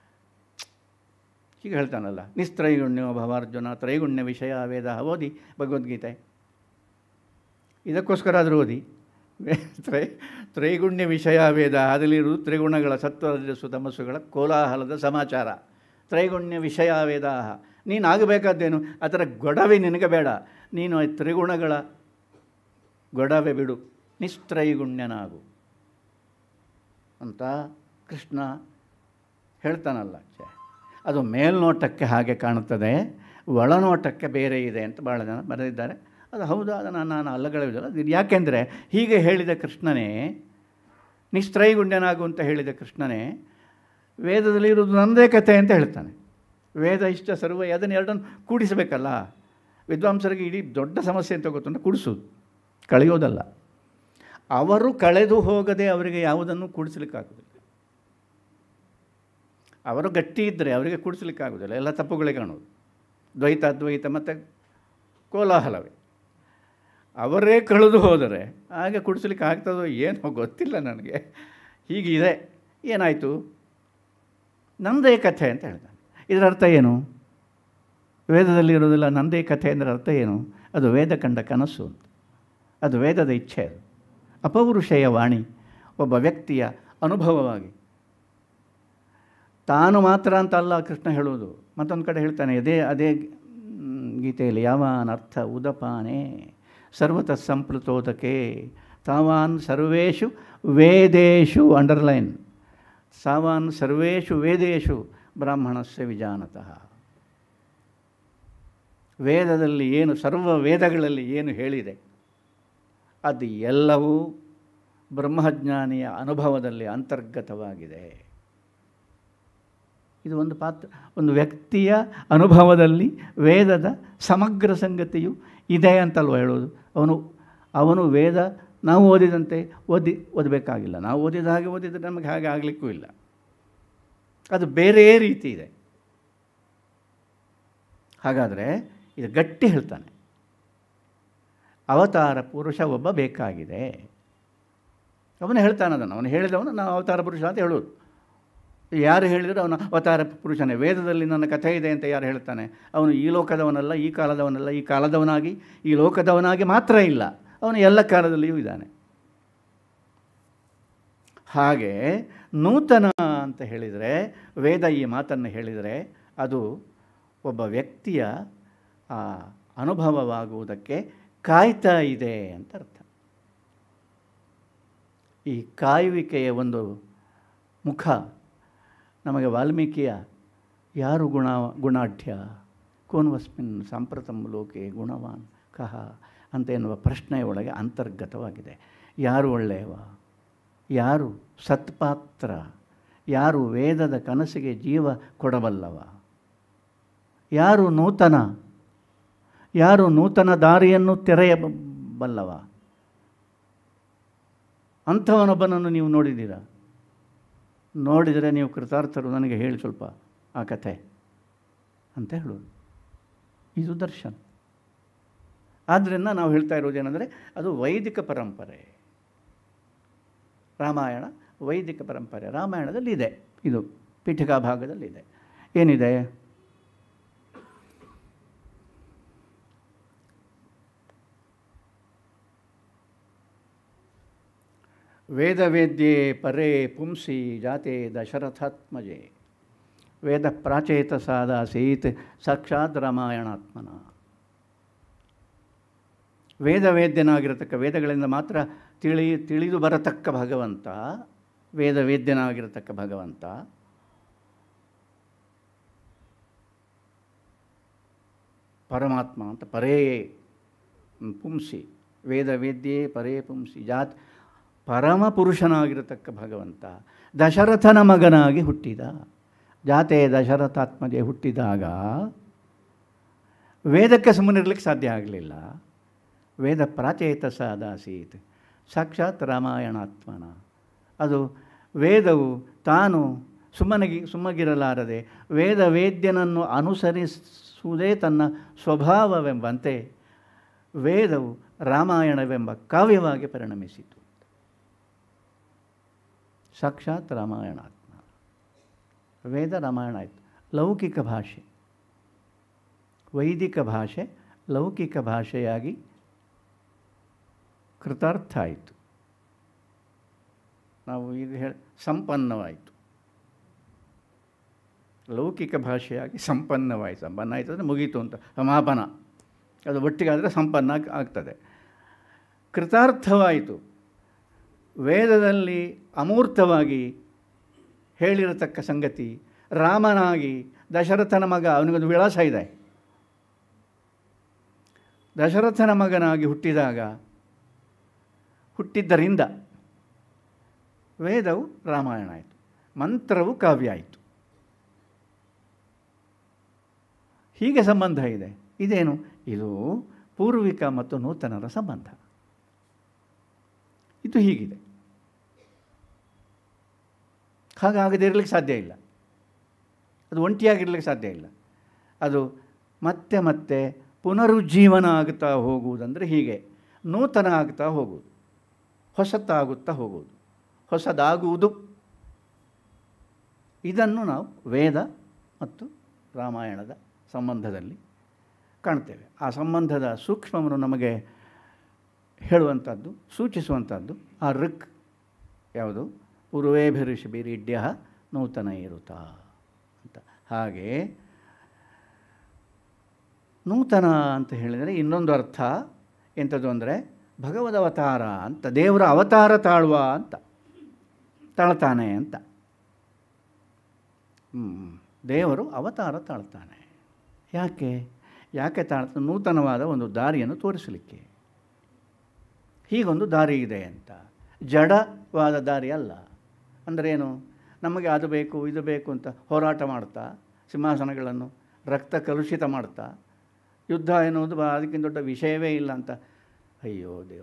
ಹೀಗೆ ಹೇಳ್ತಾನಲ್ಲ ನಿಸ್ತ್ರೈಗುಣ್ಯೋ ಭವಾರ್ಜುನ ತ್ರೈಗುಣ್ಯ ವಿಷಯ ವೇದ ಓದಿ ಭಗವದ್ಗೀತೆ ಇದಕ್ಕೋಸ್ಕರ ಆದರೂ ಓದಿ ತ್ರೈ ತ್ರೈಗುಣ್ಯ ವಿಷಯ ವೇದ ಅದರಲ್ಲಿರುವುದು ತ್ರಿಗುಣಗಳ ಸತ್ವರಜಸ್ಸು ತಮಸ್ಸುಗಳ ಕೋಲಾಹಲದ ಸಮಾಚಾರ ತ್ರೈಗುಣ್ಯ ವಿಷಯ ವೇದ ನೀನು ಆಗಬೇಕಾದ್ದೇನು ಅದರ ಗೊಡವೆ ನಿನಗೆ ಬೇಡ ನೀನು ಆ ತ್ರಿಗುಣಗಳ ಗೊಡವೆ ಬಿಡು ನಿಸ್ತ್ರೈಗುಣ್ಯನಾಗು ಅಂತ ಕೃಷ್ಣ ಹೇಳ್ತಾನಲ್ಲ ಛೆ ಅದು ಮೇಲ್ನೋಟಕ್ಕೆ ಹಾಗೆ ಕಾಣುತ್ತದೆ ಒಳನೋಟಕ್ಕೆ ಬೇರೆ ಇದೆ ಅಂತ ಭಾಳ ಜನ ಬರೆದಿದ್ದಾರೆ ಅದು ಹೌದು ಅದನ್ನು ನಾನು ಅಲ್ಲಗಳಿಲ್ಲ ಅದು ಯಾಕೆಂದರೆ ಹೀಗೆ ಹೇಳಿದ ಕೃಷ್ಣನೇ ನಿಸ್ತ್ರೈಗುಣ್ಯನಾಗು ಅಂತ ಹೇಳಿದ ಕೃಷ್ಣನೇ ವೇದದಲ್ಲಿ ಇರೋದು ನನ್ನದೇ ಕಥೆ ಅಂತ ಹೇಳ್ತಾನೆ ವೇದ ಇಷ್ಟ ಸರ್ವ ಅದನ್ನು ಎರಡನ್ನು ಕೂಡಿಸಬೇಕಲ್ಲ ವಿದ್ವಾಂಸರಿಗೆ ಇಡೀ ದೊಡ್ಡ ಸಮಸ್ಯೆ ಅಂತ ಗೊತ್ತುಂಟ ಕೂಡಿಸೋದು ಕಳೆಯೋದಲ್ಲ ಅವರು ಕಳೆದು ಹೋಗದೆ ಅವರಿಗೆ ಯಾವುದನ್ನು ಕೂಡಿಸಲಿಕ್ಕಾಗೋದಿಲ್ಲ ಅವರು ಗಟ್ಟಿ ಇದ್ದರೆ ಅವರಿಗೆ ಕೂಡಿಸ್ಲಿಕ್ಕಾಗೋದಿಲ್ಲ ಎಲ್ಲ ತಪ್ಪುಗಳೇ ಕಾಣೋದು ದ್ವೈತ ಅದ್ವೈತ ಮತ್ತು ಕೋಲಾಹಲವೇ ಅವರೇ ಕಳೆದು ಹೋದರೆ ಆಗ ಕುಡಿಸ್ಲಿಕ್ಕೆ ಆಗ್ತದೋ ಏನೋ ಗೊತ್ತಿಲ್ಲ ನನಗೆ ಹೀಗಿದೆ ಏನಾಯಿತು ನನ್ನದೇ ಕಥೆ ಅಂತ ಹೇಳ್ತಾನೆ ಇದರ ಅರ್ಥ ಏನು ವೇದದಲ್ಲಿ ಇರೋದಿಲ್ಲ ನನ್ನದೇ ಕಥೆ ಅಂದರೆ ಅರ್ಥ ಏನು ಅದು ವೇದ ಕಂಡ ಕನಸು ಅಂತ ಅದು ವೇದದ ಇಚ್ಛೆ ಅದು ಅಪೌರುಷೆಯ ವಾಣಿ ಒಬ್ಬ ವ್ಯಕ್ತಿಯ ಅನುಭವವಾಗಿ ತಾನು ಮಾತ್ರ ಅಂತ ಅಲ್ಲ ಕೃಷ್ಣ ಹೇಳುವುದು ಮತ್ತೊಂದು ಕಡೆ ಹೇಳ್ತಾನೆ ಅದೇ ಅದೇ ಮ್, ಗೀತೆಯಲ್ಲಿ ಯಾವಾನ್ ಅರ್ಥ ಉದಪಾನೆ ಸರ್ವತ ಸಂಪ್ಲುತೋದಕೆ ತಾವಾನ್ ಸರ್ವೇಷು ವೇದೇಶು ಅಂಡರ್ಲೈನ್ ಸಾವಾನ್ ಸರ್ವೇಷು ವೇದೇಶು ಬ್ರಾಹ್ಮಣಸ್ಯ ವಿಜಾನತಃ ವೇದದಲ್ಲಿ ಏನು ಸರ್ವ ವೇದಗಳಲ್ಲಿ ಏನು ಹೇಳಿದೆ ಅದು ಎಲ್ಲವೂ ಬ್ರಹ್ಮಜ್ಞಾನಿಯ ಅನುಭವದಲ್ಲಿ ಅಂತರ್ಗತವಾಗಿದೆ ಇದು ಒಂದು ಪಾತ್ರ ಒಂದು ವ್ಯಕ್ತಿಯ ಅನುಭವದಲ್ಲಿ ವೇದದ ಸಮಗ್ರ ಸಂಗತಿಯು ಇದೆ ಅಂತಲ್ವ ಹೇಳೋದು ಅವನು ಅವನು ವೇದ ನಾವು ಓದಿದಂತೆ ಓದಿ ಓದಬೇಕಾಗಿಲ್ಲ ನಾವು ಓದಿದ ಹಾಗೆ ಓದಿದರೆ ನಮಗೆ ಹಾಗೆ ಆಗಲಿಕ್ಕೂ ಇಲ್ಲ ಅದು ಬೇರೆ ರೀತಿ ಇದೆ ಹಾಗಾದರೆ ಇದು ಗಟ್ಟಿ ಹೇಳ್ತಾನೆ ಅವತಾರ ಪುರುಷ ಒಬ್ಬ ಬೇಕಾಗಿದೆ ಅವನು ಹೇಳ್ತಾನೆ ಅದನ್ನು ಅವನು ಹೇಳಿದವನು ನಾವು ಅವತಾರ ಪುರುಷ ಅಂತ ಹೇಳೋದು ಯಾರು ಹೇಳಿದರೂ ಅವನು ಅವತಾರ ಪುರುಷನೇ ವೇದದಲ್ಲಿ ನನ್ನ ಕಥೆ ಇದೆ ಅಂತ ಯಾರು ಹೇಳ್ತಾನೆ ಅವನು ಈ ಲೋಕದವನಲ್ಲ ಈ ಕಾಲದವನಲ್ಲ ಈ ಕಾಲದವನಾಗಿ ಈ ಲೋಕದವನಾಗಿ ಮಾತ್ರ ಇಲ್ಲ ಅವನು ಎಲ್ಲ ಕಾಲದಲ್ಲಿಯೂ ಇದ್ದಾನೆ ಹಾಗೆ ನೂತನ ಅಂತ ಹೇಳಿದರೆ ವೇದ ಈ ಮಾತನ್ನು ಹೇಳಿದರೆ ಅದು ಒಬ್ಬ ವ್ಯಕ್ತಿಯ ಆ ಅನುಭವವಾಗುವುದಕ್ಕೆ ಕಾಯ್ತಾ ಇದೆ ಅಂತ ಅರ್ಥ ಈ ಕಾಯುವಿಕೆಯ ಒಂದು ಮುಖ ನಮಗೆ ವಾಲ್ಮೀಕಿಯ ಯಾರು ಗುಣ ಗುಣಾಢ್ಯ ಕೋನ್ವಸ್ಮಿನ್ ಸಾಂಪ್ರತಂ ಲೋಕೆ ಗುಣವಾನ್ ಕಹ ಅಂತ ಎನ್ನುವ ಪ್ರಶ್ನೆಯ ಒಳಗೆ ಅಂತರ್ಗತವಾಗಿದೆ ಯಾರು ಒಳ್ಳೆಯವ ಯಾರು ಸತ್ಪಾತ್ರ ಯಾರು ವೇದದ ಕನಸಿಗೆ ಜೀವ ಕೊಡಬಲ್ಲವ ಯಾರು ನೂತನ ಯಾರು ನೂತನ ದಾರಿಯನ್ನು ತೆರೆಯಬಲ್ಲವ ಅಂಥವನೊಬ್ಬನನ್ನು ನೀವು ನೋಡಿದ್ದೀರಾ ನೋಡಿದರೆ ನೀವು ಕೃತಾರ್ಥರು ನನಗೆ ಹೇಳಿ ಸ್ವಲ್ಪ ಆ ಕಥೆ ಅಂತ ಹೇಳೋದು ಇದು ದರ್ಶನ ಆದ್ದರಿಂದ ನಾವು ಹೇಳ್ತಾ ಇರೋದೇನೆಂದರೆ ಅದು ವೈದಿಕ ಪರಂಪರೆ ರಾಮಾಯಣ ವೈದಿಕ ಪರಂಪರೆ ರಾಮಾಯಣದಲ್ಲಿ ಇದೆ ಇದು ಪೀಠಿಕಾ ಭಾಗದಲ್ಲಿದೆ ಏನಿದೆ ವೇದವೇದ್ಯೆ ಪರೇ ಪುಂಸಿ ಜಾತೆ ದಶರಥಾತ್ಮಜೆ ವೇದ ಪ್ರಾಚೇತಸಾದಾಸೀತ್ ಸಾಕ್ಷಾತ್ ರಾಮಾಯಣಾತ್ಮನ ವೇದವೇದ್ಯನಾಗಿರತಕ್ಕ ವೇದಗಳಿಂದ ಮಾತ್ರ ತಿಳಿ ತಿಳಿದು ಬರತಕ್ಕ ಭಗವಂತ ವೇದವೇದ್ಯನಾಗಿರತಕ್ಕ ಭಗವಂತ ಪರಮಾತ್ಮ ಅಂತ ಪರೇ ಪುಂಸಿ ವೇದವೇದ್ಯೆ ಪರೇ ಪುಂಸಿ ಜಾತ್ ಪರಮ ಪುರುಷನಾಗಿರತಕ್ಕ ಭಗವಂತ ದಶರಥನ ಮಗನಾಗಿ ಹುಟ್ಟಿದ ಜಾತೆ ದಶರಥಾತ್ಮಜೆ ಹುಟ್ಟಿದಾಗ ವೇದಕ್ಕೆ ಸುಮ್ಮನಿರ್ಲಿಕ್ಕೆ ಸಾಧ್ಯ ಆಗಲಿಲ್ಲ ವೇದ ಪ್ರಾಚೇತಸಾದಾಸೀತ್ ಸಾಕ್ಷಾತ್ ರಾಮಾಯಣಾತ್ಮನ ಅದು ವೇದವು ತಾನು ಸುಮ್ಮನಿಗೆ ಸುಮ್ಮಗಿರಲಾರದೆ ವೇದ ವೇದ್ಯನನ್ನು ಅನುಸರಿಸುವುದೇ ತನ್ನ ಸ್ವಭಾವವೆಂಬಂತೆ ವೇದವು ರಾಮಾಯಣವೆಂಬ ಕಾವ್ಯವಾಗಿ ಪರಿಣಮಿಸಿತು ಸಾಕ್ಷಾತ್ ರಾಮಾಯಣಾತ್ಮ ವೇದ ರಾಮಾಯಣ ಆಯಿತು ಲೌಕಿಕ ಭಾಷೆ ವೈದಿಕ ಭಾಷೆ ಲೌಕಿಕ ಭಾಷೆಯಾಗಿ ಕೃತಾರ್ಥ ಆಯಿತು ನಾವು ಈಗ ಹೇಳ ಸಂಪನ್ನವಾಯಿತು ಲೌಕಿಕ ಭಾಷೆಯಾಗಿ ಸಂಪನ್ನವಾಯಿತು ಸಂಪನ್ನ ಆಯಿತು ಅಂದರೆ ಮುಗೀತು ಅಂತ ಸಮಾಪನ ಅದು ಒಟ್ಟಿಗಾದರೆ ಸಂಪನ್ನ ಆಗ್- ಆಗ್ತದೆ ಕೃತಾರ್ಥವಾಯಿತು ವೇದದಲ್ಲಿ ಅಮೂರ್ತವಾಗಿ ಹೇಳಿರತಕ್ಕ ಸಂಗತಿ ರಾಮನಾಗಿ ದಶರಥನ ಮಗ ಅವನಿಗೊಂದು ವಿಳಾಸ ಇದೆ ದಶರಥನ ಮಗನಾಗಿ ಹುಟ್ಟಿದಾಗ ಹುಟ್ಟಿದ್ದರಿಂದ ವೇದವು ರಾಮಾಯಣ ಆಯಿತು ಮಂತ್ರವು ಕಾವ್ಯ ಆಯಿತು ಹೀಗೆ ಸಂಬಂಧ ಇದೆ ಇದೇನು ಇದು ಪೂರ್ವಿಕ ಮತ್ತು ನೂತನರ ಸಂಬಂಧ ಇದು ಹೀಗಿದೆ ಹಾಗಾಗದೇ ಇರಲಿಕ್ಕೆ ಸಾಧ್ಯ ಇಲ್ಲ ಅದು ಒಂಟಿಯಾಗಿರ್ಲಿಕ್ಕೆ ಸಾಧ್ಯ ಇಲ್ಲ ಅದು ಮತ್ತೆ ಮತ್ತೆ ಪುನರುಜ್ಜೀವನ ಆಗುತ್ತಾ ಹೋಗುವುದಂದರೆ ಹೀಗೆ ನೂತನ ಆಗ್ತಾ ಹೋಗುವುದು ಹೊಸತಾಗುತ್ತಾ ಹೋಗುವುದು ಹೊಸದಾಗುವುದು ಇದನ್ನು ನಾವು ವೇದ ಮತ್ತು ರಾಮಾಯಣದ ಸಂಬಂಧದಲ್ಲಿ ಕಾಣ್ತೇವೆ ಆ ಸಂಬಂಧದ ಸೂಕ್ಷ್ಮವನ್ನು ನಮಗೆ ಹೇಳುವಂಥದ್ದು ಸೂಚಿಸುವಂಥದ್ದು ಆ ಋಕ್ ಯಾವುದು ಪೂರ್ವೇಭಿಋಷಿಭಿರಿಡ್ಯ ನೂತನ ಇರುತ್ತ ಅಂತ ಹಾಗೆ ನೂತನ ಅಂತ ಹೇಳಿದರೆ ಇನ್ನೊಂದು ಅರ್ಥ ಎಂಥದ್ದು ಅಂದರೆ ಭಗವದ್ ಅವತಾರ ಅಂತ ದೇವರ ಅವತಾರ ತಾಳುವ ಅಂತ ತಾಳ್ತಾನೆ ಅಂತ ಹ್ಮ್. ದೇವರು ಅವತಾರ ತಾಳ್ತಾನೆ ಯಾಕೆ ಯಾಕೆ ತಾಳ್ತಾನೆ ನೂತನವಾದ ಒಂದು ದಾರಿಯನ್ನು ತೋರಿಸಲಿಕ್ಕೆ ಹೀಗೊಂದು ದಾರಿ ಇದೆ ಅಂತ ಜಡವಾದ ದಾರಿ ಅಲ್ಲ ಅಂದರೆ ಏನು ನಮಗೆ ಅದು ಬೇಕು ಇದು ಬೇಕು ಅಂತ ಹೋರಾಟ ಮಾಡ್ತಾ ಸಿಂಹಾಸನಗಳನ್ನು ರಕ್ತ ಕಲುಷಿತ ಮಾಡ್ತಾ ಯುದ್ಧ ಎನ್ನುವುದು ಬಾ- ಅದಕ್ಕಿಂತ ದೊಡ್ಡ ವಿಷಯವೇ ಇಲ್ಲ ಅಂತ ಅಯ್ಯೋ ದೇವ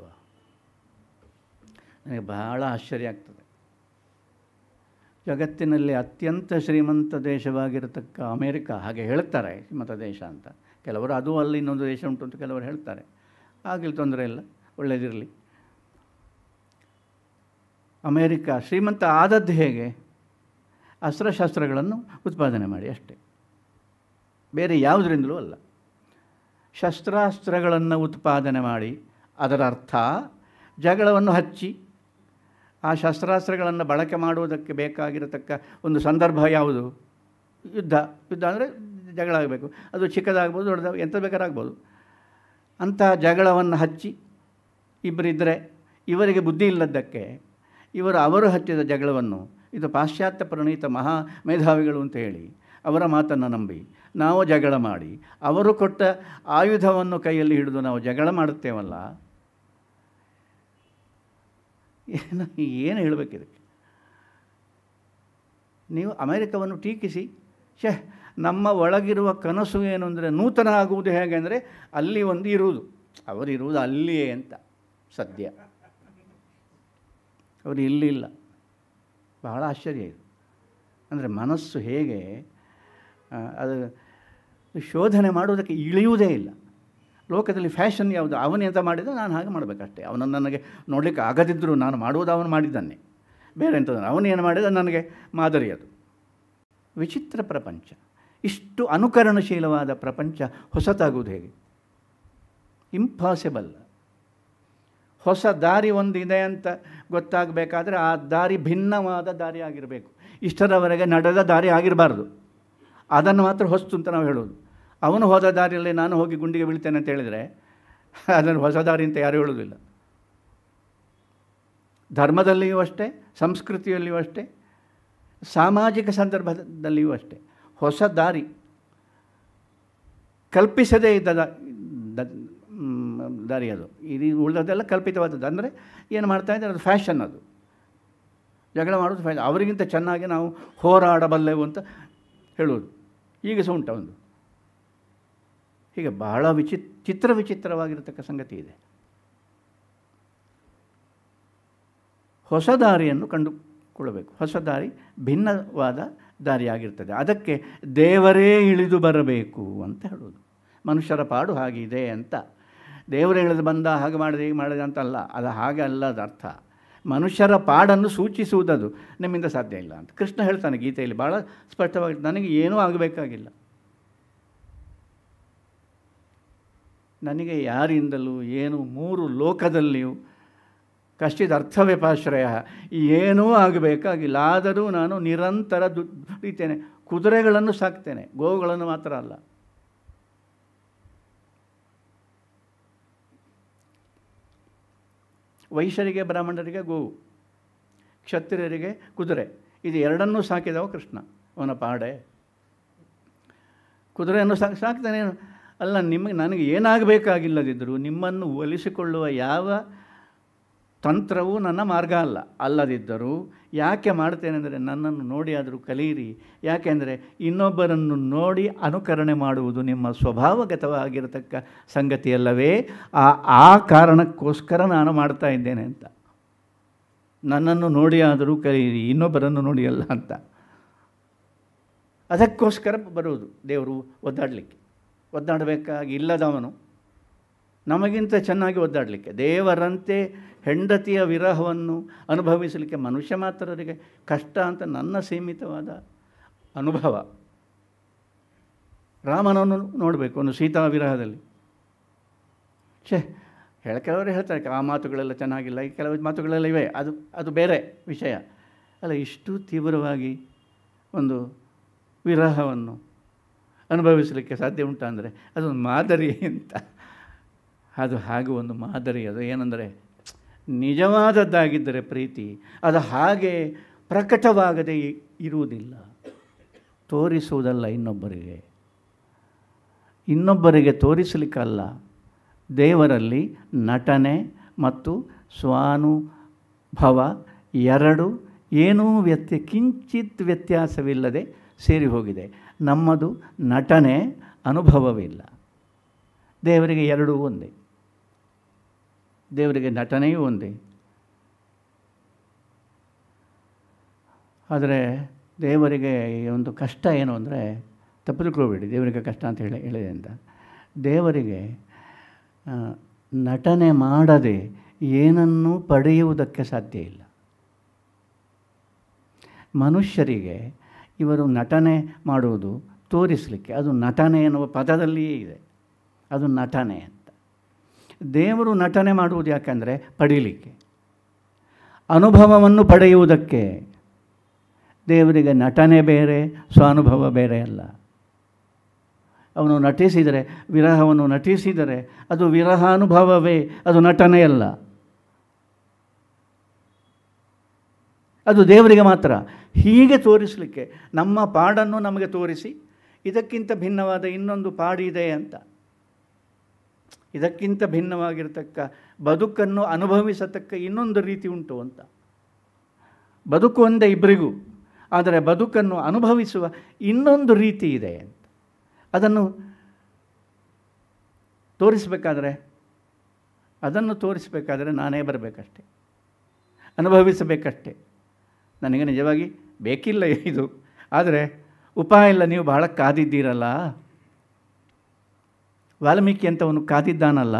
ನನಗೆ ಬಹಳ ಆಶ್ಚರ್ಯ ಆಗ್ತದೆ ಜಗತ್ತಿನಲ್ಲಿ ಅತ್ಯಂತ ಶ್ರೀಮಂತ ದೇಶವಾಗಿರತಕ್ಕ ಅಮೇರಿಕ ಹಾಗೆ ಹೇಳ್ತಾರೆ ಶ್ರೀಮಂತ ದೇಶ ಅಂತ ಕೆಲವರು ಅದು ಅಲ್ಲಿ ಇನ್ನೊಂದು ದೇಶ ಉಂಟು ಅಂತ ಕೆಲವರು ಹೇಳ್ತಾರೆ ಆಗಲಿ ತೊಂದರೆ ಇಲ್ಲ ಒಳ್ಳೆಯದಿರಲಿ ಅಮೇರಿಕ ಶ್ರೀಮಂತ ಆದದ್ದು ಹೇಗೆ ಅಸ್ತ್ರಶಸ್ತ್ರಗಳನ್ನು ಉತ್ಪಾದನೆ ಮಾಡಿ ಅಷ್ಟೇ ಬೇರೆ ಯಾವುದರಿಂದಲೂ ಅಲ್ಲ ಶಸ್ತ್ರಾಸ್ತ್ರಗಳನ್ನು ಉತ್ಪಾದನೆ ಮಾಡಿ ಅದರ ಅರ್ಥ ಜಗಳವನ್ನು ಹಚ್ಚಿ ಆ ಶಸ್ತ್ರಾಸ್ತ್ರಗಳನ್ನು ಬಳಕೆ ಮಾಡುವುದಕ್ಕೆ ಬೇಕಾಗಿರತಕ್ಕ ಒಂದು ಸಂದರ್ಭ ಯಾವುದು ಯುದ್ಧ ಯುದ್ಧ ಅಂದರೆ ಜಗಳ ಆಗಬೇಕು ಅದು ಚಿಕ್ಕದಾಗ್ಬೋದು ದೊಡ್ಡದಾಗ ಎಂಥ ಬೇಕಾರಾಗ್ಬೋದು ಅಂತಹ ಜಗಳವನ್ನು ಹಚ್ಚಿ ಇಬ್ಬರಿದ್ದರೆ ಇವರಿಗೆ ಬುದ್ಧಿ ಇಲ್ಲದ್ದಕ್ಕೆ ಇವರು ಅವರು ಹಚ್ಚಿದ ಜಗಳವನ್ನು ಇದು ಪಾಶ್ಚಾತ್ಯ ಪ್ರಣೀತ ಮಹಾ ಮೇಧಾವಿಗಳು ಅಂತ ಹೇಳಿ ಅವರ ಮಾತನ್ನು ನಂಬಿ ನಾವು ಜಗಳ ಮಾಡಿ ಅವರು ಕೊಟ್ಟ ಆಯುಧವನ್ನು ಕೈಯಲ್ಲಿ ಹಿಡಿದು ನಾವು ಜಗಳ ಮಾಡುತ್ತೇವಲ್ಲ ಏನು ಏನು ಹೇಳಬೇಕು ಇದಕ್ಕೆ ನೀವು ಅಮೆರಿಕವನ್ನು ಟೀಕಿಸಿ ಛೇ ನಮ್ಮ ಒಳಗಿರುವ ಕನಸು ಏನು ಅಂದರೆ ನೂತನ ಆಗುವುದು ಹೇಗೆ ಅಂದರೆ ಅಲ್ಲಿ ಒಂದು ಇರುವುದು ಅವರು ಇರುವುದು ಅಲ್ಲಿಯೇ ಅಂತ ಸದ್ಯ ಅವರು ಇಲ್ಲಿ ಇಲ್ಲ ಬಹಳ ಆಶ್ಚರ್ಯ ಇದು ಅಂದರೆ ಮನಸ್ಸು ಹೇಗೆ ಆ, ಅದು ಶೋಧನೆ ಮಾಡುವುದಕ್ಕೆ ಇಳಿಯುವುದೇ ಇಲ್ಲ ಲೋಕದಲ್ಲಿ ಫ್ಯಾಷನ್ ಯಾವುದು ಅವನು ಎಂತ ಮಾಡಿದ ನಾನು ಹಾಗೆ ಮಾಡಬೇಕಷ್ಟೇ ಅವನನ್ನು ನನಗೆ ನೋಡಲಿಕ್ಕೆ ಆಗದಿದ್ದರೂ ನಾನು ಮಾಡುವುದು ಅವನು ಮಾಡಿದ್ದಾನೆ ಬೇರೆ ಎಂಥದ್ದು ಅವನು ಏನು ಮಾಡಿದ ನನಗೆ ಮಾದರಿ ಅದು ವಿಚಿತ್ರ ಪ್ರಪಂಚ ಇಷ್ಟು ಅನುಕರಣಶೀಲವಾದ ಪ್ರಪಂಚ ಹೊಸತಾಗುವುದು ಹೇಗೆ ಇಂಪಾಸಿಬಲ್ ಹೊಸ ದಾರಿ ಒಂದು ಇದೆ ಅಂತ ಗೊತ್ತಾಗಬೇಕಾದ್ರೆ ಆ ದಾರಿ ಭಿನ್ನವಾದ ದಾರಿ ಆಗಿರಬೇಕು ಇಷ್ಟರವರೆಗೆ ನಡೆದ ದಾರಿ ಆಗಿರಬಾರ್ದು ಅದನ್ನು ಮಾತ್ರ ಹೊಸ್ತು ಅಂತ ನಾವು ಹೇಳೋದು ಅವನು ಹೋದ ದಾರಿಯಲ್ಲಿ ನಾನು ಹೋಗಿ ಗುಂಡಿಗೆ ಬೀಳ್ತೇನೆ ಅಂತ ಹೇಳಿದರೆ ಅದನ್ನು ಹೊಸ ದಾರಿ ಅಂತ ಯಾರೂ ಹೇಳೋದಿಲ್ಲ ಧರ್ಮದಲ್ಲಿಯೂ ಅಷ್ಟೇ ಸಂಸ್ಕೃತಿಯಲ್ಲಿಯೂ ಅಷ್ಟೇ ಸಾಮಾಜಿಕ ಸಂದರ್ಭದಲ್ಲಿಯೂ ಅಷ್ಟೇ ಹೊಸ ದಾರಿ ಕಲ್ಪಿಸದೇ ಇದ್ದ ದಾ- ದ- ಮ್, ದಾರಿ ಅದು ಇದು ಉಳಿದದ್ದೆಲ್ಲ ಕಲ್ಪಿತವಾದದ್ದು ಅಂದರೆ ಏನು ಮಾಡ್ತಾ ಇದ್ದಾರೆ ಅದು ಫ್ಯಾಷನ್ ಅದು ಜಗಳ ಮಾಡೋದು ಫ್ಯಾಷನ್ ಅವರಿಗಿಂತ ಚೆನ್ನಾಗಿ ನಾವು ಹೋರಾಡಬಲ್ಲೆವು ಅಂತ ಹೇಳುವುದು ಈಗ ಸಹ ಉಂಟ ಒಂದು ಹೀಗೆ ಬಹಳ ವಿಚಿತ್ ಚಿತ್ರ ವಿಚಿತ್ರವಾಗಿರತಕ್ಕ ಸಂಗತಿ ಇದೆ ಹೊಸ ದಾರಿಯನ್ನು ಕಂಡುಕೊಳ್ಳಬೇಕು ಹೊಸ ದಾರಿ ಭಿನ್ನವಾದ ದಾರಿಯಾಗಿರ್ತದೆ ಅದಕ್ಕೆ ದೇವರೇ ಇಳಿದು ಬರಬೇಕು ಅಂತ ಹೇಳೋದು ಮನುಷ್ಯರ ಪಾಡು ಹಾಗಿದೆ ಅಂತ ದೇವರು ಇಳಿದು ಬಂದ ಹಾಗೆ ಮಾಡಿದೆ ಹೀಗೆ ಮಾಡಿದೆ ಅಂತ ಅಲ್ಲ ಅದು ಹಾಗೆ ಅಲ್ಲ ಅದು ಅರ್ಥ ಮನುಷ್ಯರ ಪಾಡನ್ನು ಸೂಚಿಸುವುದದು ನಿಮ್ಮಿಂದ ಸಾಧ್ಯ ಇಲ್ಲ ಅಂತ ಕೃಷ್ಣ ಹೇಳ್ತಾನೆ ಗೀತೆಯಲ್ಲಿ ಭಾಳ ಸ್ಪಷ್ಟವಾಗಿ ನನಗೆ ಏನೂ ಆಗಬೇಕಾಗಿಲ್ಲ ನನಗೆ ಯಾರಿಂದಲೂ ಏನು ಮೂರು ಲೋಕದಲ್ಲಿಯೂ ಕಷ್ಟಿದ ಅರ್ಥವ್ಯಪಾಶ್ರಯ ಏನೂ ಆಗಬೇಕಾಗಿಲ್ಲ ಆದರೂ ನಾನು ನಿರಂತರ ದು- ದುಡಿತೇನೆ ಕುದುರೆಗಳನ್ನು ಸಾಕ್ತೇನೆ ಗೋವುಗಳನ್ನು ಮಾತ್ರ ಅಲ್ಲ ವೈಶ್ಯರಿಗೆ ಬ್ರಾಹ್ಮಣರಿಗೆ ಗೋವು ಕ್ಷತ್ರಿಯರಿಗೆ ಕುದುರೆ ಇದು ಎರಡನ್ನೂ ಸಾಕಿದವ ಕೃಷ್ಣ ಅವನ ಪಾಡೆ ಕುದುರೆಯನ್ನು ಸಾಕ್ ಸಾಕ್ತಾನೆ ಅಲ್ಲ ನಿಮಗೆ ನನಗೆ ಏನಾಗಬೇಕಾಗಿಲ್ಲದಿದ್ದರೂ ನಿಮ್ಮನ್ನು ಒಲಿಸಿಕೊಳ್ಳುವ ಯಾವ ತಂತ್ರವೂ ನನ್ನ ಮಾರ್ಗ ಅಲ್ಲ ಅಲ್ಲದಿದ್ದರೂ ಯಾಕೆ ಮಾಡ್ತೇನೆ ಅಂದರೆ ನನ್ನನ್ನು ನೋಡಿ ಆದರೂ ಕಲಿಯಿರಿ ಯಾಕೆಂದರೆ ಇನ್ನೊಬ್ಬರನ್ನು ನೋಡಿ ಅನುಕರಣೆ ಮಾಡುವುದು ನಿಮ್ಮ ಸ್ವಭಾವಗತವಾಗಿರತಕ್ಕ ಸಂಗತಿಯಲ್ಲವೇ ಆ ಆ ಕಾರಣಕ್ಕೋಸ್ಕರ ನಾನು ಮಾಡ್ತಾ ಇದ್ದೇನೆ ಅಂತ ನನ್ನನ್ನು ನೋಡಿ ಆದರೂ ಕಲಿಯಿರಿ ಇನ್ನೊಬ್ಬರನ್ನು ನೋಡಿ ಅಲ್ಲ ಅಂತ ಅದಕ್ಕೋಸ್ಕರ ಬರುವುದು ದೇವರು ಒದ್ದಾಡಲಿಕ್ಕೆ ಒದ್ದಾಡಬೇಕಾಗಿ ಇಲ್ಲದವನು ನಮಗಿಂತ ಚೆನ್ನಾಗಿ ಒದ್ದಾಡಲಿಕ್ಕೆ ದೇವರಂತೆ ಹೆಂಡತಿಯ ವಿರಹವನ್ನು ಅನುಭವಿಸಲಿಕ್ಕೆ ಮನುಷ್ಯ ಮಾತ್ರರಿಗೆ ಕಷ್ಟ ಅಂತ ನನ್ನ ಸೀಮಿತವಾದ ಅನುಭವ ರಾಮನನ್ನು ನೋಡಬೇಕು ಒಂದು ಸೀತಾ ವಿರಹದಲ್ಲಿ ಛೇ ಹೇಳ ಕೆಲವರು ಹೇಳ್ತಾರೆ ಆ ಮಾತುಗಳೆಲ್ಲ ಚೆನ್ನಾಗಿಲ್ಲ ಈ ಕೆಲವು ಮಾತುಗಳೆಲ್ಲ ಇವೆ ಅದು ಅದು ಬೇರೆ ವಿಷಯ ಅಲ್ಲ ಇಷ್ಟು ತೀವ್ರವಾಗಿ ಒಂದು ವಿರಹವನ್ನು ಅನುಭವಿಸಲಿಕ್ಕೆ ಸಾಧ್ಯ ಉಂಟಾ ಅಂದರೆ ಅದೊಂದು ಮಾದರಿ ಅಂತ ಅದು ಹಾಗೆ ಒಂದು ಮಾದರಿ ಅದು ಏನಂದರೆ ನಿಜವಾದದ್ದಾಗಿದ್ದರೆ ಪ್ರೀತಿ ಅದು ಹಾಗೆ ಪ್ರಕಟವಾಗದೇ ಇ- ಇರುವುದಿಲ್ಲ ತೋರಿಸುವುದಲ್ಲ ಇನ್ನೊಬ್ಬರಿಗೆ ಇನ್ನೊಬ್ಬರಿಗೆ ತೋರಿಸಲಿಕ್ಕಲ್ಲ ದೇವರಲ್ಲಿ ನಟನೆ ಮತ್ತು ಸ್ವಾನುಭವ ಎರಡು ಏನೂ ವ್ಯತ್ಯ ಕಿಂಚಿತ್ ವ್ಯತ್ಯಾಸವಿಲ್ಲದೆ ಸೇರಿ ಹೋಗಿದೆ ನಮ್ಮದು ನಟನೆ ಅನುಭವವಿಲ್ಲ ದೇವರಿಗೆ ಎರಡೂ ಒಂದೇ ದೇವರಿಗೆ ನಟನೆಯೂ ಒಂದೇ ಆದರೆ ದೇವರಿಗೆ ಈ ಒಂದು ಕಷ್ಟ ಏನು ಅಂದರೆ ತಪ್ಪು ತಿಳ್ಕೊಬೇಡಿ ದೇವರಿಗೆ ಕಷ್ಟ ಅಂತ ಹೇಳಿ ಹೇಳಿದೆ ಅಂತ ದೇವರಿಗೆ ಆ, ನಟನೆ ಮಾಡದೆ ಏನನ್ನೂ ಪಡೆಯುವುದಕ್ಕೆ ಸಾಧ್ಯ ಇಲ್ಲ ಮನುಷ್ಯರಿಗೆ ಇವರು ನಟನೆ ಮಾಡುವುದು ತೋರಿಸಲಿಕ್ಕೆ ಅದು ನಟನೆ ಎನ್ನುವ ಪದದಲ್ಲಿಯೇ ಇದೆ ಅದು ನಟನೆ ಅಂತ ದೇವರು ನಟನೆ ಮಾಡುವುದು ಯಾಕೆಂದರೆ ಪಡೀಲಿಕ್ಕೆ ಅನುಭವವನ್ನು ಪಡೆಯುವುದಕ್ಕೆ ದೇವರಿಗೆ ನಟನೆ ಬೇರೆ ಸ್ವಾನುಭವ ಬೇರೆ ಅಲ್ಲ ಅವನು ನಟಿಸಿದರೆ ವಿರಹವನ್ನು ನಟಿಸಿದರೆ ಅದು ವಿರಹಾನುಭವವೇ ಅದು ನಟನೆಯಲ್ಲ ಅದು ದೇವರಿಗೆ ಮಾತ್ರ ಹೀಗೆ ತೋರಿಸಲಿಕ್ಕೆ ನಮ್ಮ ಪಾಡನ್ನು ನಮಗೆ ತೋರಿಸಿ ಇದಕ್ಕಿಂತ ಭಿನ್ನವಾದ ಇನ್ನೊಂದು ಪಾಡಿದೆ ಅಂತ ಇದಕ್ಕಿಂತ ಭಿನ್ನವಾಗಿರತಕ್ಕ ಬದುಕನ್ನು ಅನುಭವಿಸತಕ್ಕ ಇನ್ನೊಂದು ರೀತಿ ಉಂಟು ಅಂತ ಬದುಕು ಒಂದೇ ಇಬ್ಬರಿಗೂ ಆದರೆ ಬದುಕನ್ನು ಅನುಭವಿಸುವ ಇನ್ನೊಂದು ರೀತಿ ಇದೆ ಅಂತ ಅದನ್ನು ತೋರಿಸಬೇಕಾದ್ರೆ ಅದನ್ನು ತೋರಿಸಬೇಕಾದ್ರೆ ನಾನೇ ಬರಬೇಕಷ್ಟೆ ಅನುಭವಿಸಬೇಕಷ್ಟೆ ನನಗೆ ನಿಜವಾಗಿ ಬೇಕಿಲ್ಲ ಇದು ಆದರೆ ಉಪಾಯ ಇಲ್ಲ ನೀವು ಬಹಳ ಕಾದಿದ್ದೀರಲ್ಲ ವಾಲ್ಮೀಕಿ ಅಂತವನು ಕಾದಿದ್ದಾನಲ್ಲ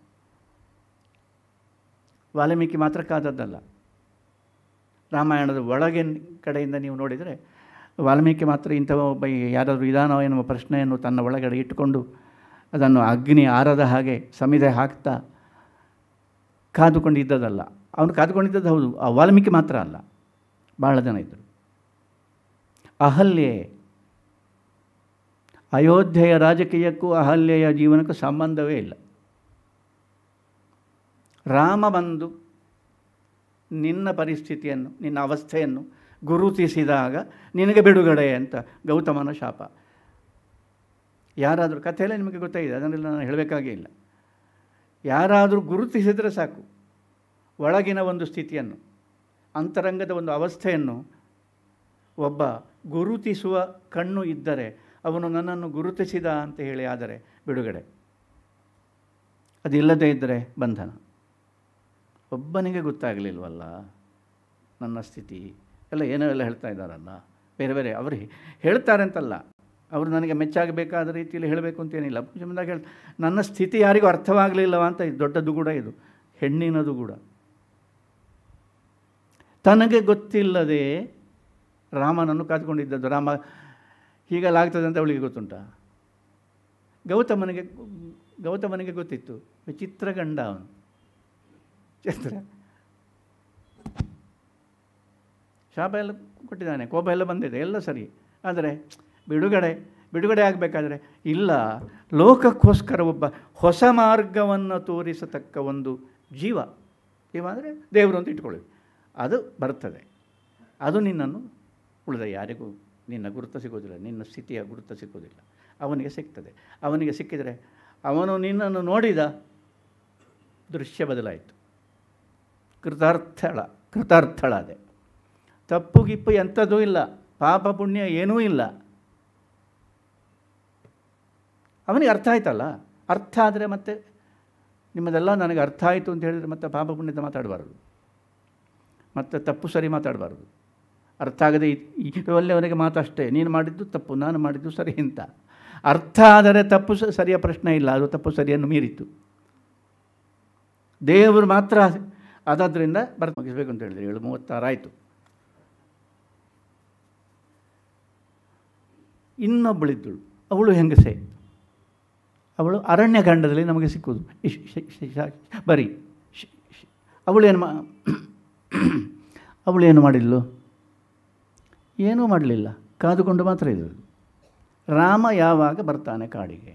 ವಾಲ್ಮೀಕಿ ಮಾತ್ರ ಕಾದದ್ದಲ್ಲ ರಾಮಾಯಣದ ಒಳಗೆ ಕಡೆಯಿಂದ ನೀವು ನೋಡಿದರೆ ವಾಲ್ಮೀಕಿ ಮಾತ್ರ ಇಂಥವ ಒಬ್ಬ ಯಾರಾದರೂ ವಿಧಾನ ಎನ್ನುವ ಪ್ರಶ್ನೆಯನ್ನು ತನ್ನ ಒಳಗಡೆ ಇಟ್ಟುಕೊಂಡು ಅದನ್ನು ಅಗ್ನಿ ಆರದ ಹಾಗೆ ಸಮಿದೆ ಹಾಕ್ತಾ ಕಾದುಕೊಂಡಿದ್ದದಲ್ಲ ಅವನು ಕಾದುಕೊಂಡಿದ್ದದ್ದು ಹೌದು ಆ ವಾಲ್ಮೀಕಿ ಮಾತ್ರ ಅಲ್ಲ ಭಾಳ ಜನ ಇದ್ದರು ಅಹಲ್ಯೆ ಅಯೋಧ್ಯೆಯ ರಾಜಕೀಯಕ್ಕೂ ಅಹಲ್ಯೆಯ ಜೀವನಕ್ಕೂ ಸಂಬಂಧವೇ ಇಲ್ಲ ರಾಮ ಬಂದು ನಿನ್ನ ಪರಿಸ್ಥಿತಿಯನ್ನು ನಿನ್ನ ಅವಸ್ಥೆಯನ್ನು ಗುರುತಿಸಿದಾಗ ನಿನಗೆ ಬಿಡುಗಡೆ ಅಂತ ಗೌತಮನ ಶಾಪ ಯಾರಾದರೂ ಕಥೆಯಲ್ಲೇ ನಿಮಗೆ ಗೊತ್ತಾಗಿದೆ ಅದನ್ನೆಲ್ಲ ನಾನು ಹೇಳಬೇಕಾಗೇ ಇಲ್ಲ ಯಾರಾದರೂ ಗುರುತಿಸಿದರೆ ಸಾಕು ಒಳಗಿನ ಒಂದು ಸ್ಥಿತಿಯನ್ನು ಅಂತರಂಗದ ಒಂದು ಅವಸ್ಥೆಯನ್ನು ಒಬ್ಬ ಗುರುತಿಸುವ ಕಣ್ಣು ಇದ್ದರೆ ಅವನು ನನ್ನನ್ನು ಗುರುತಿಸಿದ ಅಂತ ಹೇಳಿ ಆದರೆ ಬಿಡುಗಡೆ ಅದಿಲ್ಲದೇ ಇದ್ದರೆ ಬಂಧನ ಒಬ್ಬನಿಗೆ ಗೊತ್ತಾಗಲಿಲ್ವಲ್ಲ ನನ್ನ ಸ್ಥಿತಿ ಎಲ್ಲ ಏನೋ ಎಲ್ಲ ಹೇಳ್ತಾ ಇದ್ದಾರಲ್ಲ ಬೇರೆ ಬೇರೆ ಅವರು ಹೇಳ್ತಾರೆ ಅಂತಲ್ಲ ಅವರು ನನಗೆ ಮೆಚ್ಚಾಗಬೇಕಾದ ರೀತಿಯಲ್ಲಿ ಹೇಳಬೇಕು ಅಂತೇನಿಲ್ಲ ಮುಂದಾಗ ಹೇಳ್ ನನ್ನ ಸ್ಥಿತಿ ಯಾರಿಗೂ ಅರ್ಥವಾಗಲಿಲ್ಲವ ಅಂತ ಇದು ದೊಡ್ಡದು ಕೂಡ ಇದು ಹೆಣ್ಣಿನದು ಕೂಡ ತನಗೆ ಗೊತ್ತಿಲ್ಲದೆ ರಾಮನನ್ನು ಕಾದುಕೊಂಡಿದ್ದದ್ದು ರಾಮ ಹೀಗೆಲ್ಲ ಆಗ್ತದೆ ಅಂತ ಅವಳಿಗೆ ಗೊತ್ತುಂಟ ಗೌತಮನಿಗೆ ಗೌತಮನಿಗೆ ಗೊತ್ತಿತ್ತು ವಿಚಿತ್ರ ಗಂಡ ಅವನು ಚಿತ್ರ ಶಾಪ ಎಲ್ಲ ಕೊಟ್ಟಿದ್ದಾನೆ ಕೋಪ ಎಲ್ಲ ಬಂದಿದೆ ಎಲ್ಲ ಸರಿ ಆದರೆ ಬಿಡುಗಡೆ ಬಿಡುಗಡೆ ಆಗಬೇಕಾದ್ರೆ ಇಲ್ಲ ಲೋಕಕ್ಕೋಸ್ಕರ ಒಬ್ಬ ಹೊಸ ಮಾರ್ಗವನ್ನು ತೋರಿಸತಕ್ಕ ಒಂದು ಜೀವ ಜೀವ ಅಂದರೆ ದೇವರು ಅಂತ ಇಟ್ಕೊಳ್ಳಿ ಅದು ಬರ್ತದೆ ಅದು ನಿನ್ನನ್ನು ಉಳಿದ ಯಾರಿಗೂ ನಿನ್ನ ಗುರುತ ಸಿಗೋದಿಲ್ಲ ನಿನ್ನ ಸ್ಥಿತಿಯ ಗುರುತ ಸಿಗೋದಿಲ್ಲ ಅವನಿಗೆ ಸಿಗ್ತದೆ ಅವನಿಗೆ ಸಿಕ್ಕಿದರೆ ಅವನು ನಿನ್ನನ್ನು ನೋಡಿದ ದೃಶ್ಯ ಬದಲಾಯಿತು ಕೃತಾರ್ಥಳ ಕೃತಾರ್ಥಳಾದೆ ತಪ್ಪು ಗಿಪ್ಪು ಎಂಥದ್ದೂ ಇಲ್ಲ ಪಾಪ ಪುಣ್ಯ ಏನೂ ಇಲ್ಲ ಅವನಿಗೆ ಅರ್ಥ ಆಯ್ತಲ್ಲ ಅರ್ಥ ಆದರೆ ಮತ್ತೆ ನಿಮ್ಮದೆಲ್ಲ ನನಗೆ ಅರ್ಥ ಆಯಿತು ಅಂತ ಹೇಳಿದರೆ ಮತ್ತೆ ಪಾಪ ಪುಣ್ಯದ ಮಾತಾಡಬಾರ್ದು ಮತ್ತು ತಪ್ಪು ಸರಿ ಮಾತಾಡಬಾರ್ದು ಅರ್ಥ ಆಗದೆ ಅವನಿಗೆ ಮಾತಷ್ಟೇ ನೀನು ಮಾಡಿದ್ದು ತಪ್ಪು ನಾನು ಮಾಡಿದ್ದು ಸರಿ ಅಂತ ಅರ್ಥ ಆದರೆ ತಪ್ಪು ಸ- ಸರಿಯ ಪ್ರಶ್ನೆ ಇಲ್ಲ ಅದು ತಪ್ಪು ಸರಿಯನ್ನು ಮೀರಿತ್ತು ದೇವರು ಮಾತ್ರ ಅದಾದ್ದರಿಂದ ಬರ್ ಮುಗಿಸ್ಬೇಕು ಅಂತ ಹೇಳಿದ್ರೆ ಏಳು ಮೂವತ್ತಾರು ಆಯಿತು ಇನ್ನೊಬ್ಬಳಿದ್ದಳು ಅವಳು ಹೆಂಗಸೆ ಅವಳು ಅರಣ್ಯಕಾಂಡದಲ್ಲಿ ನಮಗೆ ಸಿಕ್ಕುವುದು ಇಶ್- ಶ್- ಶ್- ಶ್- ಬರೀ ಶ್- ಶ್- ಅವಳೇನು ಮಾ ಅವಳೇನು ಮಾಡಿದ್ಲು ಏನೂ ಮಾಡಲಿಲ್ಲ ಕಾದುಕೊಂಡು ಮಾತ್ರ ಇದ್ದಳು ರಾಮ ಯಾವಾಗ ಬರ್ತಾನೆ ಕಾಡಿಗೆ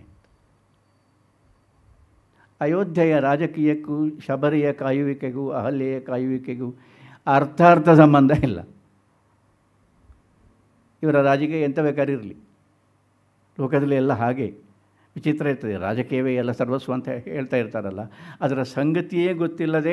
ಅಯೋಧ್ಯೆಯ ರಾಜಕೀಯಕ್ಕೂ ಶಬರಿಯ ಕಾಯುವಿಕೆಗೂ ಅಹಲ್ಯೆಯ ಕಾಯುವಿಕೆಗೂ ಅರ್ಥಾರ್ಥ ಸಂಬಂಧ ಇಲ್ಲ ಇವರ ರಾಜಕೀಯ ಎಂಥ ಬೇಕಾದ್ರೂ ಇರಲಿ ಲೋಕದಲ್ಲಿ ಎಲ್ಲ ಹಾಗೆ ವಿಚಿತ್ರ ಇರ್ತದೆ ರಾಜಕೀಯವೇ ಎಲ್ಲ ಸರ್ವಸ್ವ ಅಂತ ಹೇಳ್ತಾ ಇರ್ತಾರಲ್ಲ ಅದರ ಸಂಗತಿಯೇ ಗೊತ್ತಿಲ್ಲದೆ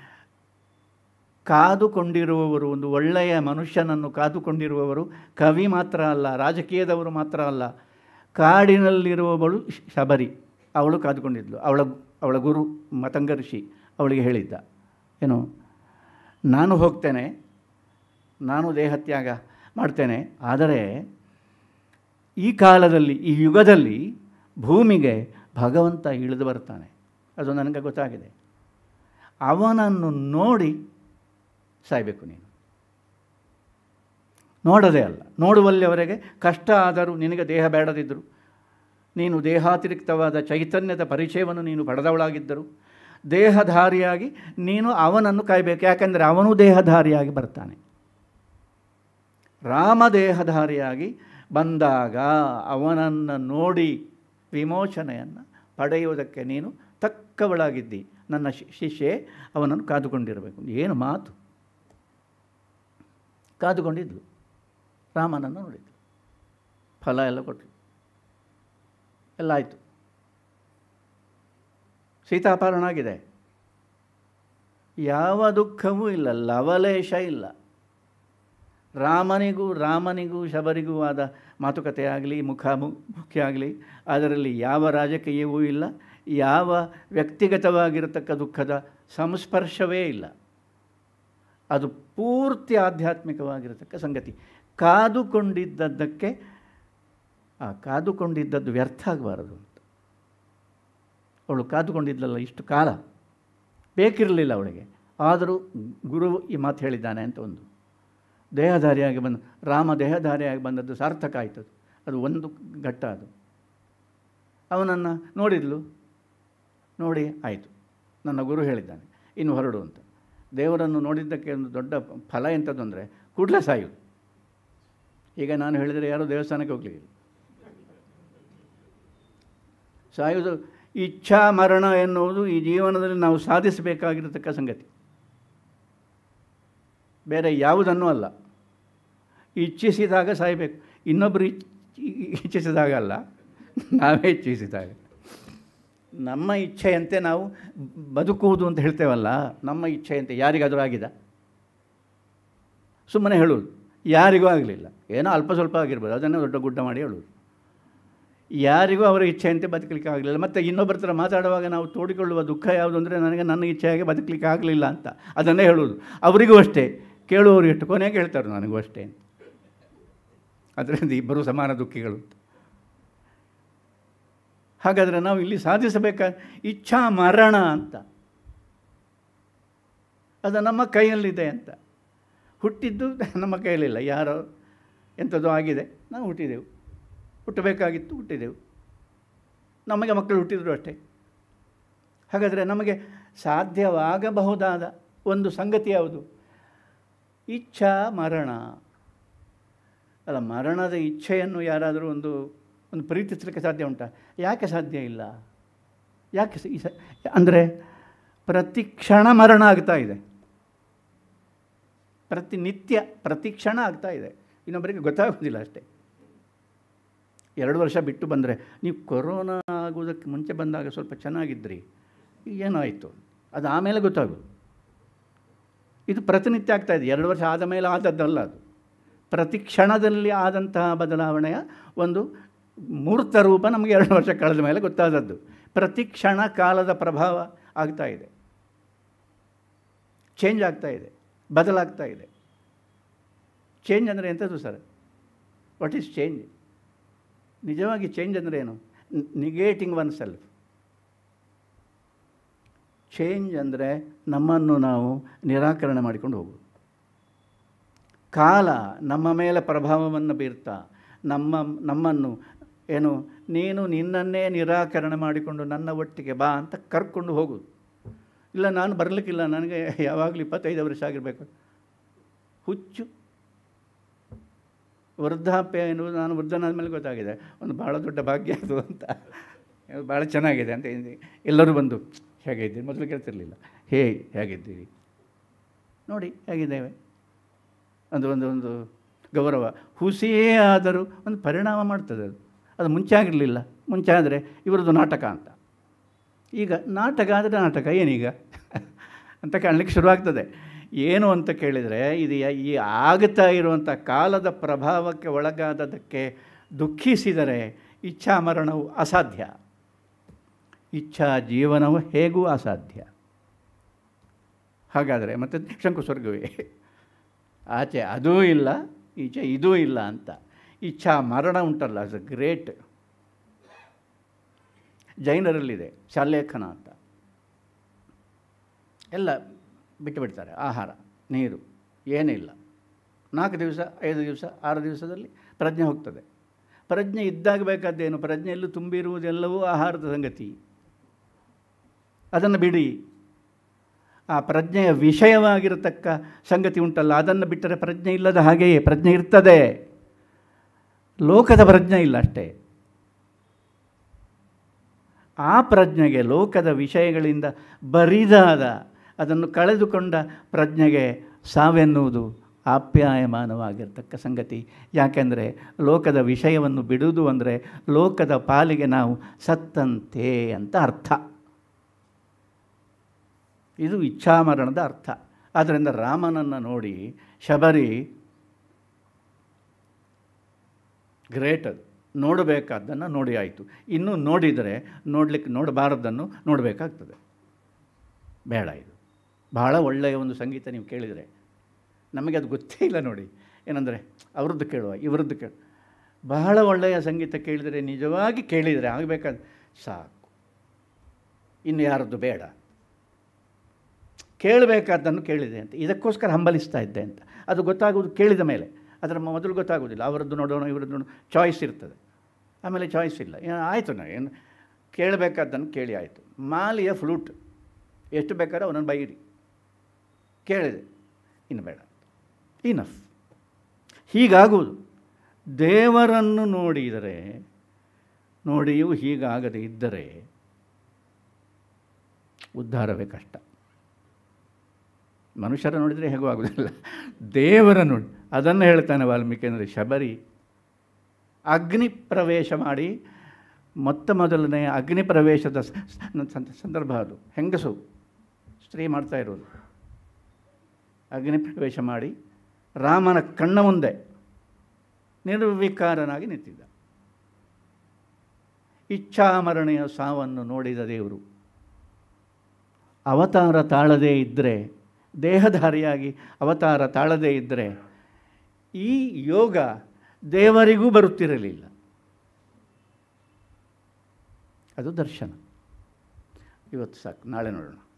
ಕಾದುಕೊಂಡಿರುವವರು ಒಂದು ಒಳ್ಳೆಯ ಮನುಷ್ಯನನ್ನು ಕಾದುಕೊಂಡಿರುವವರು ಕವಿ ಮಾತ್ರ ಅಲ್ಲ ರಾಜಕೀಯದವರು ಮಾತ್ರ ಅಲ್ಲ ಕಾಡಿನಲ್ಲಿರುವವಳು ಶ್- ಶಬರಿ ಅವಳು ಕಾದುಕೊಂಡಿದ್ಲು ಅವಳ ಅವಳ ಗುರು ಮತಂಗ ಋಷಿ ಅವಳಿಗೆ ಹೇಳಿದ್ದ ಏನು ನಾನು ಹೋಗ್ತೇನೆ ನಾನು ದೇಹತ್ಯಾಗ ಮಾಡ್ತೇನೆ ಆದರೆ ಈ ಕಾಲದಲ್ಲಿ ಈ ಯುಗದಲ್ಲಿ ಭೂಮಿಗೆ ಭಗವಂತ ಇಳಿದು ಬರ್ತಾನೆ ಅದು ನನಗೆ ಗೊತ್ತಾಗಿದೆ ಅವನನ್ನು ನೋಡಿ ಸಾಯಬೇಕು ನೀನು ನೋಡದೇ ಅಲ್ಲ ನೋಡುವಲ್ಲಿವರೆಗೆ ಕಷ್ಟ ಆದರೂ ನಿನಗೆ ದೇಹ ಬೇಡದಿದ್ದರು ನೀನು ದೇಹಾತಿರಿಕ್ತವಾದ ಚೈತನ್ಯದ ಪರಿಚಯವನ್ನು ನೀನು ಪಡೆದವಳಾಗಿದ್ದರು ದೇಹಧಾರಿಯಾಗಿ ನೀನು ಅವನನ್ನು ಕಾಯಬೇಕು ಯಾಕೆಂದರೆ ಅವನು ದೇಹಧಾರಿಯಾಗಿ ಬರ್ತಾನೆ ರಾಮ ದೇಹಧಾರಿಯಾಗಿ ಬಂದಾಗ ಅವನನ್ನು ನೋಡಿ ವಿಮೋಚನೆಯನ್ನು ಪಡೆಯುವುದಕ್ಕೆ ನೀನು ತಕ್ಕವಳಾಗಿದ್ದಿ ನನ್ನ ಶಿ- ಶಿಷ್ಯೆ ಅವನನ್ನು ಕಾದುಕೊಂಡಿರಬೇಕು ಏನು ಮಾತು ಕಾದುಕೊಂಡಿದ್ಲು ರಾಮನನ್ನು ನೋಡಿದ್ಲು ಫಲ ಎಲ್ಲ ಕೊಟ್ಟರು ಎಲ್ಲ ಆಯಿತು ಸೀತಾಪಹರಣ ಆಗಿದೆ ಯಾವ ದುಃಖವೂ ಇಲ್ಲ ಲವಲೇಶ ಇಲ್ಲ ರಾಮನಿಗೂ ರಾಮನಿಗೂ ಶಬರಿಗೂ ಆದ ಮಾತುಕತೆ ಆಗಲಿ ಮುಖಾಮುಖಿ ಆಗಲಿ ಅದರಲ್ಲಿ ಯಾವ ರಾಜಕೀಯವೂ ಇಲ್ಲ ಯಾವ ವ್ಯಕ್ತಿಗತವಾಗಿರತಕ್ಕ ದುಃಖದ ಸಂಸ್ಪರ್ಶವೇ ಇಲ್ಲ ಅದು ಪೂರ್ತಿ ಆಧ್ಯಾತ್ಮಿಕವಾಗಿರತಕ್ಕ ಸಂಗತಿ ಕಾದುಕೊಂಡಿದ್ದದ್ದಕ್ಕೆ ಆ ಕಾದುಕೊಂಡಿದ್ದದ್ದು ವ್ಯರ್ಥ ಆಗಬಾರದು ಅಂತ ಅವಳು ಕಾದುಕೊಂಡಿದ್ದಲ್ಲ ಇಷ್ಟು ಕಾಲ ಬೇಕಿರಲಿಲ್ಲ ಅವಳಿಗೆ ಆದರೂ ಗುರು ಈ ಮಾತು ಹೇಳಿದ್ದಾನೆ ಅಂತ ಒಂದು ದೇಹಧಾರಿಯಾಗಿ ಬಂದ ರಾಮ ದೇಹಧಾರಿಯಾಗಿ ಬಂದದ್ದು ಸಾರ್ಥಕ ಆಯ್ತದು ಅದು ಒಂದು ಘಟ್ಟ ಅದು ಅವನನ್ನು ನೋಡಿದ್ಲು ನೋಡಿ ಆಯಿತು ನನ್ನ ಗುರು ಹೇಳಿದ್ದಾನೆ ಇನ್ನು ಹೊರಡು ಅಂತ ದೇವರನ್ನು ನೋಡಿದ್ದಕ್ಕೆ ಒಂದು ದೊಡ್ಡ ಫಲ ಎಂಥದ್ದು ಅಂದರೆ ಕೂಡಲೇ ಸಾಯುವುದು ಈಗ ನಾನು ಹೇಳಿದರೆ ಯಾರೂ ದೇವಸ್ಥಾನಕ್ಕೆ ಹೋಗಲಿಲ್ಲ ಸಾಯುವುದು ಇಚ್ಛಾ ಮರಣ ಎನ್ನುವುದು ಈ ಜೀವನದಲ್ಲಿ ನಾವು ಸಾಧಿಸಬೇಕಾಗಿರತಕ್ಕ ಸಂಗತಿ ಬೇರೆ ಯಾವುದನ್ನೂ ಅಲ್ಲ ಇಚ್ಛಿಸಿದಾಗ ಸಾಯಬೇಕು ಇನ್ನೊಬ್ಬರು ಇಚ್ ಇಚ್ಛಿಸಿದಾಗ ಅಲ್ಲ ನಾವೇ ಇಚ್ಛಿಸಿದಾಗ ನಮ್ಮ ಇಚ್ಛೆಯಂತೆ ನಾವು ಬದುಕುವುದು ಅಂತ ಹೇಳ್ತೇವಲ್ಲ ನಮ್ಮ ಇಚ್ಛೆಯಂತೆ ಯಾರಿಗಾದರೂ ಆಗಿದೆ ಸುಮ್ಮನೆ ಹೇಳುವುದು ಯಾರಿಗೂ ಆಗಲಿಲ್ಲ ಏನೋ ಅಲ್ಪ ಸ್ವಲ್ಪ ಆಗಿರ್ಬೋದು ಅದನ್ನೇ ದೊಡ್ಡ ಗುಡ್ಡ ಮಾಡಿ ಹೇಳುವುದು ಯಾರಿಗೂ ಅವರ ಇಚ್ಛೆಯಂತೆ ಬದುಕಲಿಕ್ಕೆ ಆಗಲಿಲ್ಲ ಮತ್ತು ಇನ್ನೊಬ್ಬರ ಹತ್ರ ಮಾತಾಡುವಾಗ ನಾವು ತೋಡಿಕೊಳ್ಳುವ ದುಃಖ ಯಾವುದು ಅಂದರೆ ನನಗೆ ನನ್ನ ಇಚ್ಛೆಯಾಗಿ ಬದುಕಲಿಕ್ಕೆ ಆಗಲಿಲ್ಲ ಅಂತ ಅದನ್ನೇ ಹೇಳುವುದು ಅವರಿಗೂ ಅಷ್ಟೇ ಕೇಳುವವರು ಎಷ್ಟು ಕೊನೆಗೆ ಹೇಳ್ತಾರೆ ನನಗೂ ಅಷ್ಟೇ ಅದರಿಂದ ಇಬ್ಬರು ಸಮಾನ ದುಃಖಿಗಳು ಅಂತ ಹಾಗಾದರೆ ನಾವು ಇಲ್ಲಿ ಸಾಧಿಸಬೇಕ ಇಚ್ಛಾ ಮರಣ ಅಂತ ಅದು ನಮ್ಮ ಕೈಯಲ್ಲಿದೆ ಅಂತ ಹುಟ್ಟಿದ್ದು ನಮ್ಮ ಕೈಯಲ್ಲಿಲ್ಲ ಯಾರೋ ಎಂಥದ್ದು ಆಗಿದೆ ನಾವು ಹುಟ್ಟಿದೆವು ಹುಟ್ಟಬೇಕಾಗಿತ್ತು ಹುಟ್ಟಿದೆವು ನಮಗೆ ಮಕ್ಕಳು ಹುಟ್ಟಿದ್ರು ಅಷ್ಟೇ ಹಾಗಾದರೆ ನಮಗೆ ಸಾಧ್ಯವಾಗಬಹುದಾದ ಒಂದು ಸಂಗತಿ ಯಾವುದು ಇಚ್ಛಾ ಮರಣ ಅಲ್ಲ ಮರಣದ ಇಚ್ಛೆಯನ್ನು ಯಾರಾದರೂ ಒಂದು ಒಂದು ಪ್ರೀತಿಸಲಿಕ್ಕೆ ಸಾಧ್ಯ ಉಂಟಾ ಯಾಕೆ ಸಾಧ್ಯ ಇಲ್ಲ ಯಾಕೆ ಸ- ಈ ಸ ಅಂದರೆ ಪ್ರತಿ ಕ್ಷಣ ಮರಣ ಆಗ್ತಾ ಇದೆ ಪ್ರತಿನಿತ್ಯ ಪ್ರತಿ ಕ್ಷಣ ಆಗ್ತಾ ಇದೆ ಇನ್ನೊಬ್ಬರಿಗೆ ಗೊತ್ತಾಗೋದಿಲ್ಲ ಅಷ್ಟೇ ಎರಡು ವರ್ಷ ಬಿಟ್ಟು ಬಂದರೆ ನೀವು ಕೊರೋನಾ ಆಗೋದಕ್ಕೆ ಮುಂಚೆ ಬಂದಾಗ ಸ್ವಲ್ಪ ಚೆನ್ನಾಗಿದ್ರಿ ಈಗ ಏನೋ ಆಯಿತು ಅದು ಆಮೇಲೆ ಗೊತ್ತಾಗೋದು ಇದು ಪ್ರತಿನಿತ್ಯ ಆಗ್ತಾ ಇದೆ ಎರಡು ವರ್ಷ ಆದ ಮೇಲೆ ಆದದ್ದಲ್ಲ ಅದು ಪ್ರತಿ ಕ್ಷಣದಲ್ಲಿ ಆದಂತಹ ಬದಲಾವಣೆಯ ಒಂದು ಮೂರ್ತ ರೂಪ ನಮಗೆ ಎರಡು ವರ್ಷ ಕಳೆದ ಮೇಲೆ ಗೊತ್ತಾದದ್ದು ಪ್ರತಿ ಕ್ಷಣ ಕಾಲದ ಪ್ರಭಾವ ಆಗ್ತಾ ಇದೆ ಚೇಂಜ್ ಆಗ್ತಾ ಇದೆ ಬದಲಾಗ್ತಾ ಇದೆ ಚೇಂಜ್ ಅಂದರೆ ಎಂಥದ್ದು ಸರ್ ವಾಟ್ ಈಸ್ ಚೇಂಜ್ ನಿಜವಾಗಿ ಚೇಂಜ್ ಅಂದರೆ ಏನು ನಿಗೇಟಿಂಗ್ ಒನ್ ಸೆಲ್ಫ್ ಚೇಂಜ್ ಅಂದರೆ ನಮ್ಮನ್ನು ನಾವು ನಿರಾಕರಣೆ ಮಾಡಿಕೊಂಡು ಹೋಗೋದು ಕಾಲ ನಮ್ಮ ಮೇಲೆ ಪ್ರಭಾವವನ್ನು ಬೀರ್ತಾ ನಮ್ಮ ನಮ್ಮನ್ನು ಏನು ನೀನು ನಿನ್ನನ್ನೇ ನಿರಾಕರಣೆ ಮಾಡಿಕೊಂಡು ನನ್ನ ಒಟ್ಟಿಗೆ ಬಾ ಅಂತ ಕರ್ಕೊಂಡು ಹೋಗೋದು ಇಲ್ಲ ನಾನು ಬರಲಿಕ್ಕಿಲ್ಲ ನನಗೆ ಯಾವಾಗಲೂ ಇಪ್ಪತ್ತೈದು ವರ್ಷ ಆಗಿರಬೇಕು ಹುಚ್ಚು ವೃದ್ಧಾಪ್ಯ ಎನ್ನುವುದು ನಾನು ವೃದ್ಧನಾದ ಮೇಲೆ ಗೊತ್ತಾಗಿದೆ ಒಂದು ಭಾಳ ದೊಡ್ಡ ಭಾಗ್ಯ ಅದು ಅಂತ ಅದು ಭಾಳ ಚೆನ್ನಾಗಿದೆ ಅಂತ ಹಿಂದೆ ಎಲ್ಲರೂ ಬಂದು ಹೇಗಿದ್ದೀರಿ ಮೊದಲು ಕೇಳ್ತಿರ್ಲಿಲ್ಲ ಹೇ ಹೇಗಿದ್ದೀರಿ ನೋಡಿ ಹೇಗಿದ್ದೇವೆ ಒಂದು ಒಂದು ಒಂದು ಗೌರವ ಹುಸಿಯೇ ಆದರೂ ಒಂದು ಪರಿಣಾಮ ಮಾಡ್ತದೆ ಅದು ಅದು ಮುಂಚೆ ಆಗಿರಲಿಲ್ಲ ಮುಂಚೆ ಆದರೆ ಇವರದ್ದು ನಾಟಕ ಅಂತ ಈಗ ನಾಟಕ ಆದರೆ ನಾಟಕ ಏನೀಗ ಅಂತ ಕಾಣಲಿಕ್ಕೆ ಶುರುವಾಗ್ತದೆ ಏನು ಅಂತ ಕೇಳಿದರೆ ಇದು ಯ- ಈ ಆಗ್ತಾ ಇರುವಂಥ ಕಾಲದ ಪ್ರಭಾವಕ್ಕೆ ಒಳಗಾದದಕ್ಕೆ ದುಃಖಿಸಿದರೆ ಇಚ್ಛಾ ಮರಣವು ಅಸಾಧ್ಯ ಇಚ್ಛಾ ಜೀವನವು ಹೇಗೂ ಅಸಾಧ್ಯ ಹಾಗಾದರೆ ಮತ್ತು ಶಂಕು ಸ್ವರ್ಗವೇ ಆಚೆ ಅದೂ ಇಲ್ಲ ಈಚೆ ಇದೂ ಇಲ್ಲ ಅಂತ ಇಚ್ಛಾ ಮರಣ ಉಂಟಲ್ಲ ಅಸ್ ಅ ಗ್ರೇಟ್ ಜೈನರಲ್ಲಿದೆ ಶಾಲೇಖನ ಅಂತ ಎಲ್ಲ ಬಿಟ್ಟು ಬಿಡ್ತಾರೆ ಆಹಾರ ನೀರು ಏನಿಲ್ಲ ನಾಲ್ಕು ದಿವಸ ಐದು ದಿವಸ ಆರು ದಿವಸದಲ್ಲಿ ಪ್ರಜ್ಞೆ ಹೋಗ್ತದೆ ಪ್ರಜ್ಞೆ ಇದ್ದಾಗ ಬೇಕಾದ್ದೇನು ಪ್ರಜ್ಞೆಯಲ್ಲೂ ತುಂಬಿರುವುದೆಲ್ಲವೂ ಆಹಾರದ ಸಂಗತಿ ಅದನ್ನು ಬಿಡಿ ಆ ಪ್ರಜ್ಞೆಯ ವಿಷಯವಾಗಿರತಕ್ಕ ಸಂಗತಿ ಉಂಟಲ್ಲ ಅದನ್ನು ಬಿಟ್ಟರೆ ಪ್ರಜ್ಞೆ ಇಲ್ಲದ ಹಾಗೆಯೇ ಪ್ರಜ್ಞೆ ಇರ್ತದೆ ಲೋಕದ ಪ್ರಜ್ಞೆ ಇಲ್ಲ ಅಷ್ಟೇ ಆ ಪ್ರಜ್ಞೆಗೆ ಲೋಕದ ವಿಷಯಗಳಿಂದ ಬರಿದಾದ ಅದನ್ನು ಕಳೆದುಕೊಂಡ ಪ್ರಜ್ಞೆಗೆ ಸಾವೆನ್ನುವುದು ಆಪ್ಯಾಯಮಾನವಾಗಿರ್ತಕ್ಕ ಸಂಗತಿ ಯಾಕೆಂದರೆ ಲೋಕದ ವಿಷಯವನ್ನು ಬಿಡುವುದು ಅಂದರೆ ಲೋಕದ ಪಾಲಿಗೆ ನಾವು ಸತ್ತಂತೆ ಅಂತ ಅರ್ಥ ಇದು ಇಚ್ಛಾಮರಣದ ಅರ್ಥ ಆದ್ದರಿಂದ ರಾಮನನ್ನು ನೋಡಿ ಶಬರಿ ಗ್ರೇಟ್ ಅದು ನೋಡಬೇಕಾದ್ದನ್ನು ನೋಡಿ ಆಯಿತು ಇನ್ನು ನೋಡಿದರೆ ನೋಡಲಿಕ್ಕೆ ನೋಡಬಾರದನ್ನು ನೋಡಬೇಕಾಗ್ತದೆ ಬೇಡ ಇದು ಬಹಳ ಒಳ್ಳೆಯ ಒಂದು ಸಂಗೀತ ನೀವು ಕೇಳಿದರೆ ನಮಗೆ ಅದು ಗೊತ್ತೇ ಇಲ್ಲ ನೋಡಿ ಏನಂದರೆ ಅವ್ರದ್ದು ಕೇಳುವ ಇವರದ್ದು ಕೇಳು ಬಹಳ ಒಳ್ಳೆಯ ಸಂಗೀತ ಕೇಳಿದರೆ ನಿಜವಾಗಿ ಕೇಳಿದರೆ ಆಗಬೇಕಾದ ಸಾಕು ಇನ್ನು ಯಾರದ್ದು ಬೇಡ ಕೇಳಬೇಕಾದ್ದನ್ನು ಕೇಳಿದೆ ಅಂತ ಇದಕ್ಕೋಸ್ಕರ ಹಂಬಲಿಸ್ತಾ ಇದ್ದೆ ಅಂತ ಅದು ಗೊತ್ತಾಗೋದು ಕೇಳಿದ ಮೇಲೆ ಅದರ ಮೊದಲು ಗೊತ್ತಾಗೋದಿಲ್ಲ ಅವರದ್ದು ನೋಡೋಣ ಇವರದ್ದು ನೋಡೋಣ ಚಾಯ್ಸ್ ಇರ್ತದೆ ಆಮೇಲೆ ಚಾಯ್ಸ್ ಇಲ್ಲ ಏನು ಆಯಿತು ನಾ ಏನು ಕೇಳಬೇಕಾದ್ದನ್ನು ಕೇಳಿ ಆಯಿತು ಮಾಲಿಯ ಫ್ಲೂಟ್ ಎಷ್ಟು ಬೇಕಾದ್ರೆ ಅವನನ್ನು ಬೈರಿ ಕೇಳಿದೆ ಇನ್ನು ಬೇಡ ಇನಫ್ ಹೀಗಾಗುವುದು ದೇವರನ್ನು ನೋಡಿದರೆ ನೋಡಿಯೂ ಹೀಗಾಗದೆ ಇದ್ದರೆ ಉದ್ಧಾರವೇ ಕಷ್ಟ ಮನುಷ್ಯರ ನೋಡಿದರೆ ಹೇಗೂ ಆಗೋದಿಲ್ಲ ದೇವರ ನೋಡಿ ಅದನ್ನು ಹೇಳ್ತಾನೆ ವಾಲ್ಮೀಕಿ ಅಂದರೆ ಶಬರಿ ಅಗ್ನಿ ಪ್ರವೇಶ ಮಾಡಿ ಮೊತ್ತ ಮೊದಲನೇ ಅಗ್ನಿ ಪ್ರವೇಶದ ಸ- ಸ- ಸಂದರ್ಭ ಅದು ಹೆಂಗಸು ಸ್ತ್ರೀ ಮಾಡ್ತಾ ಇರೋದು ಅಗ್ನಿ ಪ್ರವೇಶ ಮಾಡಿ ರಾಮನ ಕಣ್ಣ ಮುಂದೆ ನಿರ್ವಿಕಾರನಾಗಿ ನಿಂತಿದ್ದ ಇಚ್ಛಾಮರಣೆಯ ಸಾವನ್ನು ನೋಡಿದ ದೇವರು ಅವತಾರ ತಾಳದೇ ಇದ್ದರೆ ದೇಹಧಾರಿಯಾಗಿ ಅವತಾರ ತಾಳದೇ ಇದ್ದರೆ ಈ ಯೋಗ ದೇವರಿಗೂ ಬರುತ್ತಿರಲಿಲ್ಲ ಅದು ದರ್ಶನ ಇವತ್ತು ಸಾಕು ನಾಳೆ ನೋಡೋಣ